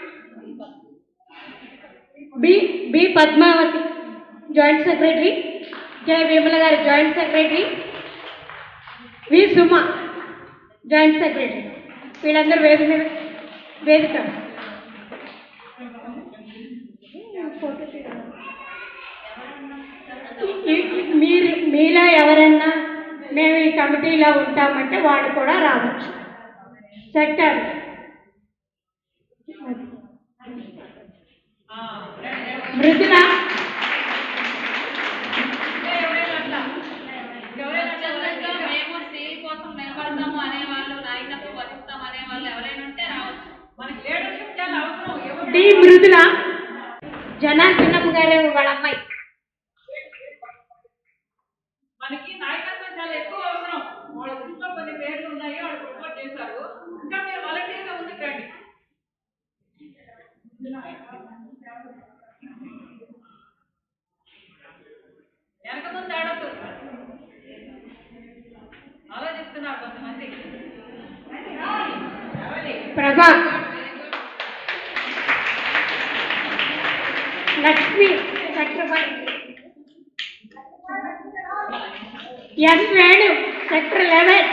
B B Padmavathi joint secretary Jaya Vimala గారు joint secretary V Suma joint secretary వీళ్ళందరూ వేదిక మీద వేదిక ఈ- ఈ- మీరు మీలో ఎవరన్నా మేము ఈ కమిటీలో ఉంటామంటే వాళ్ళు కూడా రావచ్చు సెక్టర్ మృదుల మేము స్టీల్ కోసం నిలబడతాము అనేవాళ్ళు నాయకత్వం వహిస్తాం అనేవాళ్ళు ఎవరైనా ఉంటే రావచ్చు మనకి లీడర్షిప్ చాలా అవసరం ఎవరు డి మృదుల జనార్దనం గారు వాళ్ళ అమ్మాయి మనకి నాయకత్వం చాలా ఎక్కువ అవసరం వాళ్ళ దృష్టిలో కొన్ని పేర్లు ఉన్నాయి వాళ్ళు ప్రపోజ్ చేశారు ఇంకా మీరు వాలంటీర్ గా ముందుకు రండి వెనక ముందు ఆడద్దు ఆలోచిస్తున్నారు కొంతమంది Prabha Lakshmi sector five S Venu sector eleven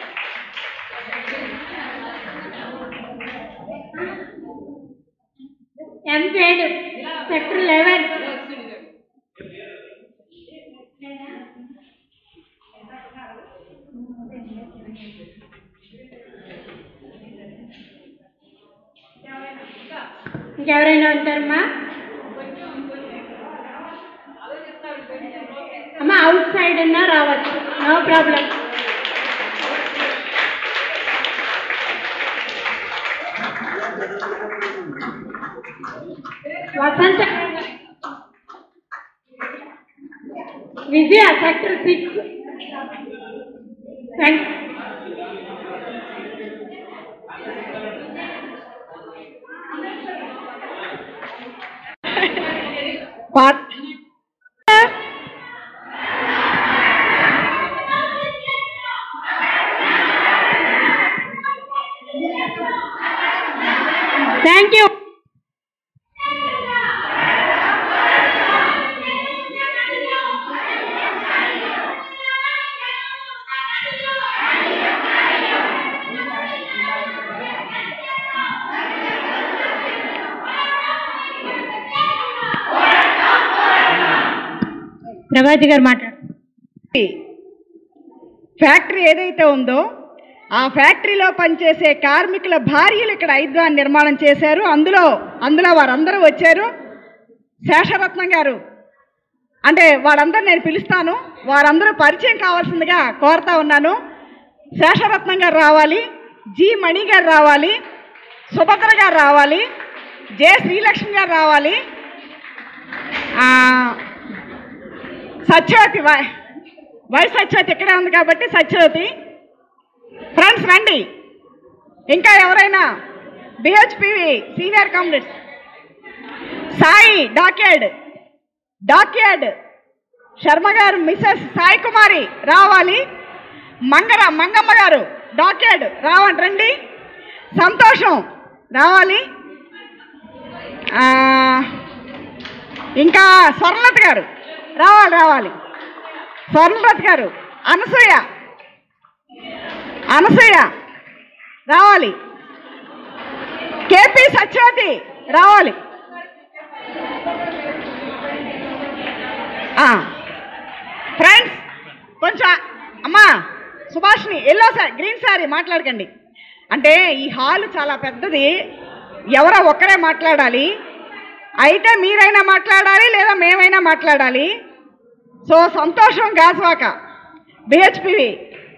M Venu sector eleven ఇంకెవరైనా ఉంటారమ్మా అమ్మ అవుట్ సైడ్ ఉన్నా రావచ్చు no problem Vasantha Vijaya sector six thank you Prabhati గారు మాట్లాడు ఫ్యాక్టరీ ఏదైతే ఉందో ఆ ఫ్యాక్టరీలో పనిచేసే కార్మికుల భార్యలు ఇక్కడ ఐద్వాన్ నిర్మాణం చేశారు అందులో అందులో వారందరూ వచ్చారు శేషరత్నం గారు అంటే వాళ్ళందరూ నేను పిలుస్తాను వారందరూ పరిచయం కావాల్సిందిగా కోరుతా ఉన్నాను శేషరత్నం గారు రావాలి జి మణి గారు రావాలి సుభద్ర గారు రావాలి జె శ్రీలక్ష్మి గారు రావాలి ఆ, సత్యవతి వై వై సత్యవతి ఇక్కడే ఉంది కాబట్టి సత్యవతి ఫ్రెండ్స్ రండి ఇంకా ఎవరైనా BHPV senior comrades Sai dockyard dockyard Sharma గారు మిస్సెస్ సాయి కుమారి రావాలి మంగర మంగమ్మ గారు డాక్యార్డ్ రావండి రండి సంతోషం రావాలి ఆ, ఇంకా స్వర్ణలత గారు రావాలి రావాలి స్వర్ణలత గారు అనసూయ అనసూయ రావాలి కేపీ సత్యవతి రావాలి ఫ్రెండ్స్ కొంచెం అమ్మా Subhashini yellow sir green sorry మాట్లాడకండి అంటే ఈ హాల్ చాలా పెద్దది ఎవరో ఒక్కరే మాట్లాడాలి అయితే మీరైనా మాట్లాడాలి లేదా మేమైనా మాట్లాడాలి సో సంతోషం గాజువాక బిహెచ్పివి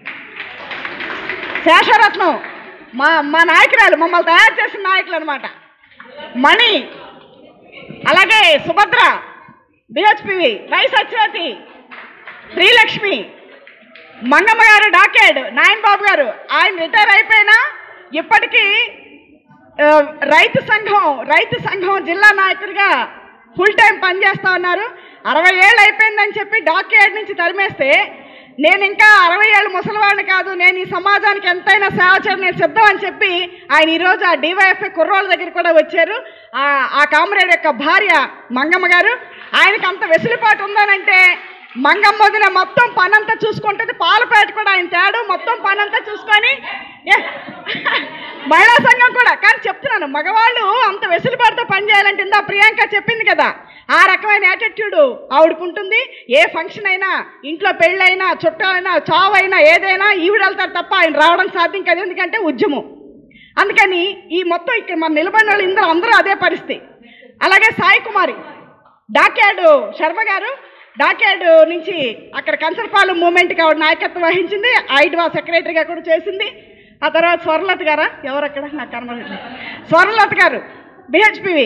శేషరత్నం మా మా నాయకురాలు మమ్మల్ని తయారు చేసిన నాయకులు అనమాట మణి అలాగే సుభద్ర బిహెచ్పివి వై సత్యవతి శ్రీలక్ష్మి మంగమ్మ గారు డాకేడ్ నాయన్ బాబు గారు ఆయన రిటైర్ అయిపోయినా ఇప్పటికీ ఆ, రైతు సంఘం రైతు సంఘం జిల్లా నాయకుడిగా ఫుల్ టైం పనిచేస్తా ఉన్నారు అరవై ఏళ్ళు అయిపోయిందని చెప్పి డాక్యార్డ్ నుంచి తరిమేస్తే నేను ఇంకా అరవై ఏళ్ళు ముసలివాడిని కాదు నేను ఈ సమాజానికి ఎంతైనా సేవ చేయడం నేను సిద్ధం అని చెప్పి ఆయన ఈరోజు ఆ డివైఎఫ్ఐ కుర్రోళ్ళ దగ్గర కూడా వచ్చారు ఆ ఆ కామ్రేడ్ యొక్క భార్య మంగమ్మ గారు ఆయనకి అంత వెసులుబాటు ఉందనంటే మంగమ్మ వదిన మొత్తం పనంతా చూసుకుంటుంది పాలపేట కూడా ఆయన తేడు మొత్తం పనంతా చూసుకొని ఏ, మహిళా సంఘం కూడా కానీ చెప్తున్నాను మగవాళ్ళు అంత వెసులుబాటుతో పనిచేయాలంటే ఇందా ప్రియాంక చెప్పింది కదా ఆ రకమైన యాటిట్యూడ్ ఆవిడకు ఉంటుంది ఏ ఫంక్షన్ అయినా ఇంట్లో పెళ్ళైనా చుట్టాలైనా చావైనా ఏదైనా ఈవిడ వెళ్తారు తప్ప ఆయన రావడం సాధ్యం కాదు ఎందుకంటే ఉద్యమం అందుకని ఈ మొత్తం ఇక్కడ మన నిలబడిన వాళ్ళు ఇందరూ అందరూ అదే పరిస్థితి అలాగే సాయి కుమారి డాక్యార్డు శర్మ గారు డాక్యార్డు నుంచి అక్కడ కంచరపాలెం మూమెంట్కి ఆవిడ నాయకత్వం వహించింది ఐడ్వా సెక్రటరీగా కూడా చేసింది ఆ తర్వాత స్వర్ణలత గారా ఎవరు అక్కడ నాకు కనబడలేదు స్వర్ణలత గారు బిహెచ్పివి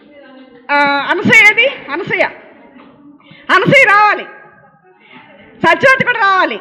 అనసూయ ఏది అనసూయ అనసూయ రావాలి సత్యవతి కూడా రావాలి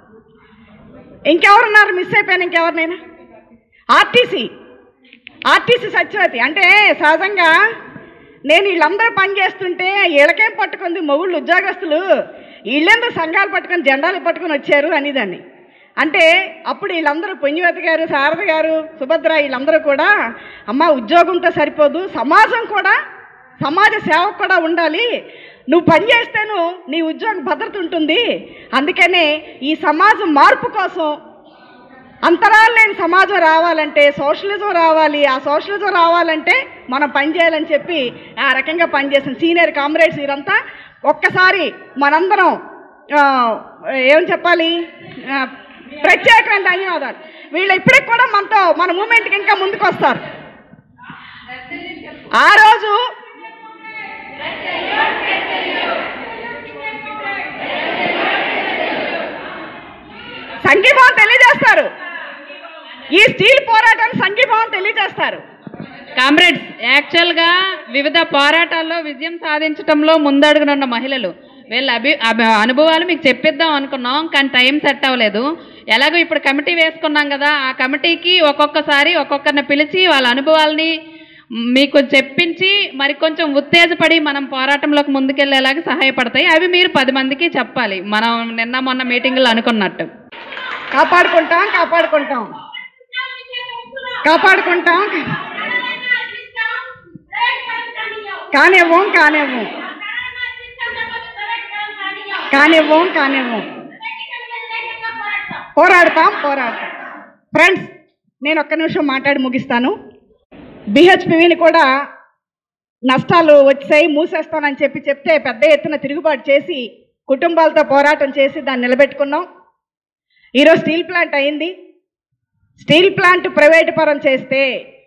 ఇంకెవరున్నారు మిస్ అయిపోయాను ఇంకెవరినైనా ఆర్టీసీ ఆర్టీసీ సత్యవతి అంటే సహజంగా నేను వీళ్ళందరూ పని చేస్తుంటే వీళ్ళకేం పట్టుకుంది మొగుళ్ళు ఉద్యోగస్తులు వీళ్ళెందుకు సంఘాలు పట్టుకొని జెండాలు పట్టుకొని వచ్చారు అనేదాన్ని అంటే అప్పుడు వీళ్ళందరూ పుణ్యవతి గారు శారద గారు సుభద్ర వీళ్ళందరూ కూడా అమ్మ ఉద్యోగంతో సరిపోదు సమాజం కూడా సమాజ సేవకు కూడా ఉండాలి నువ్వు పని చేస్తేను నీ ఉద్యోగ భద్రత ఉంటుంది అందుకనే ఈ సమాజం మార్పు కోసం అంతరాలు లేని సమాజం రావాలంటే సోషలిజం రావాలి ఆ సోషలిజం రావాలంటే మనం పనిచేయాలని చెప్పి ఆ రకంగా పనిచేసిన సీనియర్ కామ్రేడ్స్ వీరంతా ఒక్కసారి మనందరం ఆ, ఏం చెప్పాలి ఆ, ప్రత్యేకమైన ధన్యవాదాలు వీళ్ళు ఇప్పటికి కూడా మనతో మన మూమెంట్కి ఇంకా ముందుకు వస్తారు ఆ రోజు సంఘీభావం తెలియజేస్తారు ఈ స్టీల్ పోరాటాన్ని సంఘీభావం తెలియజేస్తారు కామ్రేడ్స్ యాక్చువల్గా వివిధ పోరాటాల్లో విజయం సాధించడంలో ముందడుగునున్న మహిళలు వీళ్ళ అభి అభి- అనుభవాలు మీకు చెప్పిద్దాం అనుకున్నాం కానీ టైం సెట్ అవ్వలేదు ఎలాగో ఇప్పుడు కమిటీ వేసుకున్నాం కదా ఆ కమిటీకి ఒక్కొక్కసారి ఒక్కొక్కరిని పిలిచి వాళ్ళ అనుభవాల్ని మీకు చెప్పించి మరి కొంచెం ఉత్తేజపడి మనం పోరాటంలోకి ముందుకెళ్ళేలాగా సహాయపడతాయి అవి మీరు పది మందికి చెప్పాలి మనం నిన్న మొన్న మీటింగ్లో అనుకున్నట్టు కాపాడుకుంటాం కాపాడుకుంటాం కాపాడుకుంటాం కానివ్వం కానివ్వం కానివ్వం కానివ్వం పోరాడతాం పోరాడతాం ఫ్రెండ్స్ నేను ఒక్క నిమిషం మాట్లాడి ముగిస్తాను బిహెచ్పివిని కూడా నష్టాలు వచ్చాయి మూసేస్తానని చెప్పి చెప్తే పెద్ద ఎత్తున తిరుగుబాటు చేసి కుటుంబాలతో పోరాటం చేసి దాన్ని నిలబెట్టుకున్నాం ఈరోజు స్టీల్ ప్లాంట్ అయింది స్టీల్ ప్లాంట్ ప్రైవేటు పరం చేస్తే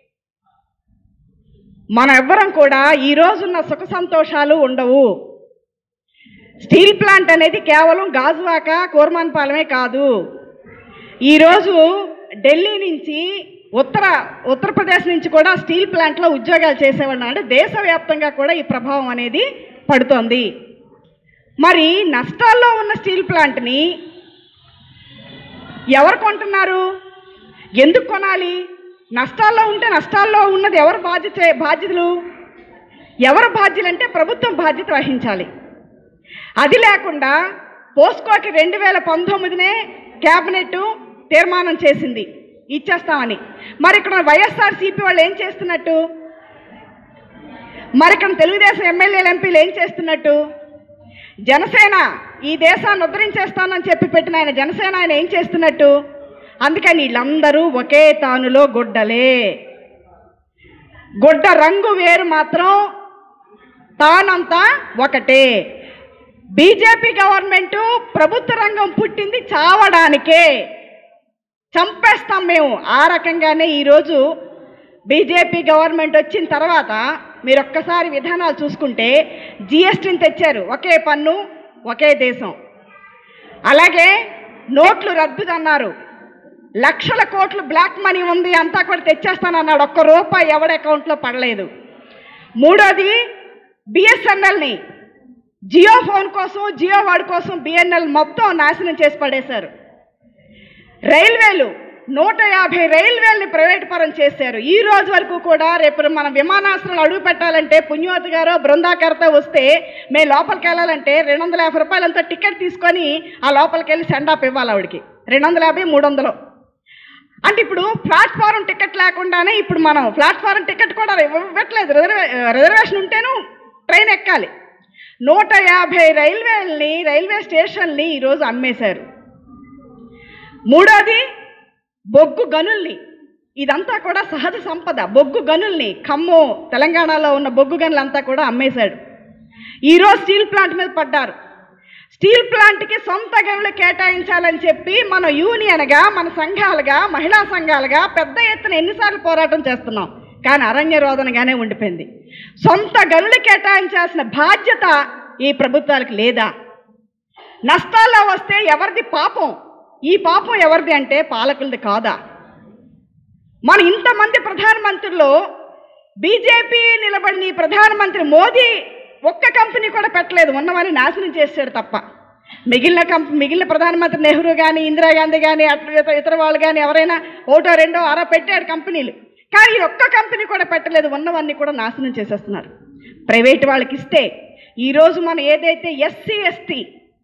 మన ఎవ్వరం కూడా ఈ రోజున్న సుఖ సంతోషాలు ఉండవు స్టీల్ ప్లాంట్ అనేది కేవలం గాజువాక కూర్మాన్పాలమే కాదు ఈరోజు ఢిల్లీ నుంచి ఉత్తర ఉత్తరప్రదేశ్ నుంచి కూడా స్టీల్ ప్లాంట్లో ఉద్యోగాలు చేసేవాళ్ళు అంటే దేశవ్యాప్తంగా కూడా ఈ ప్రభావం అనేది పడుతోంది మరి నష్టాల్లో ఉన్న స్టీల్ ప్లాంట్ని ఎవరు కొంటున్నారు ఎందుకు కొనాలి నష్టాల్లో ఉంటే నష్టాల్లో ఉన్నది ఎవరు బాధ్యత బాధ్యతలు ఎవరు బాధ్యులు అంటే ప్రభుత్వం బాధ్యత వహించాలి అది లేకుండా పోస్కోకి రెండు వేల పంతొమ్మిదినే క్యాబినెట్ తీర్మానం చేసింది ఇచ్చేస్తామని మరి ఇక్కడ వైఎస్ఆర్సీపీ వాళ్ళు ఏం చేస్తున్నట్టు మరి ఇక్కడ తెలుగుదేశం ఎమ్మెల్యేలు ఎంపీలు ఏం చేస్తున్నట్టు జనసేన ఈ దేశాన్ని ఉద్ధరించేస్తానని చెప్పి పెట్టిన ఆయన జనసేన ఆయన ఏం చేస్తున్నట్టు అందుకని వీళ్ళందరూ ఒకే తానులో గుడ్డలే గుడ్డ రంగు వేరు మాత్రం తానంతా ఒకటే బీజేపీ గవర్నమెంట్ ప్రభుత్వ రంగం పుట్టింది చావడానికే చంపేస్తాం మేము ఆ రకంగానే ఈరోజు బీజేపీ గవర్నమెంట్ వచ్చిన తర్వాత మీరు ఒక్కసారి విధానాలు చూసుకుంటే జిఎస్టీని తెచ్చారు ఒకే పన్ను ఒకే దేశం అలాగే నోట్లు రద్దు అన్నారు లక్షల కోట్లు బ్లాక్ మనీ ఉంది అంతా కూడా తెచ్చేస్తానన్నాడు ఒక్క రూపాయి ఎవడి అకౌంట్లో పడలేదు మూడోది బిఎస్ఎన్ఎల్ని జియో ఫోన్ కోసం జియో వాడి కోసం బిఎన్ఎల్ మొత్తం నాశనం చేసి పడేశారు రైల్వేలు నూట యాభై రైల్వేల్ని ప్రైవేట్ పరం చేశారు ఈ రోజు వరకు కూడా రేపు మన విమానాశ్రయాలు అడుగు పెట్టాలంటే పుణ్యవతి గారో బృందాకర్తో వస్తే మేము లోపలికి వెళ్ళాలంటే రెండు వందల యాభై రూపాయలంతా టికెట్ తీసుకొని ఆ లోపలికి వెళ్ళి సెండ్ ఆఫ్ ఇవ్వాలి ఆవిడకి రెండు వందల యాభై మూడు వందలు అంటే ఇప్పుడు ప్లాట్ఫారం టికెట్ లేకుండానే ఇప్పుడు మనం ప్లాట్ఫారం టికెట్ కూడా ఇవ్వట్లేదు రిజర్వే రిజర్వేషన్ ఉంటేను ట్రైన్ ఎక్కాలి నూట యాభై రైల్వేల్ని రైల్వే స్టేషన్ని ఈరోజు అమ్మేశారు మూడోది బొగ్గు గనుల్ని ఇదంతా కూడా సహజ సంపద బొగ్గు గనుల్ని ఖమ్మం తెలంగాణలో ఉన్న బొగ్గు గనులంతా కూడా అమ్మేశాడు ఈరోజు స్టీల్ ప్లాంట్ మీద పడ్డారు స్టీల్ ప్లాంట్కి సొంత గనులు కేటాయించాలని చెప్పి మన యూనియన్గా మన సంఘాలుగా మహిళా సంఘాలుగా పెద్ద ఎత్తున ఎన్నిసార్లు పోరాటం చేస్తున్నాం కానీ అరణ్య రోదనగానే ఉండిపోయింది సొంత గనులు కేటాయించాల్సిన బాధ్యత ఈ ప్రభుత్వాలకు లేదా నష్టాల్లో వస్తే ఎవరిది పాపం ఈ పాపం ఎవరిది అంటే పాలకులది కాదా మన ఇంతమంది ప్రధానమంత్రుల్లో బీజేపీ నిలబడిన ఈ ప్రధానమంత్రి మోదీ ఒక్క కంపెనీ కూడా పెట్టలేదు ఉన్నవని నాశనం చేశాడు తప్ప మిగిలిన కంప్ మిగిలిన ప్రధానమంత్రి నెహ్రూ కానీ ఇందిరాగాంధీ కానీ అట్లా ఇతర- ఇతర వాళ్ళు కానీ ఎవరైనా ఒకటో రెండో అర పెట్టాడు కంపెనీలు కానీ ఈ ఒక్క కంపెనీ కూడా పెట్టలేదు ఉన్నవన్నీ కూడా నాశనం చేసేస్తున్నారు ప్రైవేట్ వాళ్ళకి ఇస్తే ఈరోజు మనం ఏదైతే ఎస్సీ ఎస్టీ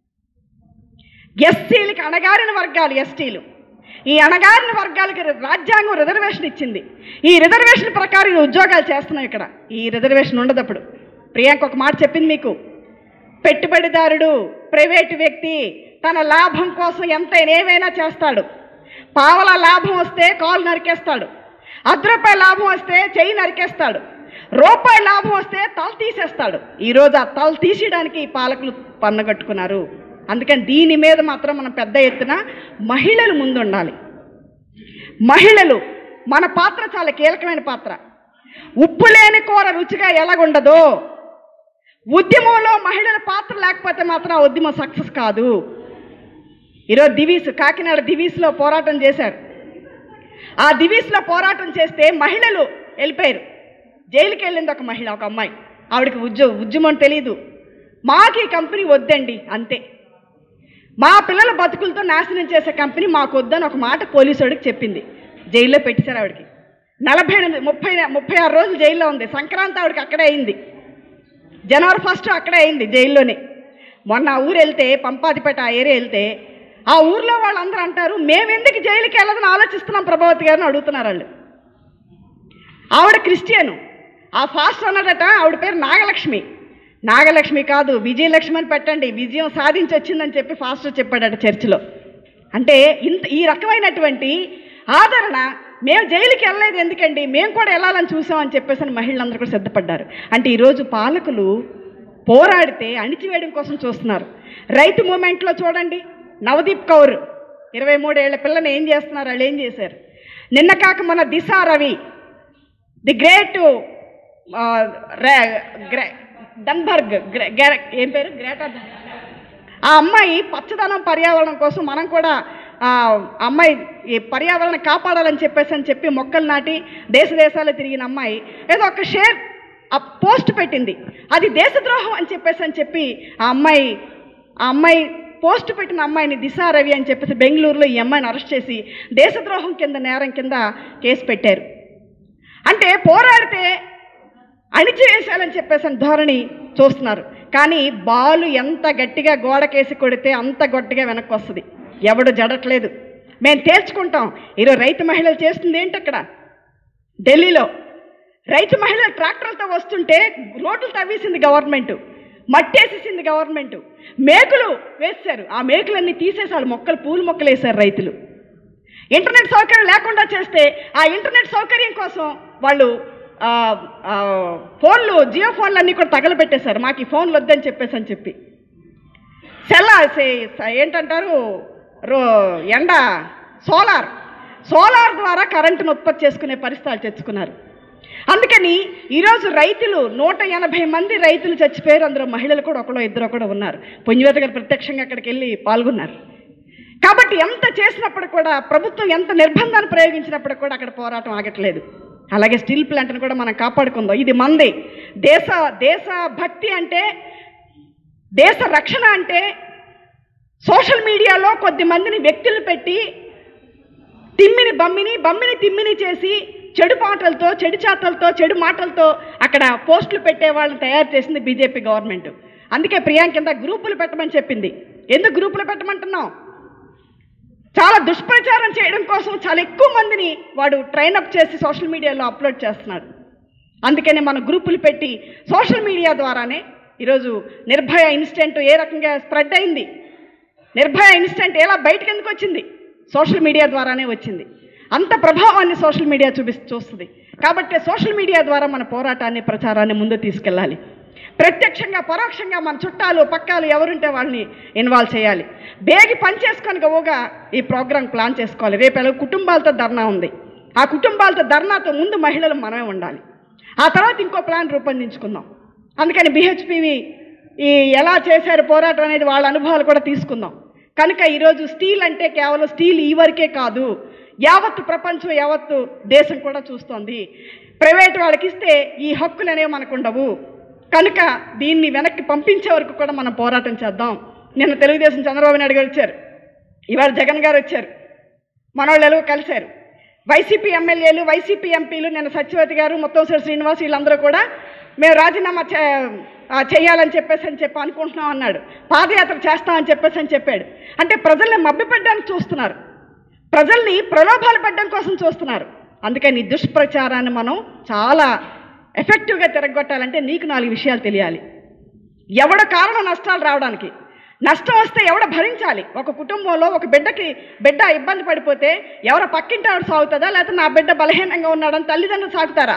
ఎస్సీలకి అణగారిన వర్గాలు ఎస్టీలు ఈ అణగారిన వర్గాలకి రాజ్యాంగం రిజర్వేషన్ ఇచ్చింది ఈ రిజర్వేషన్ ప్రకారం ఈ ఉద్యోగాలు చేస్తున్నాం ఇక్కడ ఈ రిజర్వేషన్ ఉండదు అప్పుడు ప్రియాంక ఒక మాట చెప్పింది మీకు పెట్టుబడిదారుడు ప్రైవేటు వ్యక్తి తన లాభం కోసం ఎంత ఏమైనా చేస్తాడు పావల లాభం వస్తే కాలు నరికేస్తాడు అర్ధ రూపాయి లాభం వస్తే చెయ్యి నరికేస్తాడు రూపాయి లాభం వస్తే తల తీసేస్తాడు ఈరోజు ఆ తల తీసేయడానికి ఈ పాలకులు పన్నగట్టుకున్నారు అందుకని దీని మీద మాత్రం మనం పెద్ద ఎత్తున మహిళలు ముందుండాలి మహిళలు మన పాత్ర చాలా కీలకమైన పాత్ర ఉప్పు లేని కూర రుచిగా ఎలాగుండదో ఉద్యమంలో మహిళల పాత్ర లేకపోతే మాత్రం ఆ ఉద్యమం సక్సెస్ కాదు ఈరోజు దివీస్ కాకినాడ దివీస్లో పోరాటం చేశారు ఆ దివీస్లో పోరాటం చేస్తే మహిళలు వెళ్ళిపోయారు జైలుకి వెళ్ళింది ఒక మహిళ ఒక అమ్మాయి ఆవిడకి ఉద్యో ఉద్యమం తెలియదు మాకు ఈ కంపెనీ వద్దండి అంతే మా పిల్లల బతుకులతో నాశనం చేసే కంపెనీ మాకు వద్దని ఒక మాట పోలీసుడికి చెప్పింది జైల్లో పెట్టేశారు ఆవిడకి నలభై ఎనిమిది ముప్పై ముప్పై ఆరు రోజులు జైల్లో ఉంది సంక్రాంతి ఆవిడకి అక్కడే అయింది జనవరి ఫస్ట్ అక్కడే అయింది జైల్లోనే మొన్న ఆ ఊరు వెళ్తే పంపాదిపేట ఆ ఏరియా వెళ్తే ఆ ఊర్లో వాళ్ళందరూ అంటారు మేమెందుకు జైలుకి వెళ్ళదని ఆలోచిస్తున్నాం ప్రభావతి గారిని అడుగుతున్నారు వాళ్ళు ఆవిడ క్రిస్టియను ఆ ఫాస్ట్ అన్నదట ఆవిడ పేరు నాగలక్ష్మి నాగలక్ష్మి కాదు విజయలక్ష్మి అని పెట్టండి విజయం సాధించి వచ్చిందని చెప్పి ఫాస్టర్ చెప్పాడట చర్చిలో అంటే ఇంత ఈ రకమైనటువంటి ఆదరణ మేము జైలుకి వెళ్ళలేదు ఎందుకండి మేము కూడా వెళ్ళాలని చూసామని చెప్పేసి అని మహిళలందరూ కూడా సిద్ధపడ్డారు అంటే ఈరోజు పాలకులు పోరాడితే అణిచివేయడం కోసం చూస్తున్నారు రైతు మూమెంట్లో చూడండి నవదీప్ కౌర్ ఇరవై మూడేళ్ల పిల్లని ఏం చేస్తున్నారు వాళ్ళు ఏం చేశారు నిన్న కాక మన Disha Ravi the great Thunberg గ్రే గ్రే- ఏం పేరు గ్రేటర్ డన్- ఆ అమ్మాయి పచ్చదనం పర్యావరణం కోసం మనం కూడా ఆ అమ్మాయి ఈ పర్యావరణం కాపాడాలని చెప్పేసి అని చెప్పి మొక్కలు నాటి దేశ దేశాలు తిరిగిన అమ్మాయి ఏదో ఒక షేర్ ఆ పోస్ట్ పెట్టింది అది దేశద్రోహం అని చెప్పేసి అని చెప్పి ఆ అమ్మాయి ఆ అమ్మాయి పోస్ట్ పెట్టిన అమ్మాయిని దిశా రవి అని చెప్పేసి బెంగళూరులో ఈ అమ్మాయిని అరెస్ట్ చేసి దేశద్రోహం కింద నేరం కింద కేసు పెట్టారు అంటే పోరాడితే అణిచివేశాలని చెప్పేసి అని ధోరణి చూస్తున్నారు కానీ బాలు ఎంత గట్టిగా గోడకేసి కొడితే అంత గట్టిగా వెనక్కి వస్తుంది ఎవడు జడట్లేదు మేము తేల్చుకుంటాం ఈరోజు రైతు మహిళలు చేస్తుంది ఏంటి అక్కడ ఢిల్లీలో రైతు మహిళలు ట్రాక్టర్లతో వస్తుంటే రోడ్లు తవ్వేసింది గవర్నమెంట్ మట్టేసేసింది గవర్నమెంట్ మేకులు వేశారు ఆ మేకులన్నీ తీసేసారు మొక్కలు పూల మొక్కలు వేశారు రైతులు ఇంటర్నెట్ సౌకర్యం లేకుండా చేస్తే ఆ ఇంటర్నెట్ సౌకర్యం కోసం వాళ్ళు ఆ, ఆ, ఫోన్లు జియో ఫోన్లు అన్నీ కూడా తగలబెట్టేశారు మాకు ఈ ఫోన్లు వద్దని చెప్పేసి అని చెప్పి సెల్ ఏంటంటారు రో ఎండ సోలార్ సోలార్ ద్వారా కరెంటును ఉత్పత్తి చేసుకునే పరిస్థితులు తెచ్చుకున్నారు అందుకని ఈరోజు రైతులు నూట ఎనభై మంది రైతులు చచ్చిపోయారు అందులో మహిళలు కూడా ఒకడో ఇద్దరు కూడా ఉన్నారు పుణ్యవేత గారు ప్రత్యక్షంగా అక్కడికి వెళ్ళి పాల్గొన్నారు కాబట్టి ఎంత చేసినప్పుడు కూడా ప్రభుత్వం ఎంత నిర్బంధాన్ని ప్రయోగించినప్పుడు కూడా అక్కడ పోరాటం ఆగట్లేదు అలాగే స్టీల్ ప్లాంట్ని కూడా మనం కాపాడుకుందాం ఇది మంది దేశ దేశ భక్తి అంటే దేశ రక్షణ అంటే సోషల్ మీడియాలో కొద్ది మందిని వ్యక్తులు పెట్టి తిమ్మిని బమ్మిని బమ్మిని తిమ్మిని చేసి చెడు పాటలతో చెడు చాతలతో చెడు మాటలతో అక్కడ పోస్టులు పెట్టే వాళ్ళని తయారు చేసింది బీజేపీ గవర్నమెంట్ అందుకే ప్రియాంక కింద గ్రూపులు పెట్టమని చెప్పింది ఎందుకు గ్రూపులు పెట్టమంటున్నాం చాలా దుష్ప్రచారం చేయడం కోసం చాలా ఎక్కువ మందిని వాడు ట్రైన్ అప్ చేసి సోషల్ మీడియాలో అప్లోడ్ చేస్తున్నాడు అందుకని మన గ్రూపులు పెట్టి సోషల్ మీడియా ద్వారానే ఈరోజు నిర్భయ ఇన్సిడెంట్ ఏ రకంగా స్ప్రెడ్ అయింది నిర్భయ ఇన్సిడెంట్ ఎలా బయటకు ఎందుకు వచ్చింది సోషల్ మీడియా ద్వారానే వచ్చింది అంత ప్రభావాన్ని సోషల్ మీడియా చూపి చూస్తుంది కాబట్టి సోషల్ మీడియా ద్వారా మన పోరాటాన్ని ప్రచారాన్ని ముందు తీసుకెళ్ళాలి ప్రత్యక్షంగా పరోక్షంగా మన చుట్టాలు పక్కాలు ఎవరుంటే వాళ్ళని ఇన్వాల్వ్ చేయాలి బేగి పనిచేసుకొని గోగా ఈ ప్రోగ్రాం ప్లాన్ చేసుకోవాలి రేపు ఎలా కుటుంబాలతో ధర్నా ఉంది ఆ కుటుంబాలతో ధర్నాతో ముందు మహిళలు మనమే ఉండాలి ఆ తర్వాత ఇంకో ప్లాన్ రూపొందించుకుందాం అందుకని బిహెచ్పివి ఈ ఎలా చేశారు పోరాటం అనేది వాళ్ళ అనుభవాలు కూడా తీసుకుందాం కనుక ఈరోజు స్టీల్ అంటే కేవలం స్టీల్ ఈ వరకే కాదు యావత్తు ప్రపంచం యావత్తు దేశం కూడా చూస్తోంది ప్రైవేట్ వాళ్ళకి ఇస్తే ఈ హక్కులు అనేవి మనకు ఉండవు కనుక దీన్ని వెనక్కి పంపించే వరకు కూడా మనం పోరాటం చేద్దాం నిన్న తెలుగుదేశం చంద్రబాబు నాయుడు గారు వచ్చారు ఇవాళ జగన్ గారు వచ్చారు మనోళ్ళు ఎలాగో కలిశారు వైసీపీ ఎమ్మెల్యేలు వైసీపీ ఎంపీలు నిన్న సత్యవతి గారు ముత్తంశెట్టి శ్రీనివాస్ వీళ్ళందరూ కూడా మేము రాజీనామా చే ఆ, చేయాలని చెప్పేసి అని చెప్పి అనుకుంటున్నాం అన్నాడు పాదయాత్ర చేస్తామని చెప్పేసి అని చెప్పాడు అంటే ప్రజల్ని మభ్యపెట్టడానికి చూస్తున్నారు ప్రజల్ని ప్రలోభాలు పెట్టడం కోసం చూస్తున్నారు అందుకని ఈ దుష్ప్రచారాన్ని మనం చాలా ఎఫెక్టివ్గా తిరగొట్టాలంటే నీకు నాలుగు విషయాలు తెలియాలి ఎవడ కారణం నష్టాలు రావడానికి నష్టం వస్తే ఎవడ భరించాలి ఒక కుటుంబంలో ఒక బిడ్డకి బిడ్డ ఇబ్బంది పడిపోతే ఎవరో పక్కింటి ఆవిడ సాగుతుందా లేకపోతే నా బిడ్డ బలహీనంగా ఉన్నాడని తల్లిదండ్రులు సాగుతారా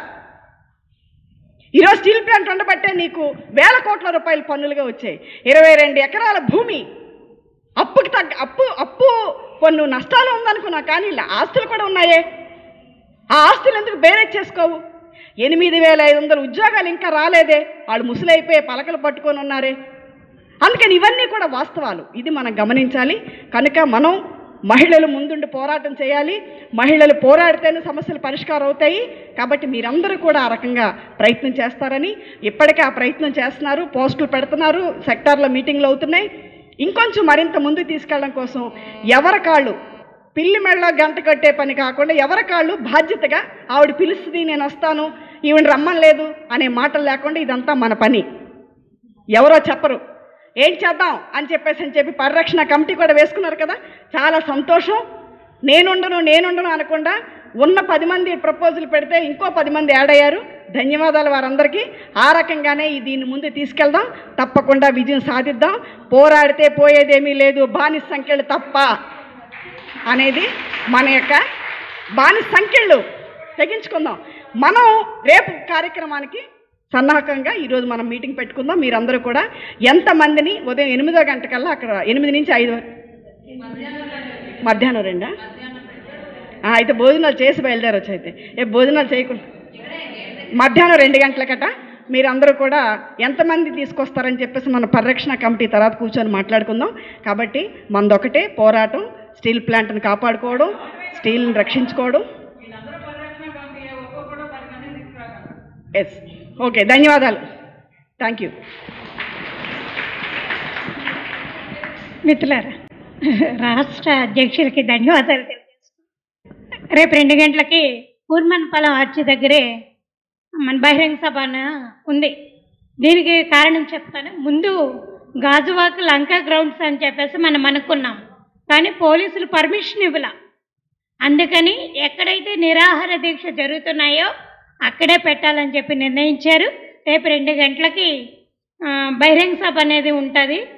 ఈరోజు స్టీల్ ప్లాంట్ ఉండబట్టే నీకు వేల కోట్ల రూపాయలు పన్నులుగా వచ్చాయి ఇరవై రెండు ఎకరాల భూమి అప్పుకి తగ్గ అప్పు అప్పు పన్ను నష్టాలు ఉందనుకున్నా కానీ ఇలా ఆస్తులు కూడా ఉన్నాయే ఆ ఆస్తులు ఎందుకు బేరేజ్ చేసుకోవు ఎనిమిది వేల ఐదు వందల ఉద్యోగాలు ఇంకా రాలేదే వాళ్ళు ముసలైపోయి పలకలు పట్టుకొని ఉన్నారే అందుకని ఇవన్నీ కూడా వాస్తవాలు ఇది మనం గమనించాలి కనుక మనం మహిళలు ముందుండి పోరాటం చేయాలి మహిళలు పోరాడితేనే సమస్యలు పరిష్కారం అవుతాయి కాబట్టి మీరందరూ కూడా ఆ రకంగా ప్రయత్నం చేస్తారని ఇప్పటికే ఆ ప్రయత్నం చేస్తున్నారు పోస్టులు పెడుతున్నారు సెక్టార్లో మీటింగ్లు అవుతున్నాయి ఇంకొంచెం మరింత ముందుకు తీసుకెళ్ళడం కోసం ఎవరి కాళ్ళు పిల్లి మెడలో గంట కట్టే పని కాకుండా ఎవరి కాళ్ళు బాధ్యతగా ఆవిడ పిలుస్తుంది నేను వస్తాను ఈవిడ రమ్మనలేదు అనే మాటలు లేకుండా ఇదంతా మన పని ఎవరో చెప్పరు ఏం చేద్దాం అని చెప్పేసి అని చెప్పి పరిరక్షణ కమిటీ కూడా వేసుకున్నారు కదా చాలా సంతోషం నేనుండను నేనుండను అనకుండా ఉన్న పది మంది ప్రపోజల్ పెడితే ఇంకో పది మంది యాడ్ అయ్యారు ధన్యవాదాలు వారందరికీ ఆ రకంగానే ఈ దీన్ని ముందు తీసుకెళ్దాం తప్పకుండా విజయం సాధిద్దాం పోరాడితే పోయేదేమీ లేదు బానిస సంఖ్యలు తప్ప అనేది మన యొక్క బానిస సంఖ్యలు తెగించుకుందాం మనం రేపు కార్యక్రమానికి సన్నాహకంగా ఈరోజు మనం మీటింగ్ పెట్టుకుందాం మీరందరూ కూడా ఎంతమందిని ఉదయం ఎనిమిదో గంటకల్లా అక్కడ ఎనిమిది నుంచి ఐదు వరకు- మధ్యాహ్నం రెండా ఆ, అయితే భోజనాలు చేసి బయలుదేరొచ్చు అయితే ఏ భోజనాలు చేయకుండా మధ్యాహ్నం రెండు గంటలకట మీరందరూ కూడా ఎంతమంది తీసుకొస్తారని చెప్పేసి మన పరిరక్షణ కమిటీ తర్వాత కూర్చొని మాట్లాడుకుందాం కాబట్టి మనదొకటే పోరాటం స్టీల్ ప్లాంట్ని కాపాడుకోవడం స్టీల్ని రక్షించుకోవడం ఎస్ ఓకే ధన్యవాదాలు థ్యాంక్ యూ మిత్రులారా రాష్ట్ర అధ్యక్షులకి ధన్యవాదాలు తెలియజేస్తున్నాను రేపు రెండు గంటలకి పూర్మన్పలం ఆర్చి దగ్గరే మన బహిరంగ సభ న- ఉంది దీనికి కారణం చెప్తాను ముందు గాజువాక్ లంకా గ్రౌండ్స్ అని చెప్పేసి మనం అనుకున్నాం కానీ పోలీసులు పర్మిషన్ ఇవ్వలా అందుకని ఎక్కడైతే నిరాహార దీక్ష జరుగుతున్నాయో అక్కడే పెట్టాలని చెప్పి నిర్ణయించారు రేపు రెండు గంటలకి ఆ, బహిరంగ సభ అనేది ఉంటుంది